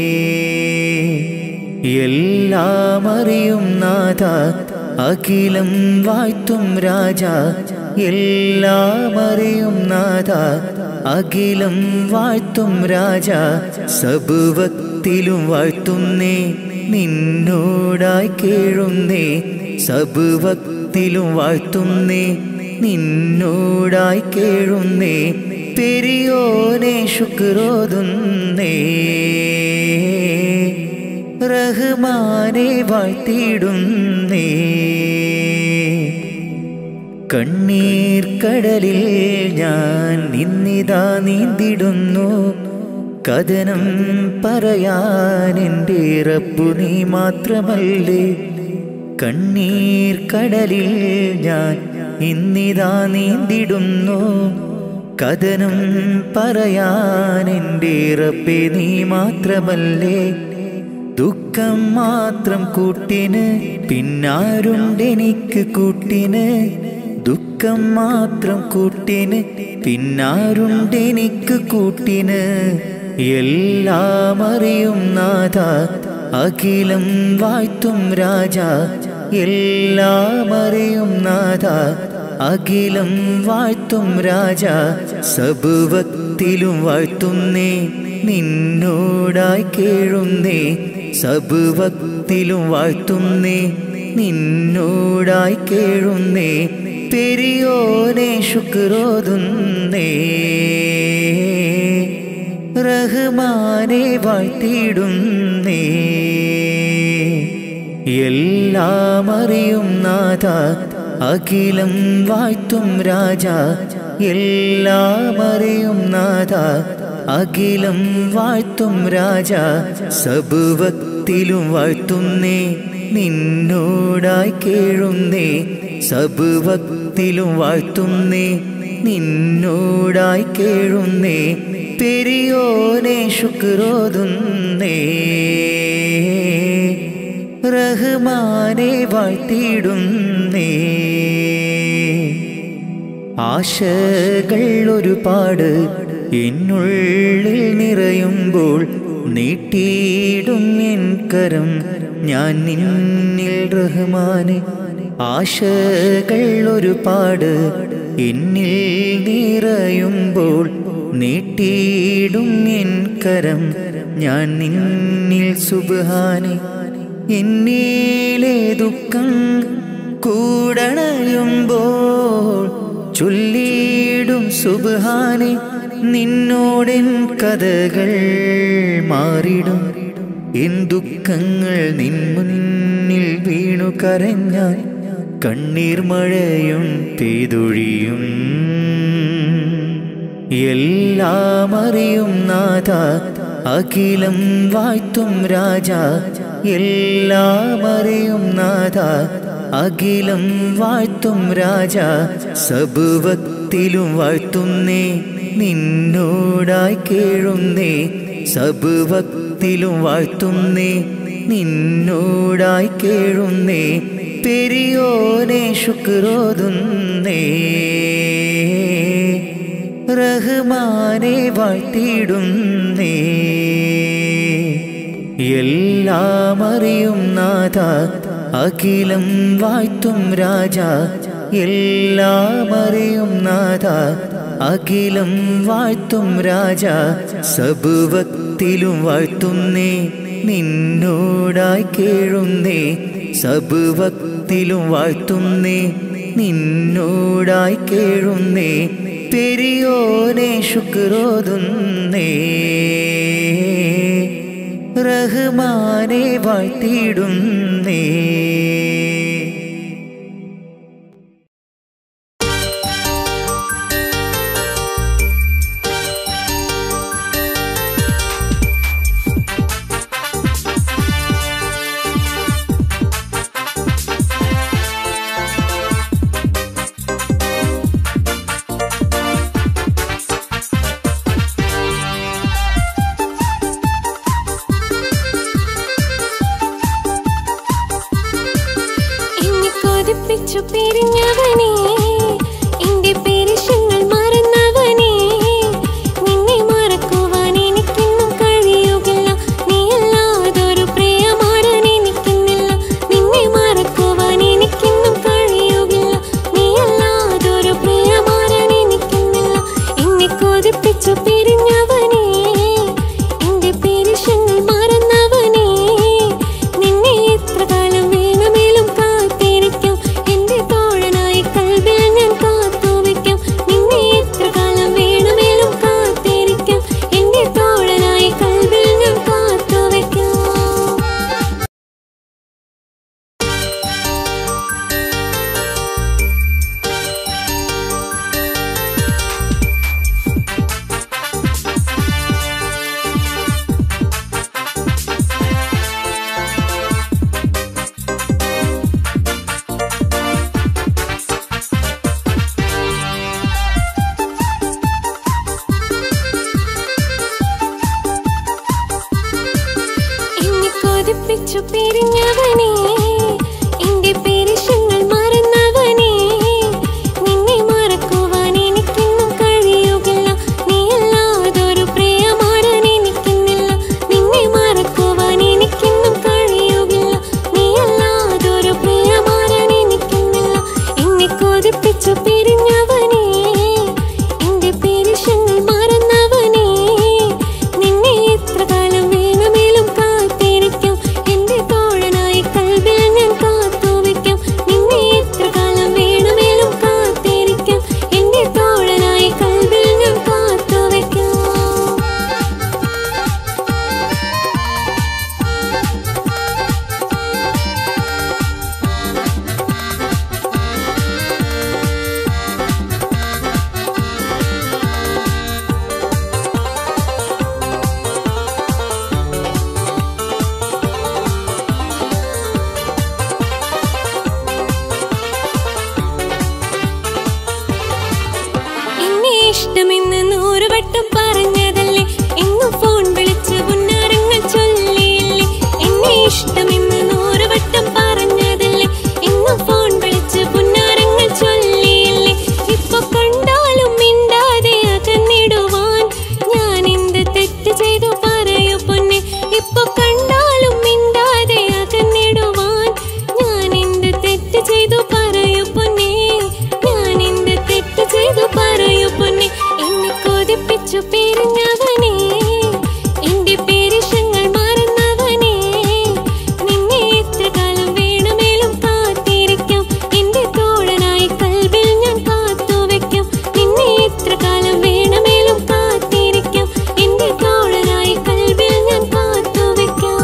എല്ലാം അറിയും നാഥ അഖിലം വാഴ്ത്തും രാജ എല്ലാം അറിയും നാഥ അഖിലം വാഴ്ത്തും രാജ സബുവത്തിലും വാഴ്ത്തുന്നേ നിന്നോടായി കേഴുന്നേ സബുവത്തിലും വാഴ്ത്തുന്നേ നിന്നോടായി കേഴുന്നേ പെരിയോനെ ശുക്രോതുന്നേ റഹ്മാനെ വാഴ്ത്തിയിടുന്നേ കണ്ണീർ കടലിൽ ഞാൻ നിന്നിതാ നീന്തിടുന്നു കഥനം പറയാൻ എൻ്റെ റബ്ബു നീ മാത്രമല്ലേ കണ്ണീർ കടലിൽ ഞാൻ ഇന്നിതാ നീന്തിടുന്നു കഥനം പറയാൻ എൻ്റെ റബ്ബെ നീ മാത്രമല്ലേ ദുഃഖം മാത്രം കൂട്ടിന് പിന്നാരുണ്ടെനിക്ക് കൂട്ടിന് ദുഃഖം മാത്രം കൂട്ടിന് പിന്നാരുണ്ടെനിക്ക് കൂട്ടിന് എല്ലാം അറിയും നാഥ അഖിലം വാഴ്ത്തും രാജ എല്ലാം അറിയും നാഥ അഖിലം വാഴ്ത്തും രാജ സബുവത്തിലും വാഴ്ത്തുന്നേ നിന്നോടായി കേഴുന്നേ സബുവത്തിലും വാഴ്ത്തുന്നേ നിന്നോടായി കേഴുന്നേ പെരിയോനെ ശുക്രോതുന്നേ റഹ്മാനെ വാഴ്ത്തിയിടുന്നേ എല്ലാം അറിയും നാഥ അഖിലം വാഴ്ത്തും രാജ എല്ലാം അറിയും നാഥ അഖിലം വാഴ്ത്തും രാജ സബുവത്തിലും വാഴ്ത്തുന്നേ നിന്നോടായി കേഴുന്നേ സബുവത്തിലും വാഴ്ത്തുന്നേ നിന്നോടായി കേഴുന്നേ പെരിയോനെ ശുക്രോതുന്നേ റഹ്മാനെ വാഴ്ത്തിയിടുന്നേ ആശകൾ ഒരുപാട് എന്നുള്ളിൽ നിറയുമ്പോൾ നീട്ടിയിടും എൻ കരം ഞാൻ നിന്നിൽ റഹ്മാനെ ആശകൾ ഒരുപാട് എന്നിൽ നിറയുമ്പോൾ നീട്ടിയിടും എൻ കരം ഞാൻ നിന്നിൽ സുബാനെ എന്നിലെ ദുഃഖം കൂടണയുമ്പോൾ ചൊല്ലിയിടും സുബാനെ നിന്നോടെൻ കഥകൾ മാറിടും എൻ ദുഃഖങ്ങൾ നിൻ മുന്നിൽ വീണു കരഞ്ഞാൽ കണ്ണീർ മഴയും പെയ്തൊഴിയും എല്ലാം അറിയും നാഥ അഖിലം വാഴ്ത്തും രാജ എല്ലാം അറിയും നാഥ അഖിലം വാഴ്ത്തും രാജ സബുവത്തിലും വാഴ്ത്തുന്നേ നിന്നോടായി കേഴുന്നേ സബുവത്തിലും വാഴ്ത്തുന്നേ നിന്നോടായി കേഴുന്നേ പെരിയോനെ ശുക്രോതുന്നേ റഹ്മാനെ വാഴ്ത്തിയിടുന്നേ എല്ലാം അറിയും നാഥ അഖിലം വാഴ്ത്തും രാജ എല്ലാം അറിയും നാഥ അഖിലം വാഴ്ത്തും രാജ സബുവത്തിലും വാഴ്ത്തുന്നേ നിന്നോടായി കേഴുന്നേ സബുവത്തിലും വാഴ്ത്തുന്നേ നിന്നോടായി കേഴുന്നേ പെരിയോനെ ശുക്രോതുന്നേ റഹ്മാനെ വാഴ്ത്തിയിടുന്നേ
ും
ഇഷ്ടമെന്ന് നൂറുവട്ടം പറഞ്ഞതല്ലേ എങ്ങും ഫോൺ വിളിച്ച് പുന്നാരങ്ങൾ ചൊല്ലിയില്ലേ എന്നെ ഇഷ്ടമെന്ന് നൂറുവട്ടം പറഞ്ഞതല്ലേ എങ്ങും ഫോൺ വിളിച്ച് പുന്നാരങ്ങൾ ചൊല്ലിയില്ലേ ഇപ്പൊ കണ്ടാലും മിണ്ടാതെ അകന്നിടുവാൻ ഞാൻ എന്ത് തെറ്റ് ചെയ്തു പറയൂ പൊന്നെ ഇപ്പൊ കണ്ടാലും മിണ്ടാതെ അകന്നിടുവാൻ ഞാൻ എന്ത് തെറ്റ് ചെയ്തു പറയൂ പൊന്നെ ഞാൻ എന്ത് തെറ്റ് ചെയ്തു പറയൂ പൊന്നെ എന്നെ കൊതിപ്പിച്ചു പിരിഞ്ഞവനെ എന്റെ പേരിഷങ്ങൾ മറന്നവനെ നിന്നെ എത്ര കാലം വേണമേലും കാത്തിരിക്കാം എന്റെ തോഴനായി കൽവിൽ ഞാൻ കാത്തുവെക്കാം നിന്നെ എത്ര കാലം വേണമേലും കാത്തിരിക്കാം എന്റെ തോഴനായി കൽവിൽ ഞാൻ കാത്തുവെക്കാം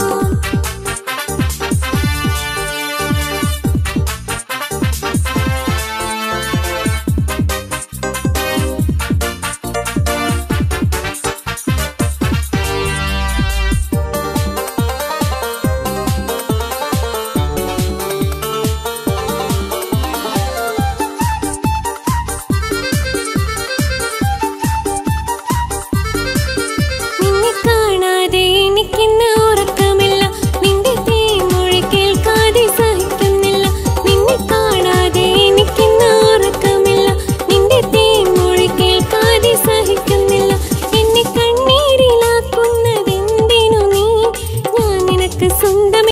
നിന്നെ കാണാതെ എനിക്കിന്ന് ഉറക്കമില്ല നിന്റെ തേൻമൊഴി കേൾക്കാതെ സഹിക്കുന്നില്ല നിന്നെ കാണാതെ എനിക്കിന്ന് ഉറക്കമില്ല നിന്റെ തേൻമൊഴി കേൾക്കാതെ സഹിക്കുന്നില്ല എന്നെ കണ്ണീരിലാക്കുന്നതെന്തിനു നീ ഞാൻ നിനക്ക് സ്വന്തം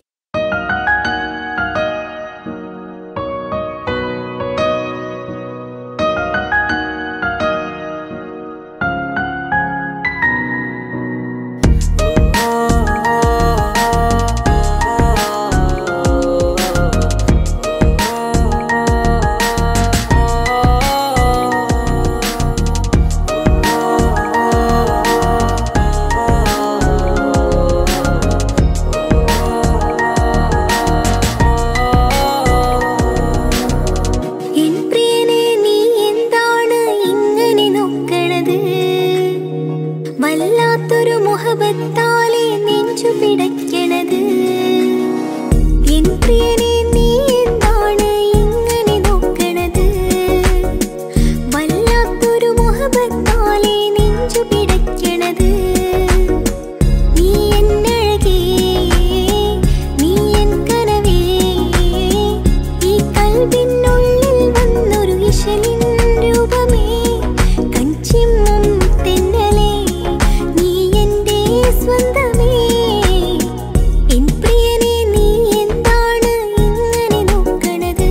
എൻ പ്രിയനെ നീ എന്താണ് ഇങ്ങനെ നോക്കണത് വല്ലാത്തൊരു മുഹബത്താലെ നെഞ്ചു പിടയ്ക്കണത് എൻ പ്രിയനെ നീ എന്താണ് ഇങ്ങനെ നോക്കണത് വല്ലാത്തൊരു മുഹബത്താലെ നെഞ്ചു പിടയ്ക്കണത് നീ എന്നഴകേ നീ എൻ കനവേ ഈ കൽവിനുള്ളിൽ വന്നൊരു ഇശലിൻ രൂപമേ കഞ്ചിമ്മും തെന്നലേ നീ എൻ്റെ സ്വന്തമേ എൻ പ്രിയനെ നീ എന്താണ് ഇങ്ങനെ നോക്കണത്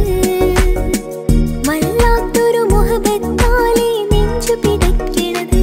വല്ലാത്തൊരു മുഹബത്താലെ നെഞ്ചു പിടയ്ക്കണത്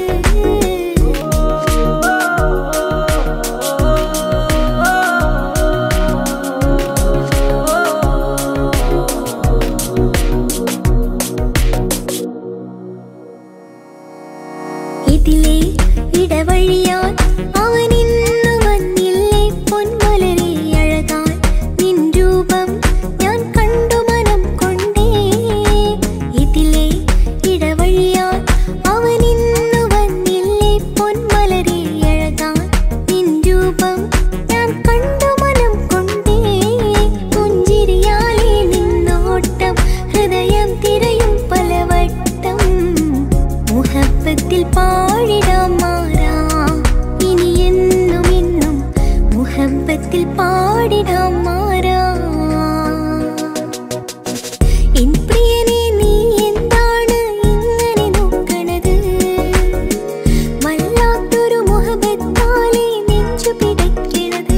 ഇതിലെ ഇടവഴിയാൽ അവനിന്നു വന്നില്ലേ പൊന്മലരെ അഴകാൻ നിൻ രൂപം ഞാൻ കണ്ടു മനം കൊണ്ടേ ഇതിലെ ഇടവഴിയാൽ അവനിന്നു വന്നില്ലേ പൊന്മലരെ അഴകാൻ നിൻ രൂപം ഞാൻ കണ്ടു മനം കൊണ്ടേ പുഞ്ചിരിയാലെ നിന്നോട്ടം ഹൃദയം തിരയും പലവട്ടം മുഹബത്തിൽ പാടിടാം മാറാ ഇനി എന്നും എന്നും മുഹബത്തിൽ പാടിടാം മാറാ എൻ പ്രിയനെ നീ എന്താണ് ഇങ്ങനെ നോക്കണത് വല്ലാത്തൊരു മുഹബത്താലെ നെഞ്ചു പിടയ്ക്കണത്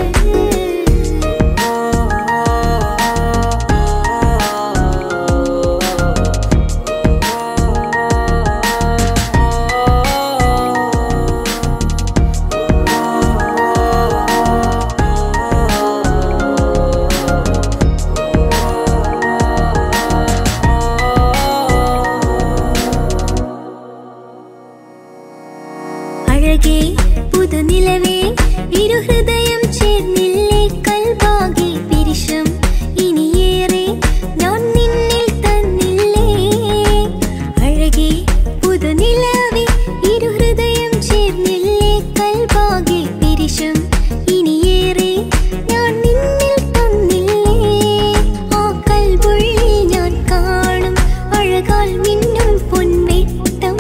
അഴകേ പുതുനിലവേ ഇരുഹൃദയം ചേർന്നില്ലേ കൽവാകെ പിരിശം ഇനിയേറെ ഞാൻ നിന്നിൽ തന്നില്ലേ അഴകേ പുതുനിലവേ ഇരുഹൃദയം ചേർന്നില്ലേ കൽവാകെ പിരിശം ഇനിയേറെ ഞാൻ നിന്നിൽ തന്നില്ലേ ആ കൽവുള്ളിൽ ഞാൻ കാണും അഴകാൽ മിന്നും പൊൻവെട്ടം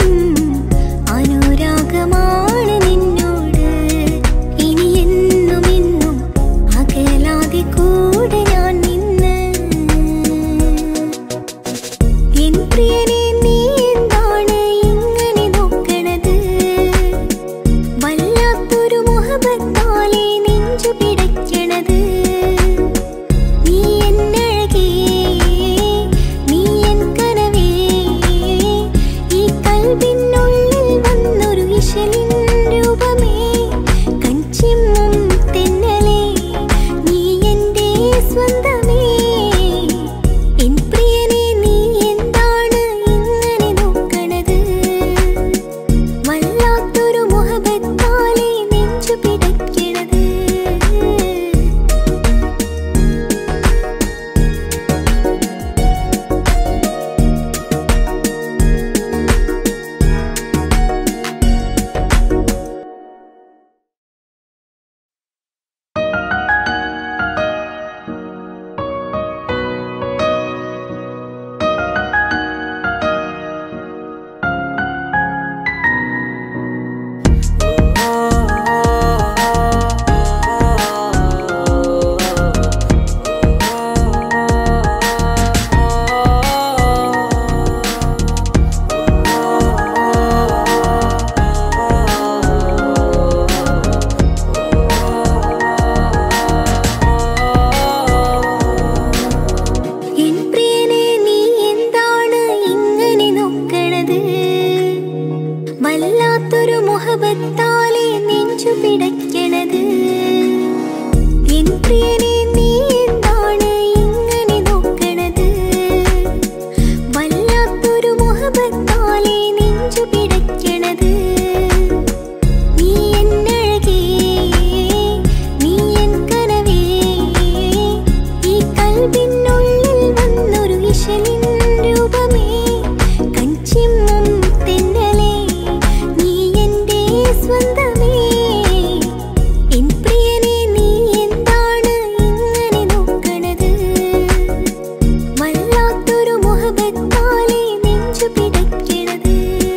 വല്ലാത്തൊരു മുഹബത്താലെ നെഞ്ചു പിടയ്ക്കണത് എൻ പ്രിയനെ നീ എന്താണ് ഇങ്ങനെ നോക്കണത് വല്ലാത്തൊരു മുഹബത്താലെ നെഞ്ചു പിടയ്ക്കണത് നീ എന്നഴകേ നീ എൻ കനവേ ഈ കൽബിനുള്ളിൽ വന്നൊരു ഇശലിൻ രൂപമേ കഞ്ചിമ്മും തെന്നലേ നീ എൻ്റെ സ്വന്തമേ എൻ പ്രിയനെ നീ എന്താണ് ഇങ്ങനെ നോക്കണത് വല്ലാത്തൊരു മുഹബത്താലെ നെഞ്ചു പിടയ്ക്കണത്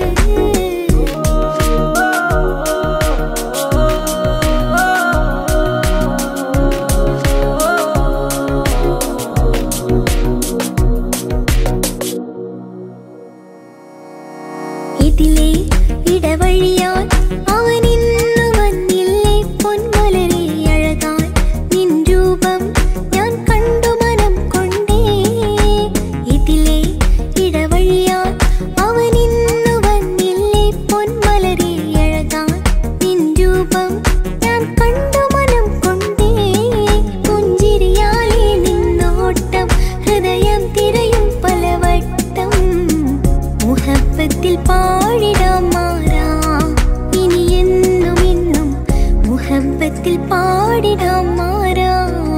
ഇതിലെ ഇടവഴിയാൽ അവനിന്നു വന്നില്ലേ പൊന്മലരെ അഴകാൻ നിൻ രൂപം ഞാൻ കണ്ടു മനം കൊണ്ടേ ഇതിലെ ഇടവഴിയാൽ അവനിന്നു വന്നില്ലേ പൊന്മലരെ അഴകാൻ നിൻ രൂപം ഞാൻ കണ്ടു മനം കൊണ്ടേ പുഞ്ചിരിയാലെ നിന്നോട്ടം ഹൃദയം തിരയും പലവട്ടം മുഹബത്തിൽ പാടിടാം മാറാ ഇനി എന്നും എന്നും മുഹബത്തിൽ പാടിടാം മാറാ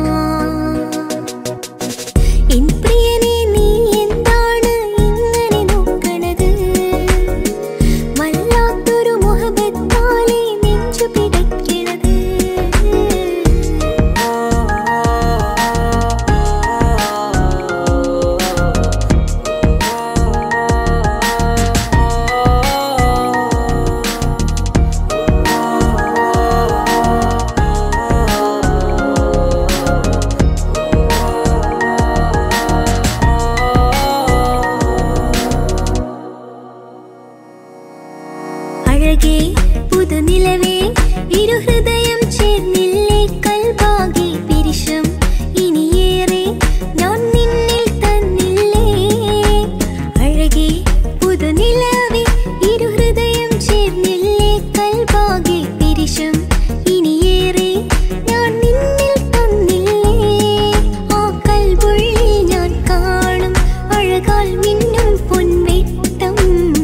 എൻ പ്രിയനെ നീ എന്താണ് ഇങ്ങനെ നോക്കണത് വല്ലാത്തൊരു മുഹബത്താലെ നെഞ്ചു പിടയ്ക്കണത് അഴകേ പുതുനിലവേ ഇരുഹൃദയം ചേർന്നില്ലേ കൽവാകെ പിരിശം ഇനിയേറെ ഞാൻ നിന്നിൽ തന്നില്ലേ അഴകേ പുതുനിലവേ ഇരുഹൃദയം ചേർന്നില്ലേ കൽവാകെ പിരിശം ഇനിയേറെ ഞാൻ നിന്നിൽ തന്നില്ലേ ആ കൽവുള്ളിൽ ഞാൻ കാണും അഴകാൽ മിന്നും പൊൻവെട്ടം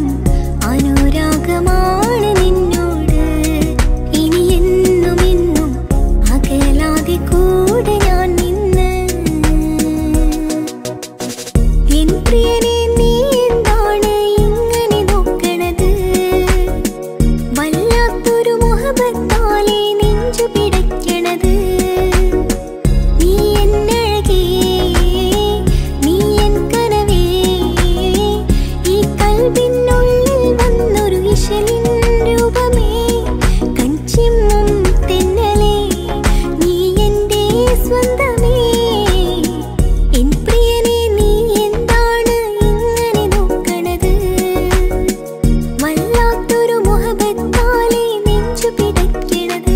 അനുരാഗമാണ് നിന്നോട് ഇനി എന്നും എന്നും അകലാതെ കൂടെ ഞാൻ നിന്ന് എൻ പ്രിയനെ നീ എന്താണ് ഇങ്ങനെ നോക്കണത് വല്ലാത്തൊരു മുഹബത്താലെ നെഞ്ചു പിടയ്ക്കണത് നീ എന്നഴകേ നീ എൻ കനവേ ഈ കൽബിനുള്ളിൽ വന്നൊരു ഇശലിൻ രൂപമേ കഞ്ചിമ്മും തെന്നലേ നീ എൻ്റെ സ്വന്തമേ എൻ പ്രിയനെ നീ എന്താണ് ഇങ്ങനെ നോക്കണത് വല്ലാത്തൊരു മുഹബത്താലെ നെഞ്ചു പിടയ്ക്കണത്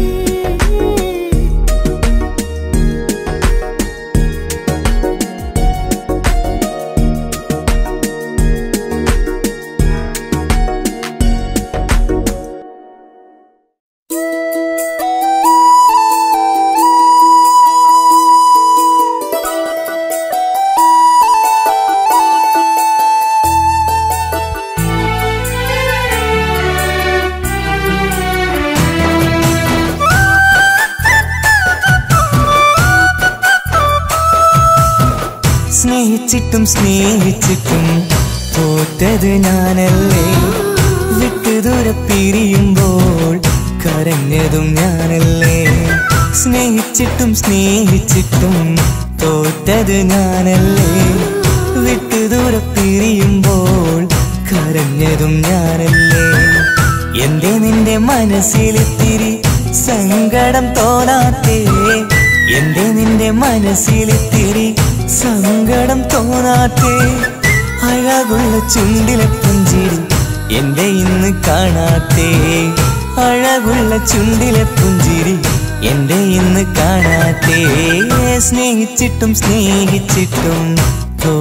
സ്നേഹിച്ചിട്ടും സ്നേഹിച്ചിട്ടും തോറ്റത് ഞാനല്ലേ വിട്ടുദൂരെ പിരിയുമ്പോൾ കരഞ്ഞതും ഞാനല്ലേ സ്നേഹിച്ചിട്ടും സ്നേഹിച്ചിട്ടും തോറ്റത് ഞാനല്ലേ വിട്ടുദൂരെ പിരിയുമ്പോൾ കരഞ്ഞതും ഞാനല്ലേ എന്റെ നിന്റെ മനസ്സിലിത്തിരി സങ്കടം തോന്നാത്തേ എന്റെ നിന്റെ മനസ്സിലിത്തിരി സങ്കടം തോന്നാത്തേ അഴകുള്ള ചുണ്ടിലെ പുഞ്ചിരി എന്റെ ഇന്ന് കാണാത്തേ അഴകുള്ള ചുണ്ടിലെ പുഞ്ചിരി എന്റെ ഇന്ന് കാണാത്തേ സ്നേഹിച്ചിട്ടും സ്നേഹിച്ചിട്ടും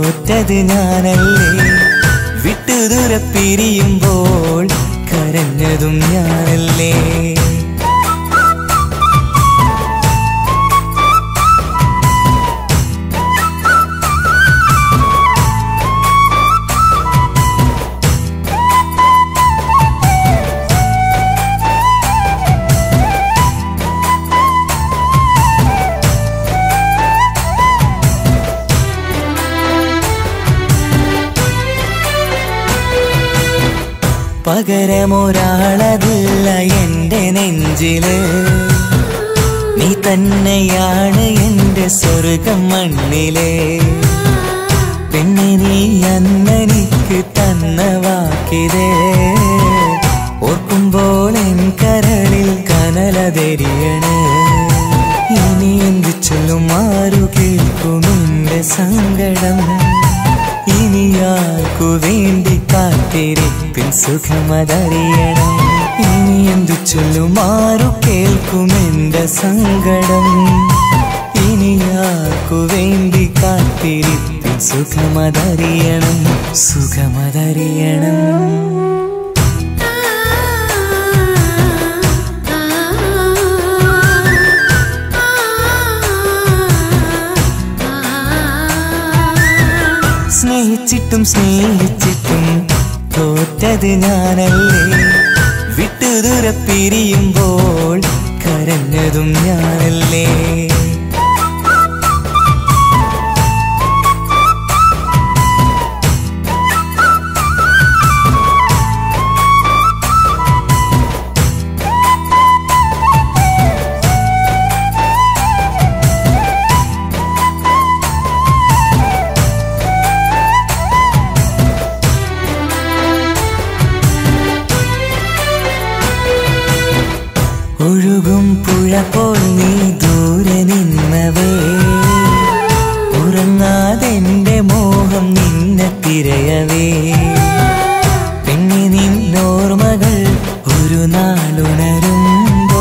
തോറ്റത് ഞാനല്ലേ വിട്ടുദൂരെ പിരിയുമ്പോൾ കരഞ്ഞത് കരഞ്ഞതും ഞാനല്ലേ പകരമൊരാളതില്ല എന്റെ നെഞ്ചില് നീ തന്നെയാണ് എന്റെ സ്വർഗം മണ്ണിലെ പിന്നെ നീ അന്നെനിക്ക് തന്ന വാക്കിതേ ഓർക്കുമ്പോൾ എൻ കരളിൽ കനലതെരിയണ് ഇനി എന്ത് ചൊല്ലും ആരു കേൾക്കും എന്റെ സങ്കടം ഇനി ആർക്കു വേണ്ടി കാത്തിരിപ്പിൻ സുഖമതറിയണം ഇനി എന്തു ചൊല്ലും ആരു കേൾക്കും എന്റെ സങ്കടം ഇനി ആർക്കു വേണ്ടി കാത്തിരിപ്പിൻ സുഖമതറിയണം സുഖമതറിയണം സ്നേഹിച്ചിട്ടും സ്നേഹിച്ചിട്ടും തോറ്റത് ഞാനല്ലേ വിട്ടുദൂരെ പിരിയുമ്പോൾ കരഞ്ഞതും ഞാനല്ലേ ഒഴുകും പുഴ പോൽ നീ ദൂരെ നിന്നവേ ഉറങ്ങാതെന്റെ മോഹം നിന്നെ തിരയവേ പിന്നെ നിന്നോർമ്മകൾ ഒരു നാളുണരുമ്പോ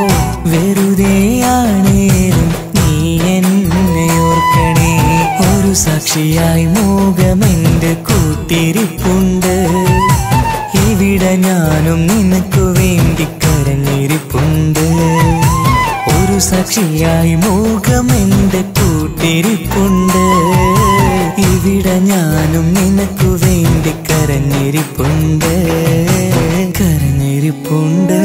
വെറുതെയാണേലും നീ എന്നെ ഓർക്കണേ ഒരു സാക്ഷിയായി മൂകമെന്റെ കൂട്ടിരിപ്പുണ്ട് ഇവിടെ ഞാനും നിനക്കു വേണ്ടി കരഞ്ഞിരിപ്പുണ്ട് ഒരു സാക്ഷിയായി മൂകം എന്റെ കൂട്ടിരിപ്പുണ്ട് ഇവിടെ ഞാനും നിനക്കു വേണ്ടി കരഞ്ഞിരിപ്പുണ്ട് കരഞ്ഞിരിപ്പുണ്ട്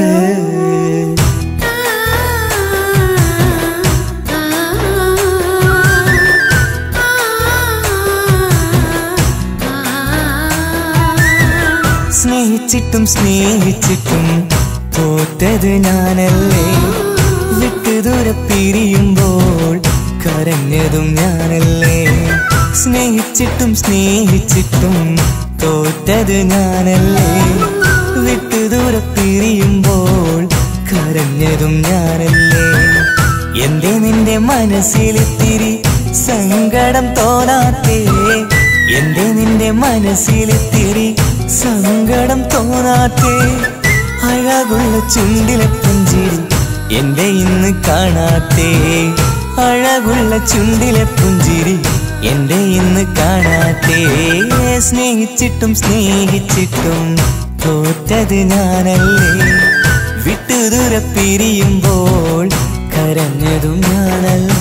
സ്നേഹിച്ചിട്ടും സ്നേഹിച്ചിട്ടും തോറ്റത് ഞാനല്ലേ വിട്ടുദൂരെ പിരിയുമ്പോൾ കരഞ്ഞതും ഞാനല്ലേ സ്നേഹിച്ചിട്ടും സ്നേഹിച്ചിട്ടും തോറ്റത് ഞാനല്ലേ വിട്ടുദൂരെ പിരിയുമ്പോൾ കരഞ്ഞതും ഞാനല്ലേ എന്റെ നിന്റെ മനസ്സിലിത്തിരി സങ്കടം തോന്നാത്തേ എന്റെ നിന്റെ മനസ്സിലിത്തിരി സങ്കടം തോന്നാത്തേ അഴകുള്ള ചുണ്ടിലെ പുഞ്ചിരി എന്റെ ഇന്ന് കാണാത്തേ അഴകുള്ള ചുണ്ടിലെ പുഞ്ചിരി എന്റെ ഇന്ന് കാണാത്തേ സ്നേഹിച്ചിട്ടും സ്നേഹിച്ചിട്ടും തോറ്റത് ഞാനല്ലേ വിട്ടുദൂരെ പിരിയുമ്പോൾ കരഞ്ഞതും ഞാനല്ലേ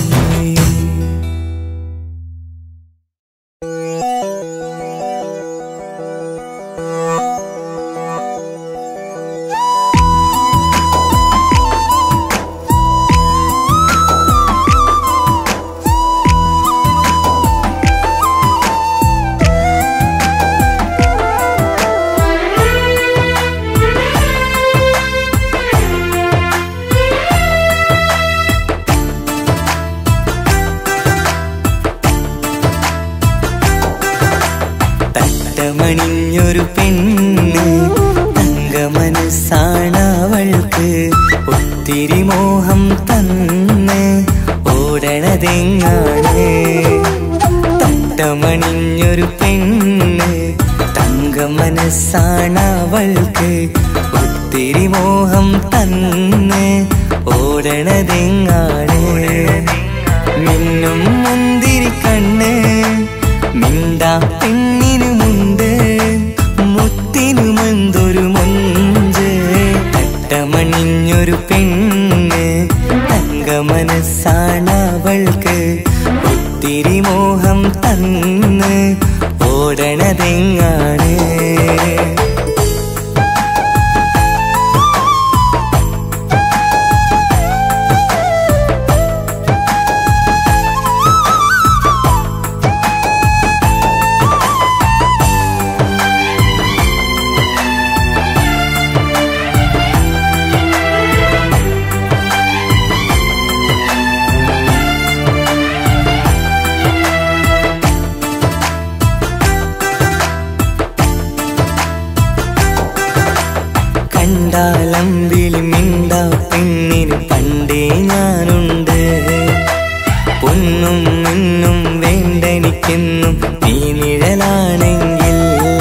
തട്ടമണിഞ്ഞൊരു പെണ്ണ് തങ്ക മനസ്സാണവൾക്ക് ഒത്തിരി മോഹം തന്ന് ഓടണതെങ്ങാണ് തട്ടമണിഞ്ഞൊരു പെണ്ണ് തങ്ക മനസ്സാണവൾക്ക് ഒത്തിരി മോഹം തന്ന് ഓടണതെങ്ങാണ് മിന്നും മുന്തിരി കണ്ണ് മിണ്ടാ പെണ്ണിനുമുണ്ട് മുത്തിനുമെന്തൊരു മൊഞ്ച് കണ്ടാലമ്പിളി മിണ്ട പെണ്ണിന് പണ്ടേ ഞാനുണ്ട് പൊന്നും മിന്നും വേണ്ടെനിക്കെന്നും നീ നിഴലാണെങ്കിൽ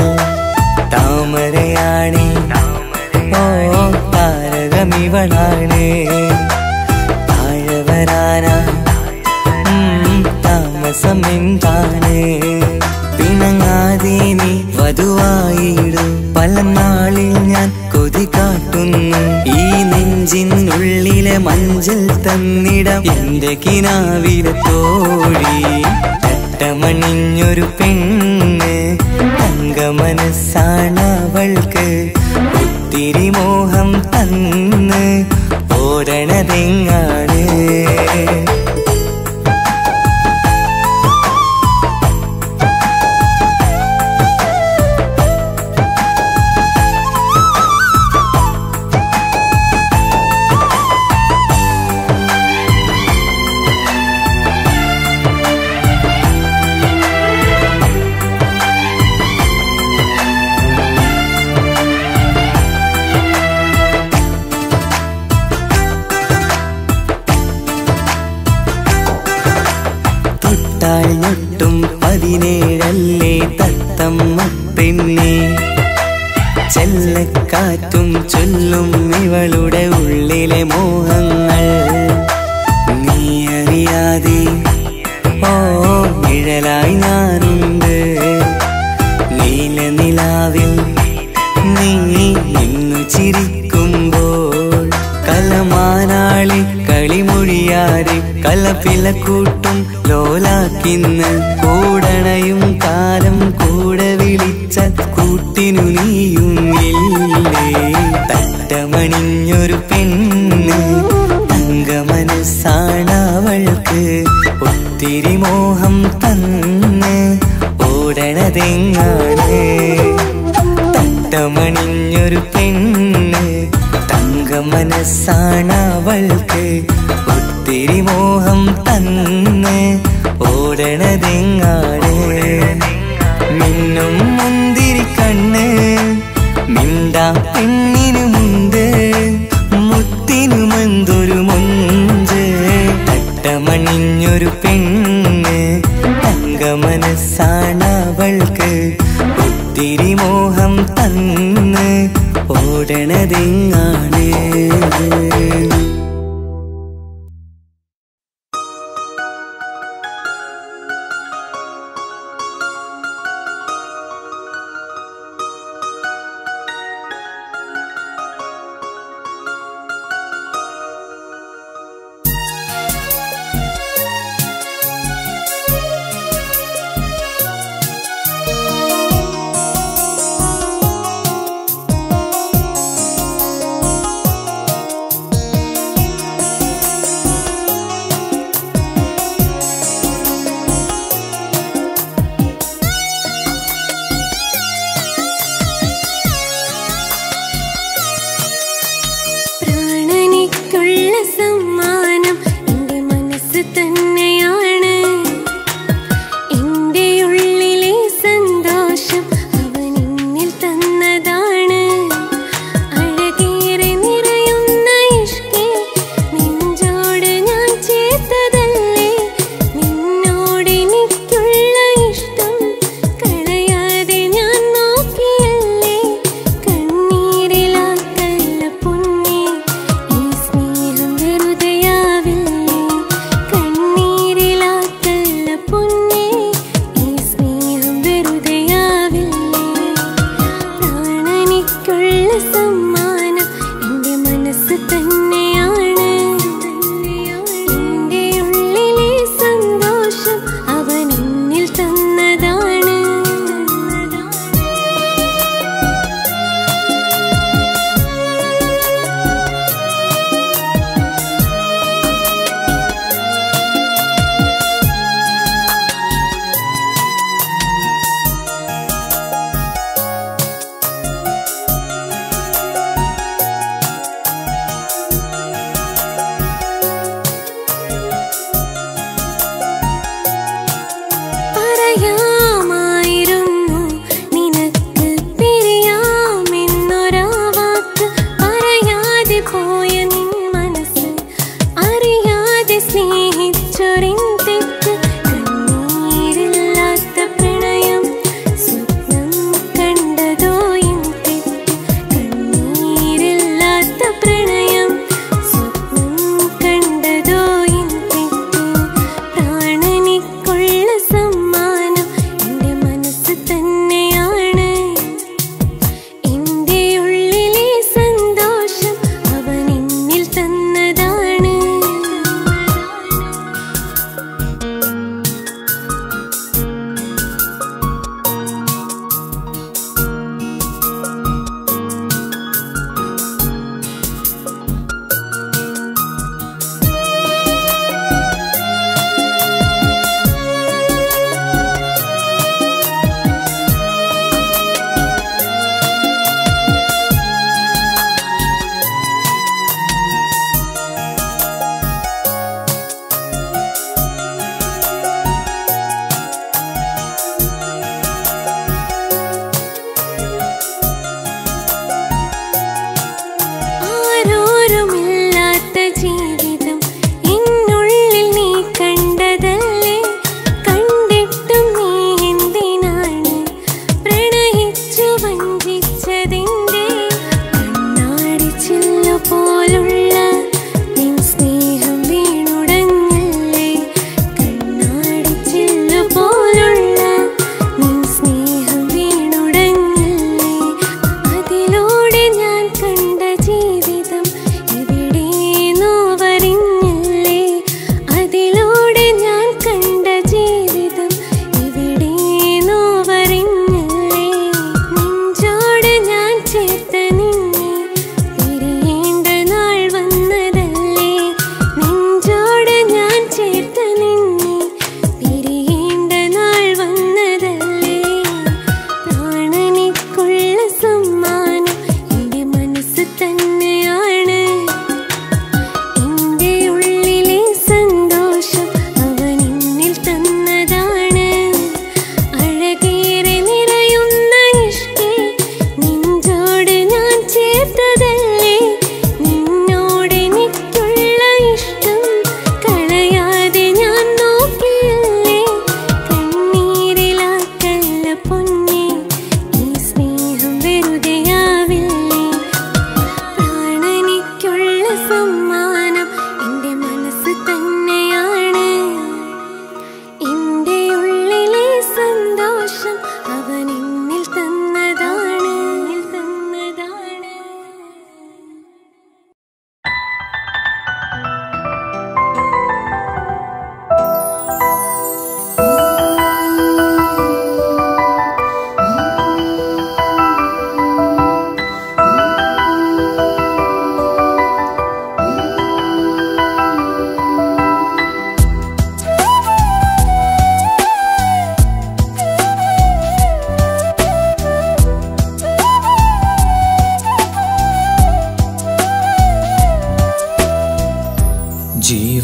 താമരയാണേ ഓ താരകമിവളാണ് താഴെ വരാനാ ഉം, താമസം എന്താണ് പിണങ്ങാതെ നീ വധുവായിടു പല നാളിൽ ഞാൻ കൊതി കാട്ടുന്നു ഈ നെഞ്ചിനുള്ളിലെ മഞ്ചൽ തന്നിടം എന്റെ കിനാവിലെ തോഴി തട്ടമണിഞ്ഞൊരു പെണ്ണ് തങ്കമനസ്സാണ് അവൾക്ക് ഒത്തിരി മോഹം തന്ന് ഓടണതെങ്ങാണ് തൊട്ടാൽ ഞൊട്ടും പതിനേഴല്ലേ തത്തമ്മ പെണ്ണെ ചെല്ലക്കാറ്റും ചൊല്ലും ഇവളുടെ ഉള്ളിലെ മോഹങ്ങൾ നീ അറിയാതെ ഓ നിഴലായി ഞാനുണ്ട് നീല നിലാവിൽ നീ ഇന്നു ചിരിക്കുമ്പോൾ കലമാനാളി കളിമൊഴിയാതെ കലപ്പില കൂട്ടും ലോലാക്കിന്ന് കൂടണയും കാലം കൂടെ വിളിച്ച കൂട്ടിനു നീയും ഇല്ലേ തട്ടമണിഞ്ഞൊരു പെണ്ണ് തങ്കമനസ്സാണ് അവൾക്ക് ഒത്തിരി മോഹം തന്ന് ഓടണതെങ്ങാണ് തട്ടമണിഞ്ഞൊരു പെണ്ണ് തങ്കമനസ്സാണ് അവൾക്ക് ഒത്തിരി മോഹം തന്ന് ഓടണതെങ്ങാണ് മിന്നും മുന്തിരി കണ്ണ് മിണ്ടാ പെണ്ണിനുമുണ്ട് മുത്തിനുമെന്തൊരു മുഞ്ച് തട്ടമണിഞ്ഞൊരു പെണ്ണ് തങ്കമനസ്സാണ് അവൾക്ക് ഒത്തിരി മോഹം തന്ന് ഓടണതെങ്ങാണ്
പ്രാണനിക്കുള്ള സമ്മാനം എൻ്റെ മനസ്സ് തന്നെയാണ് എൻ്റെ ഉള്ളിലെ സന്തോഷം അവൻ എന്നിൽ തന്നതാണ് അഴകേറെ നിറയുന്ന ഇഷ്കേ നെഞ്ചോട് ഞാൻ ചേർത്തതല്ലേ നിന്നോട് എനിക്കുള്ള ഇഷ്ടം കളയാതെ ഞാൻ നോക്കിയല്ലേ കണ്ണീരിലാക്കല്ല പൊന്നേ ഈ സ്നേഹം വെറുതെയാവില്ലേ കണ്ണീരിലാക്കല്ല പൊന്നേ ഈ സ്നേഹം വെറുതെയാവില്ലേ പ്രാണനിക്കുള്ള സമ്മാനം എൻ്റെ മനസ്സ് തന്നെയാണ് എൻ്റെ ഉള്ളിലെ സന്തോഷം അവൻ എന്നിൽ തന്നതാണ്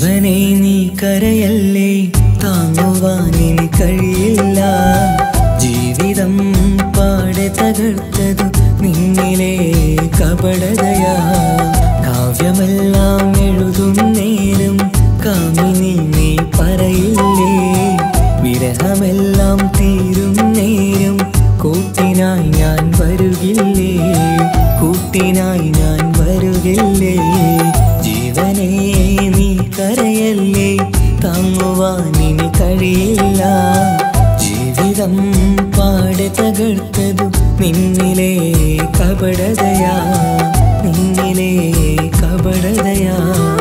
ജീവനെ നീ കരയല്ലേ താങ്ങുവാനിനി കഴിയില്ല ജീവിതം പാടെ തകർത്തതു നിന്നിലെ കപടതയാ കാവ്യമെല്ലാം എഴുതും നേരം കാമിനി നീ പറയില്ലേ വിരഹമെല്ലാം തീരും നേരം കൂട്ടിനായി ഞാൻ വരുകില്ലേ കൂട്ടിനായി ഞാൻ വരുകില്ലേ ജീവനെ നീ കരയല്ലേ താങ്ങുവാനിനി കഴിയില്ല ജീവിതം പാടെ തകർത്തതു നിന്നിലെ കപടതയാ നിന്നിലെ കപടതയാ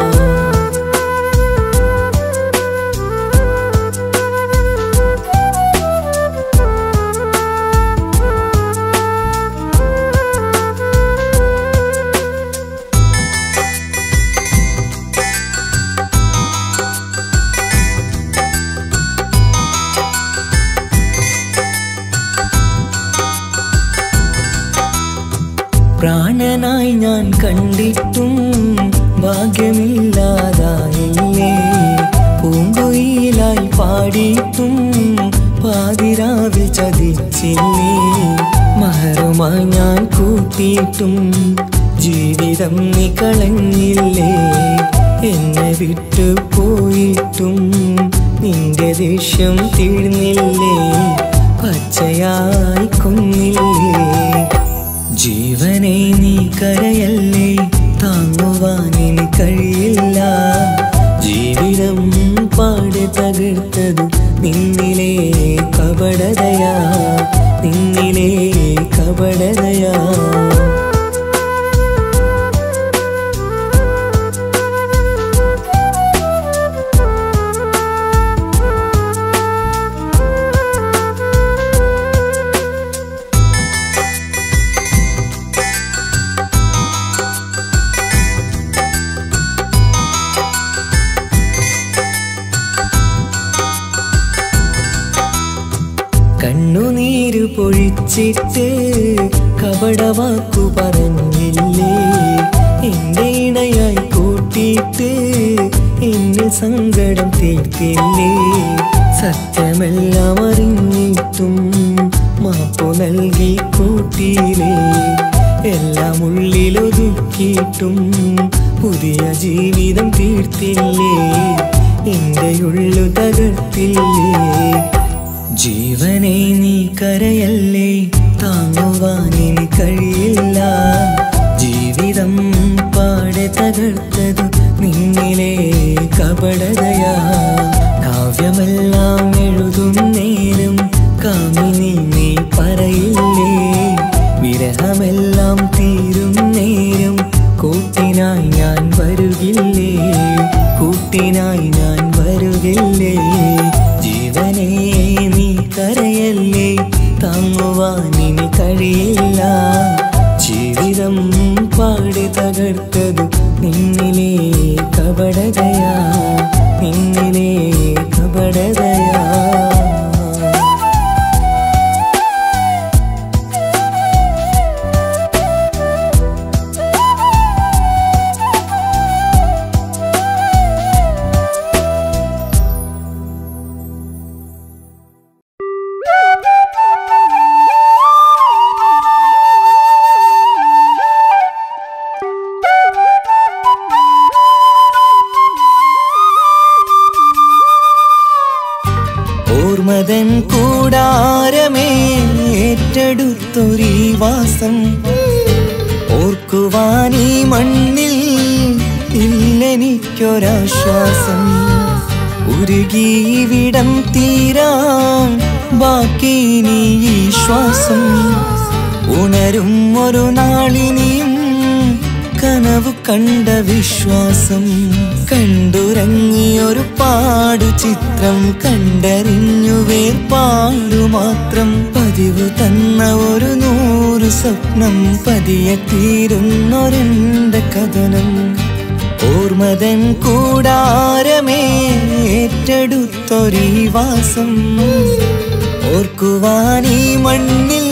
പ്രാണനായി ഞാൻ കണ്ടിട്ടും ഭാഗ്യമില്ലാതായില്ലേ പൂങ്കുയിലായി പാടിയിട്ടും പാതിരാവിൽ ചതിച്ചില്ലേ മഹറുമായി ഞാൻ കൂട്ടിയിട്ടും ജീവിതം നീ കളഞ്ഞില്ലേ എന്നെ വിട്ടു പോയിട്ടും നിന്റെ ദേഷ്യം തീർന്നില്ലേ പച്ചയായി കൊന്നില്ലേ ജീവനെ നീ കരയല്ലേ താങ്ങുവാനിനി കഴിയില്ല ജീവിതം പാടെ തകർത്തതു നിന്നിലെ കപടതയാ നിന്നിലെ കപടതയാ കണ്ണുനീര് പൊഴിച്ചിട്ട് കപടവാക്കു പറഞ്ഞില്ലേ എന്റെ ഇണയായി കൂട്ടിയിട്ട് എന്നിൽ സങ്കടം തീർത്തില്ലേ സത്യമെല്ലാം അറിഞ്ഞിട്ടും മാപ്പു നൽകി കൂട്ടിയില്ലേ എല്ലാം ഉള്ളിലൊതുക്കിയിട്ടും പുതിയ ജീവിതം തീർത്തില്ലേ എന്റെ ഉള്ളു തകർത്തില്ലേ ജീവനെ നീ കരയല്ലേ താങ്ങുവാനിനി കഴിയില്ല ജീവിതം പാടെ തകർത്തതു നിന്നിലെ കപടതയാ കാവ്യമെല്ലാം എഴുതും നേരം കാമിനി നീ പറയില്ലേ വിരഹമെല്ലാം തീരും നേരം കൂട്ടിനായി ഞാൻ വരുകില്ലേ കൂട്ടിനായി ഞാൻ വരുകില്ലേ ജീവനെ നീ കരയല്ലേ താങ്ങുവാനിനി കഴിയില്ല ജീവിതം പാടി തകർത്തതു നിന്നിലെ കപടതയാ നിന്നിലെ കപടതയാ ഓർമ്മതൻ കൂടാരമേ ഏറ്റെടുത്തൊരീ വാസം ഓർക്കുവാനീ മണ്ണിൽ ഇല്ലെനിക്കൊരാശ്വാസം ഉരുകിവിടം തീരാൻ ബാക്കി നീ ഈ ശ്വാസം ഉണരും ഒരു നാളിനിയും കനവു കണ്ട വിശ്വാസം കണ്ടുറങ്ങിയൊരു പാടു ചിത്രം കണ്ടറിഞ്ഞു വേർപാടു മാത്രം പതിവ് തന്ന ഒരു നൂറ് സ്വപ്നം പതിയെ തീരുന്നൊരെന്റെ കഥനം ഓർമ്മതൻ കൂടാരമേ ഏറ്റെടുത്തൊരീ വാസം ഓർക്കുവാനീ മണ്ണിൽ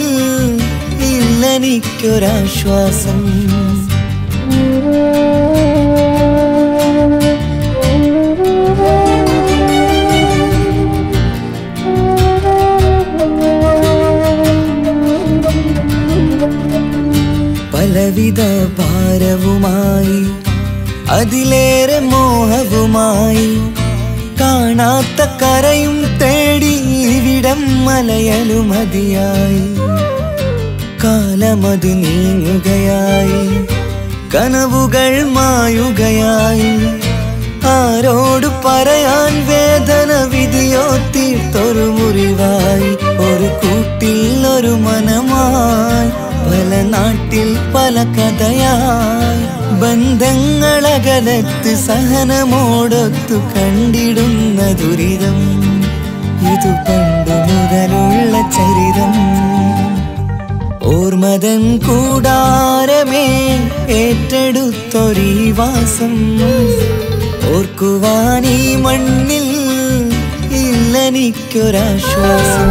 ഇല്ലെനിക്കൊരാശ്വാസം
ആ
ജീവിത ഭാരവുമായി അതിലേറെ മോഹവുമായി കാണാത്ത കരയും തേടി ഇവിടം മലയലുമതിയായി കാലമത് നീങ്ങുകയായി കനവുകൾ മായുകയായി ആരോട് പറയാൻ വേദന വിധിയോ തീർത്തൊരു മുറിവായി ഒരു കൂട്ടിൽ ഒരു മനമായി പല നാട്ടിൽ പല കഥയായി ബന്ധങ്ങളകലത്ത് സഹനമോടൊത്തു കണ്ടിടുന്ന ദുരിതം ഇതു പണ്ടു മുതലുള്ള ചരിതം ഓർമ്മതൻ കൂടാരമേ ഏറ്റെടുത്തൊരീ വാസം ഓർക്കുവാൻ ഈ മണ്ണിൽ ഇല്ലെനിക്കൊരാശ്വാസം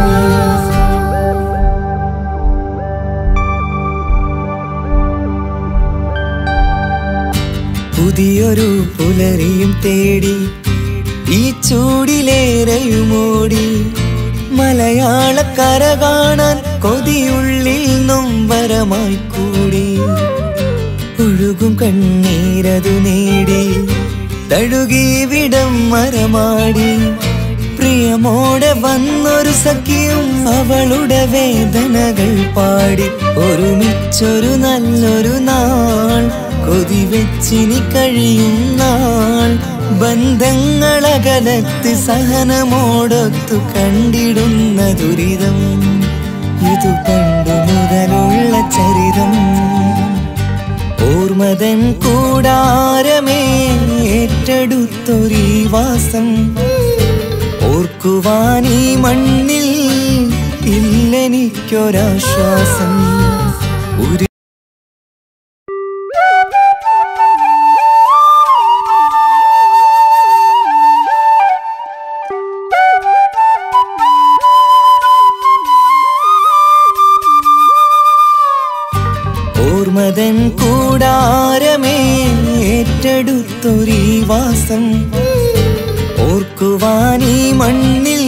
പുതിയൊരു പുലരിയും തേടി ഈ ചൂടിലേറെയുമോടി മലയാളക്കര കാണാൻ കൊതിയുള്ളിൽ നൊമ്പരമായി കൂടി ഒഴുകും കണ്ണീരതു നേടി തഴുകി വിടം മരമാടി പ്രിയമോടെ വന്നൊരു സഖിയും അവളുടെ വേദനകൾ പാടി ഒരുമിച്ചൊരു നല്ലൊരു നാൾ കൊതി വെച്ചിനി കഴിയും നാൾ ബന്ധങ്ങളകലത്ത് സഹനമോടൊത്തു കണ്ടിടുന്ന ദുരിതം ഇതു പണ്ടു മുതലുള്ള ചരിതം ഓർമ്മതൻ കൂടാരമേ ഏറ്റെടുത്തൊരീ വാസം ഓർക്കുവാൻ ഈ മണ്ണിൽ ഇല്ലെനിക്കൊരാശ്വാസം ഒരു ഓർമ്മതൻ കൂടാരമേ ഏറ്റെടുത്തൊരീ വാസം ഓർക്കുവാൻ ഈ മണ്ണിൽ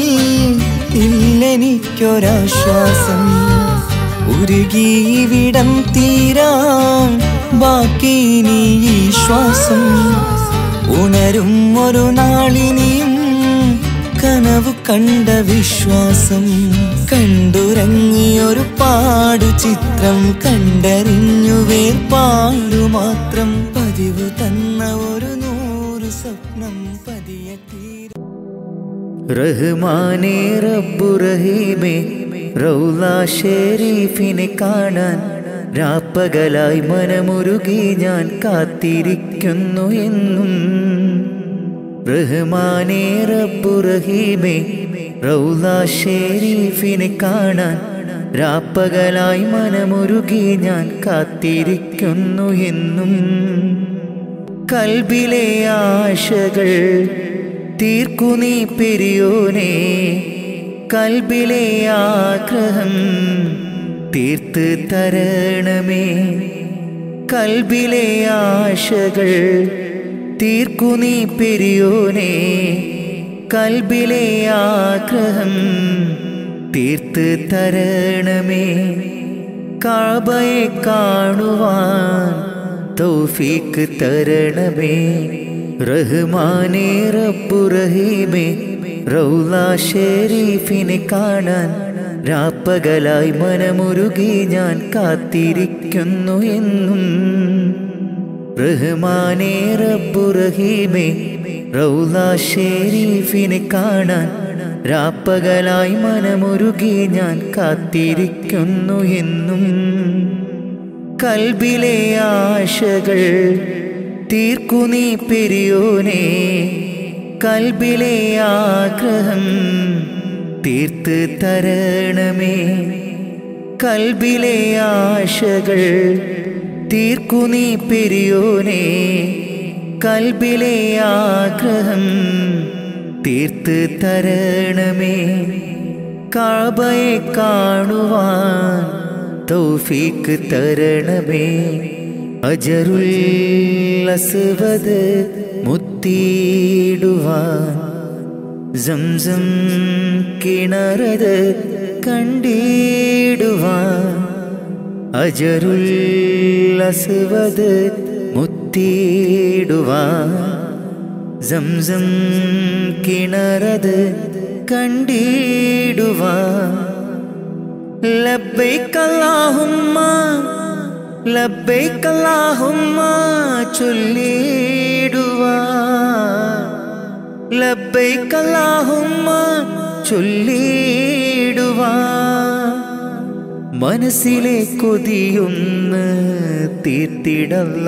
ഇല്ലെനിക്കൊരാശ്വാസം ഉരുകിവിടം തീരാൻ ബാക്കി നീ ഈ ശ്വാസം ഉണരും ഒരു നാളിനിയും കനവു കണ്ട വിശ്വാസം കണ്ടുറങ്ങിയൊരു പാടു ചിത്രം കണ്ടറിഞ്ഞു വേർപാടു മാത്രം പതിവ് തന്ന ഒരു നൂറ് സ്വപ്നം പതിയെ തീര
റഹ്മാനേ റബ്ബു റഹീമേ റൗല ഷെരീഫിനെ കാണാൻ രാപ്പകലായി മനമുരുകി ഞാൻ കാത്തിരിക്കുന്നു എന്നും റഹ്മാനേ റബ്ബു റഹീമേ റൗല ഷെരീഫിനെ കാണാൻ രാപ്പകലായി മനമുരുകി ഞാൻ കാത്തിരിക്കുന്നു എന്നും കൽബിലെ ആശകൾ തീർക്കു നീ പെരിയോനെ കൽബിലെ ആഗ്രഹം തീർത്ത് തരണമേ കൽബിലെ ആശകൾ തീർക്കു നീ പെരിയോനെ കൽബിലെ ആഗ്രഹം തീർത്ത് തരണമേ കാബയെ കാണുവാൻ തൗഫീക്ക് തരണമേ റഹ്മാനേ റബ്ബു റഹീമേ റൗല ഷെരീഫിനെ കാണാൻ രാപ്പകലായി മനമുരുകി ഞാൻ കാത്തിരിക്കുന്നു എന്നും റഹ്മാനേ റബ്ബു റഹീമേ റൗല ഷെരീഫിനെ കാണാൻ രാപ്പകലായി മനമുരുകി ഞാൻ കാത്തിരിക്കുന്നു എന്നും കൽബിലെ ആശകൾ തീർക്കു നീ പെരിയോനെ കൽബിലെ ആഗ്രഹം തീർത്ത് തരണമേ കൽബിലെ ആശകൾ തീർക്കു നീ പെരിയോനെ കൽബിലെ ആഗ്രഹം തീർത്ത് തരണമേ കാബയെ കാണുവാൻ തൗഫീക്ക് തരണമേ അജറുൽ അസ്വദ് മുത്തിയിടുവാൻ സംസം കിണറത് കണ്ടിടുവാൻ
അജറുൽ അസ്വദ് മുത്തിയിടുവാൻ സംസം കിണറത് കണ്ടിടുവാൻ ലബ്ബൈക അല്ലാഹുമ്മ ലബ്ബൈക അല്ലാഹുമ്മ ചൊല്ലിടുവാൻ ലബ്ബൈക അല്ലാഹുമ്മ ചൊല്ലിടുവാൻ മനസ്സിലെ കൊതിയൊന്ന് തീർത്തിടല്ല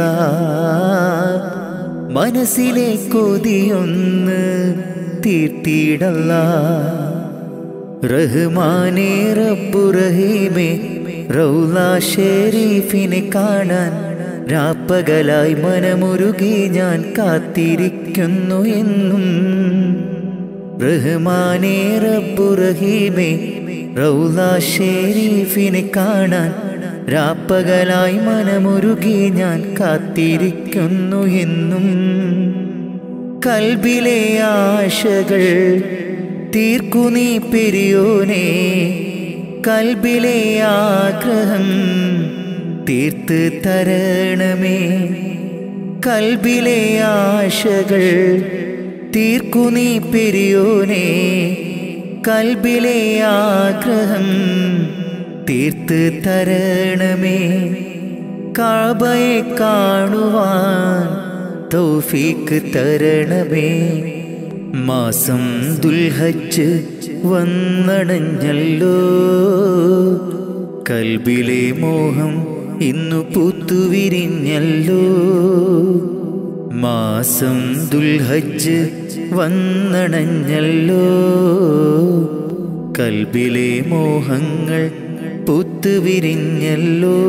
മനസ്സിലെ കൊതിയൊന്ന് തീർത്തിടല്ല റഹ്മാനേ റബ്ബു റഹീമേ റൗല ഷെരീഫിനെ കാണാൻ രാപ്പകലായി മനമുരുകി ഞാൻ കാത്തിരിക്കുന്നു എന്നും റഹ്മാനേ റബ്ബു റഹീമേ റൗല ഷെരീഫിനെ കാണാൻ രാപ്പകലായി മനമുരുകി ഞാൻ കാത്തിരിക്കുന്നു എന്നും കൽബിലെ ആശകൾ തീർക്കു നീ പെരിയോനെ കൽബിലെ ആഗ്രഹം തീർത്ത് തരണമേ കൽബിലെ ആശകൾ തീർക്കു നീ പെരിയോനെ കൽബിലെ ആഗ്രഹം തീർത്ത് തരണമേ കാബയെ കാണുവാൻ തൗഫീക്ക് തരണമേ മാസം ദുൽഹജ്ജ് വന്നടഞ്ഞല്ലോ കൽബിലെ മോഹം ഇന്നു പൂത്തുവിരിഞ്ഞല്ലോ മാസം ദുൽഹജ്ജ് വന്നണഞ്ഞല്ലോ കൽബിലെ മോഹങ്ങൾ പൂത്തുവിരിഞ്ഞല്ലോ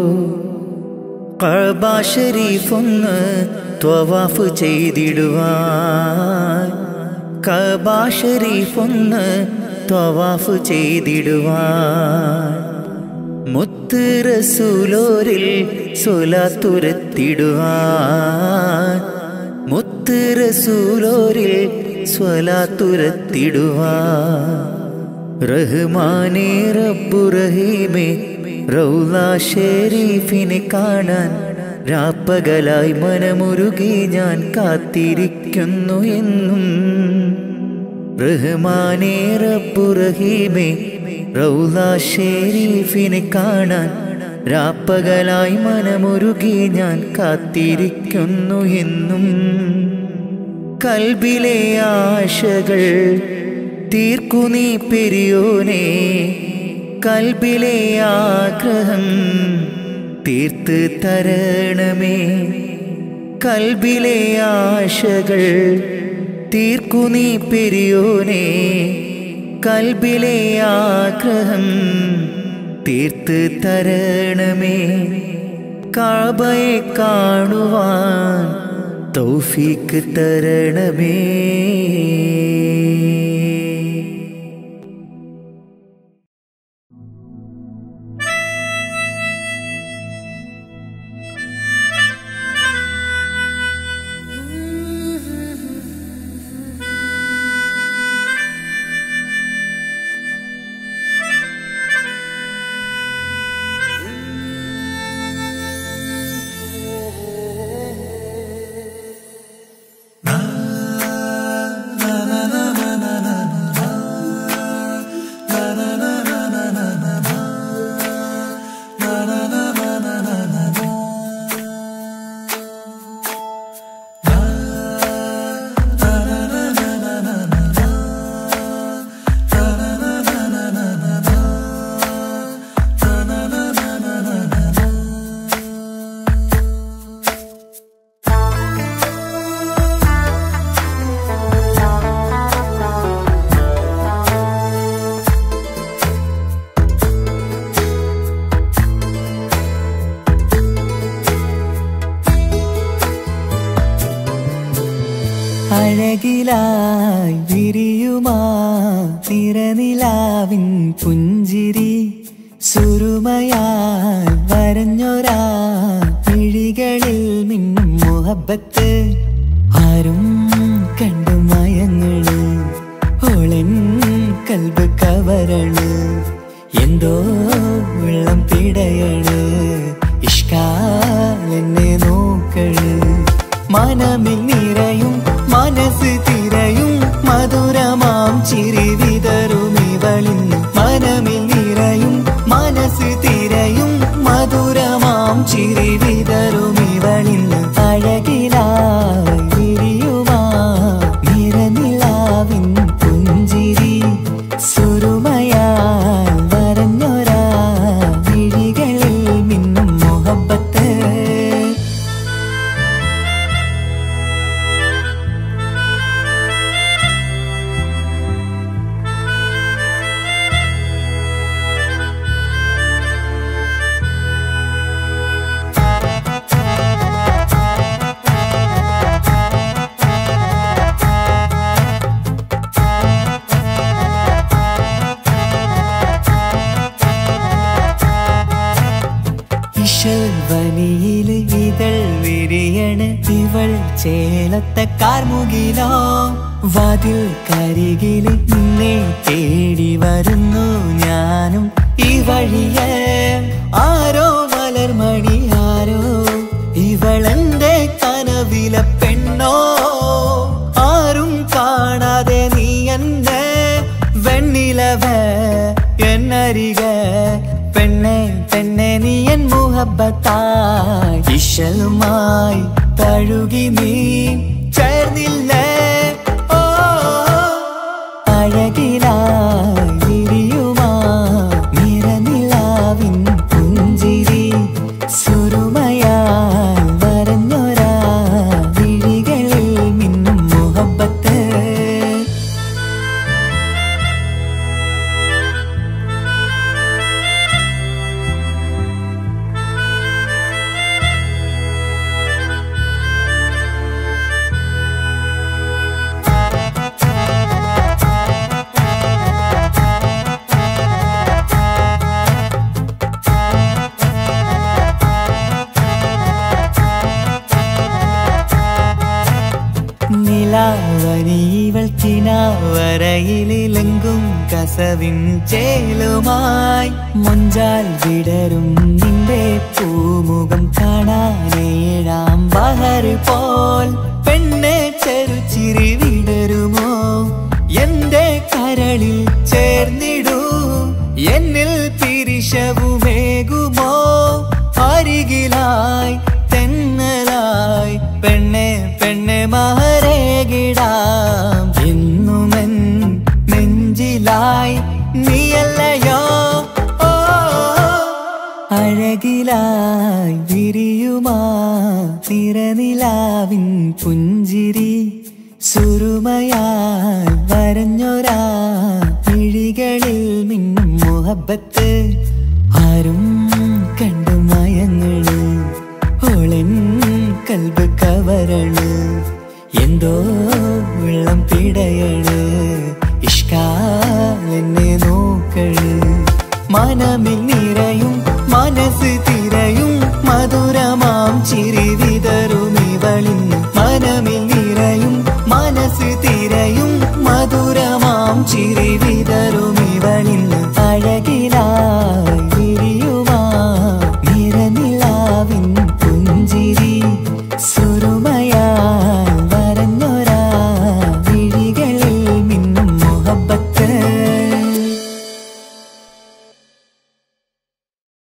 കഅബ ഷരീഫൊന്ന് ത്വവാഫ് ചെയ്തിടുവാൻ കഅബ ഷരീഫൊന്ന് ത്വവാഫ് ചെയ്തിടുവാൻ മുത്ത് റസൂലോരിൽ സ്വലാത്തുരത്തിടുവാൻ മുത്ത് റസൂലോരിൽ സ്വലാത്തുരത്തിടുവാൻ റഹ്മാനേ റബ്ബു റഹീമേ റൗല ഷെരീഫിനെ കാണാൻ രാപ്പകലായി മനമുരുകി ഞാൻ കാത്തിരിക്കുന്നു എന്നും റഹ്മാനേ റബ്ബു റഹീമേ റൗല ഷെരീഫിനെ കാണാൻ രാപ്പകലായി മനമുരുകി ഞാൻ കാത്തിരിക്കുന്നു എന്നും കൽബിലെ ആശകൾ തീർക്കു നീ പെരിയോനെ കൽബിലെ ആഗ്രഹം തീർത്ത് തരണമേ കൽബിലെ ആശകൾ തീർക്കു നീ പെരിയോനെ കൽബിലെ ആഗ്രഹം തീർത്ത് തരണമേ കാബയെ കാണുവാൻ തൗഫീക്ക് തരണമേ
അഴകിലായി വിരിയുമാ തിരനിലാവിൻ പുഞ്ചിരി സുരുമയാൽ വരഞ്ഞൊരാ മിഴികളിൽ മിന്നും മുഹബത്ത് ആരും കണ്ടു മയങ്ങള് ഓളൻ കൽബ് കവരണ്
എന്തോ വെള്ളം പിടയണ് ഇഷ്കാൽ എന്നെ നോക്കള് മനമിൽ നിറയും മനസ്സ് തിരയും മധുരമാം ചിരി വിതറും ഇവളിന്ന് മനമിൽ നിറയും മനസ്സ് തിരയും മധുരമാം ചിരി വിതറും ഇവളിന്ന് അഴകിലായി വിരിയുമാ നിറനിലാവിൻ പുഞ്ചിരി സുരുമയാൽ വരഞ്ഞൊരാ വിഴികളിൽ മിന്നും മുഹബത്ത് ഇഷൽവനിയില് ഇതൾ വിരിയണ് ഇവൾ ചേലത്തെ കാർമുകിലോ വാതിൽ കരികില് നിന്നെ തേടി വരുന്നു ഞാനും ഈ വഴിയെ ആരോ മലർമണി ആരോ ഇവളെന്റെ കനവിലെ പെണ്ണോ ആരും കാണാതെ നീ എന്നെ വെണ്ണിലവ എന്നരിക പെണ്ണെ പെണ്ണെ നീ എൻ മുഹബത്തായി ഇശലുമായി തഴുകി നീ ചേർന്നില്ലേ ഓ അഴകിലായി വിരിയുമാ നിറനിലാവിൻ പുഞ്ചിരി സുരുമയാൽ വരഞ്ഞൊരാ വിഴികളിൽ മിന്നും മുഹബത്ത് നിലാവനീവൾ കിനാവരയിലെങ്കും കസവിൻ ചേലുമായി മുഞ്ചാൽ വിടരും നിന്റെ പൂമുഖം കാണാനേഴാം ബഹർ പോൽ പെണ്ണെ ചെറുചിരി വിടരുമോ എന്റെ കരളിൽ ചേർന്നിടൂ എന്നിൽ പിരിശവുമേകുമോ അരികിലായി തെന്നലായി പെണ്ണെ പെണ്ണെ മഹരേകിടാം എന്നുമെൻ നെഞ്ചിലായി നീയല്ലയോ ഓ അഴകിലായി വിരിയുമാ തിരനിലാവിൻ പുഞ്ചിരി സുരുമയാൽ വരഞ്ഞൊരാ വിഴികളിൽ മിന്നും മുഹബത്ത് ആരും കണ്ടു മയങ്ങള് ഓളൻ കൽബ് കവരണ് എന്തോ വെള്ളം പിടയണ് ഇഷ്കാൽ എന്നെ നോക്കള് മനമിൽ നിറയും മനസ്സ് തിരയും മധുരമാം ചിരി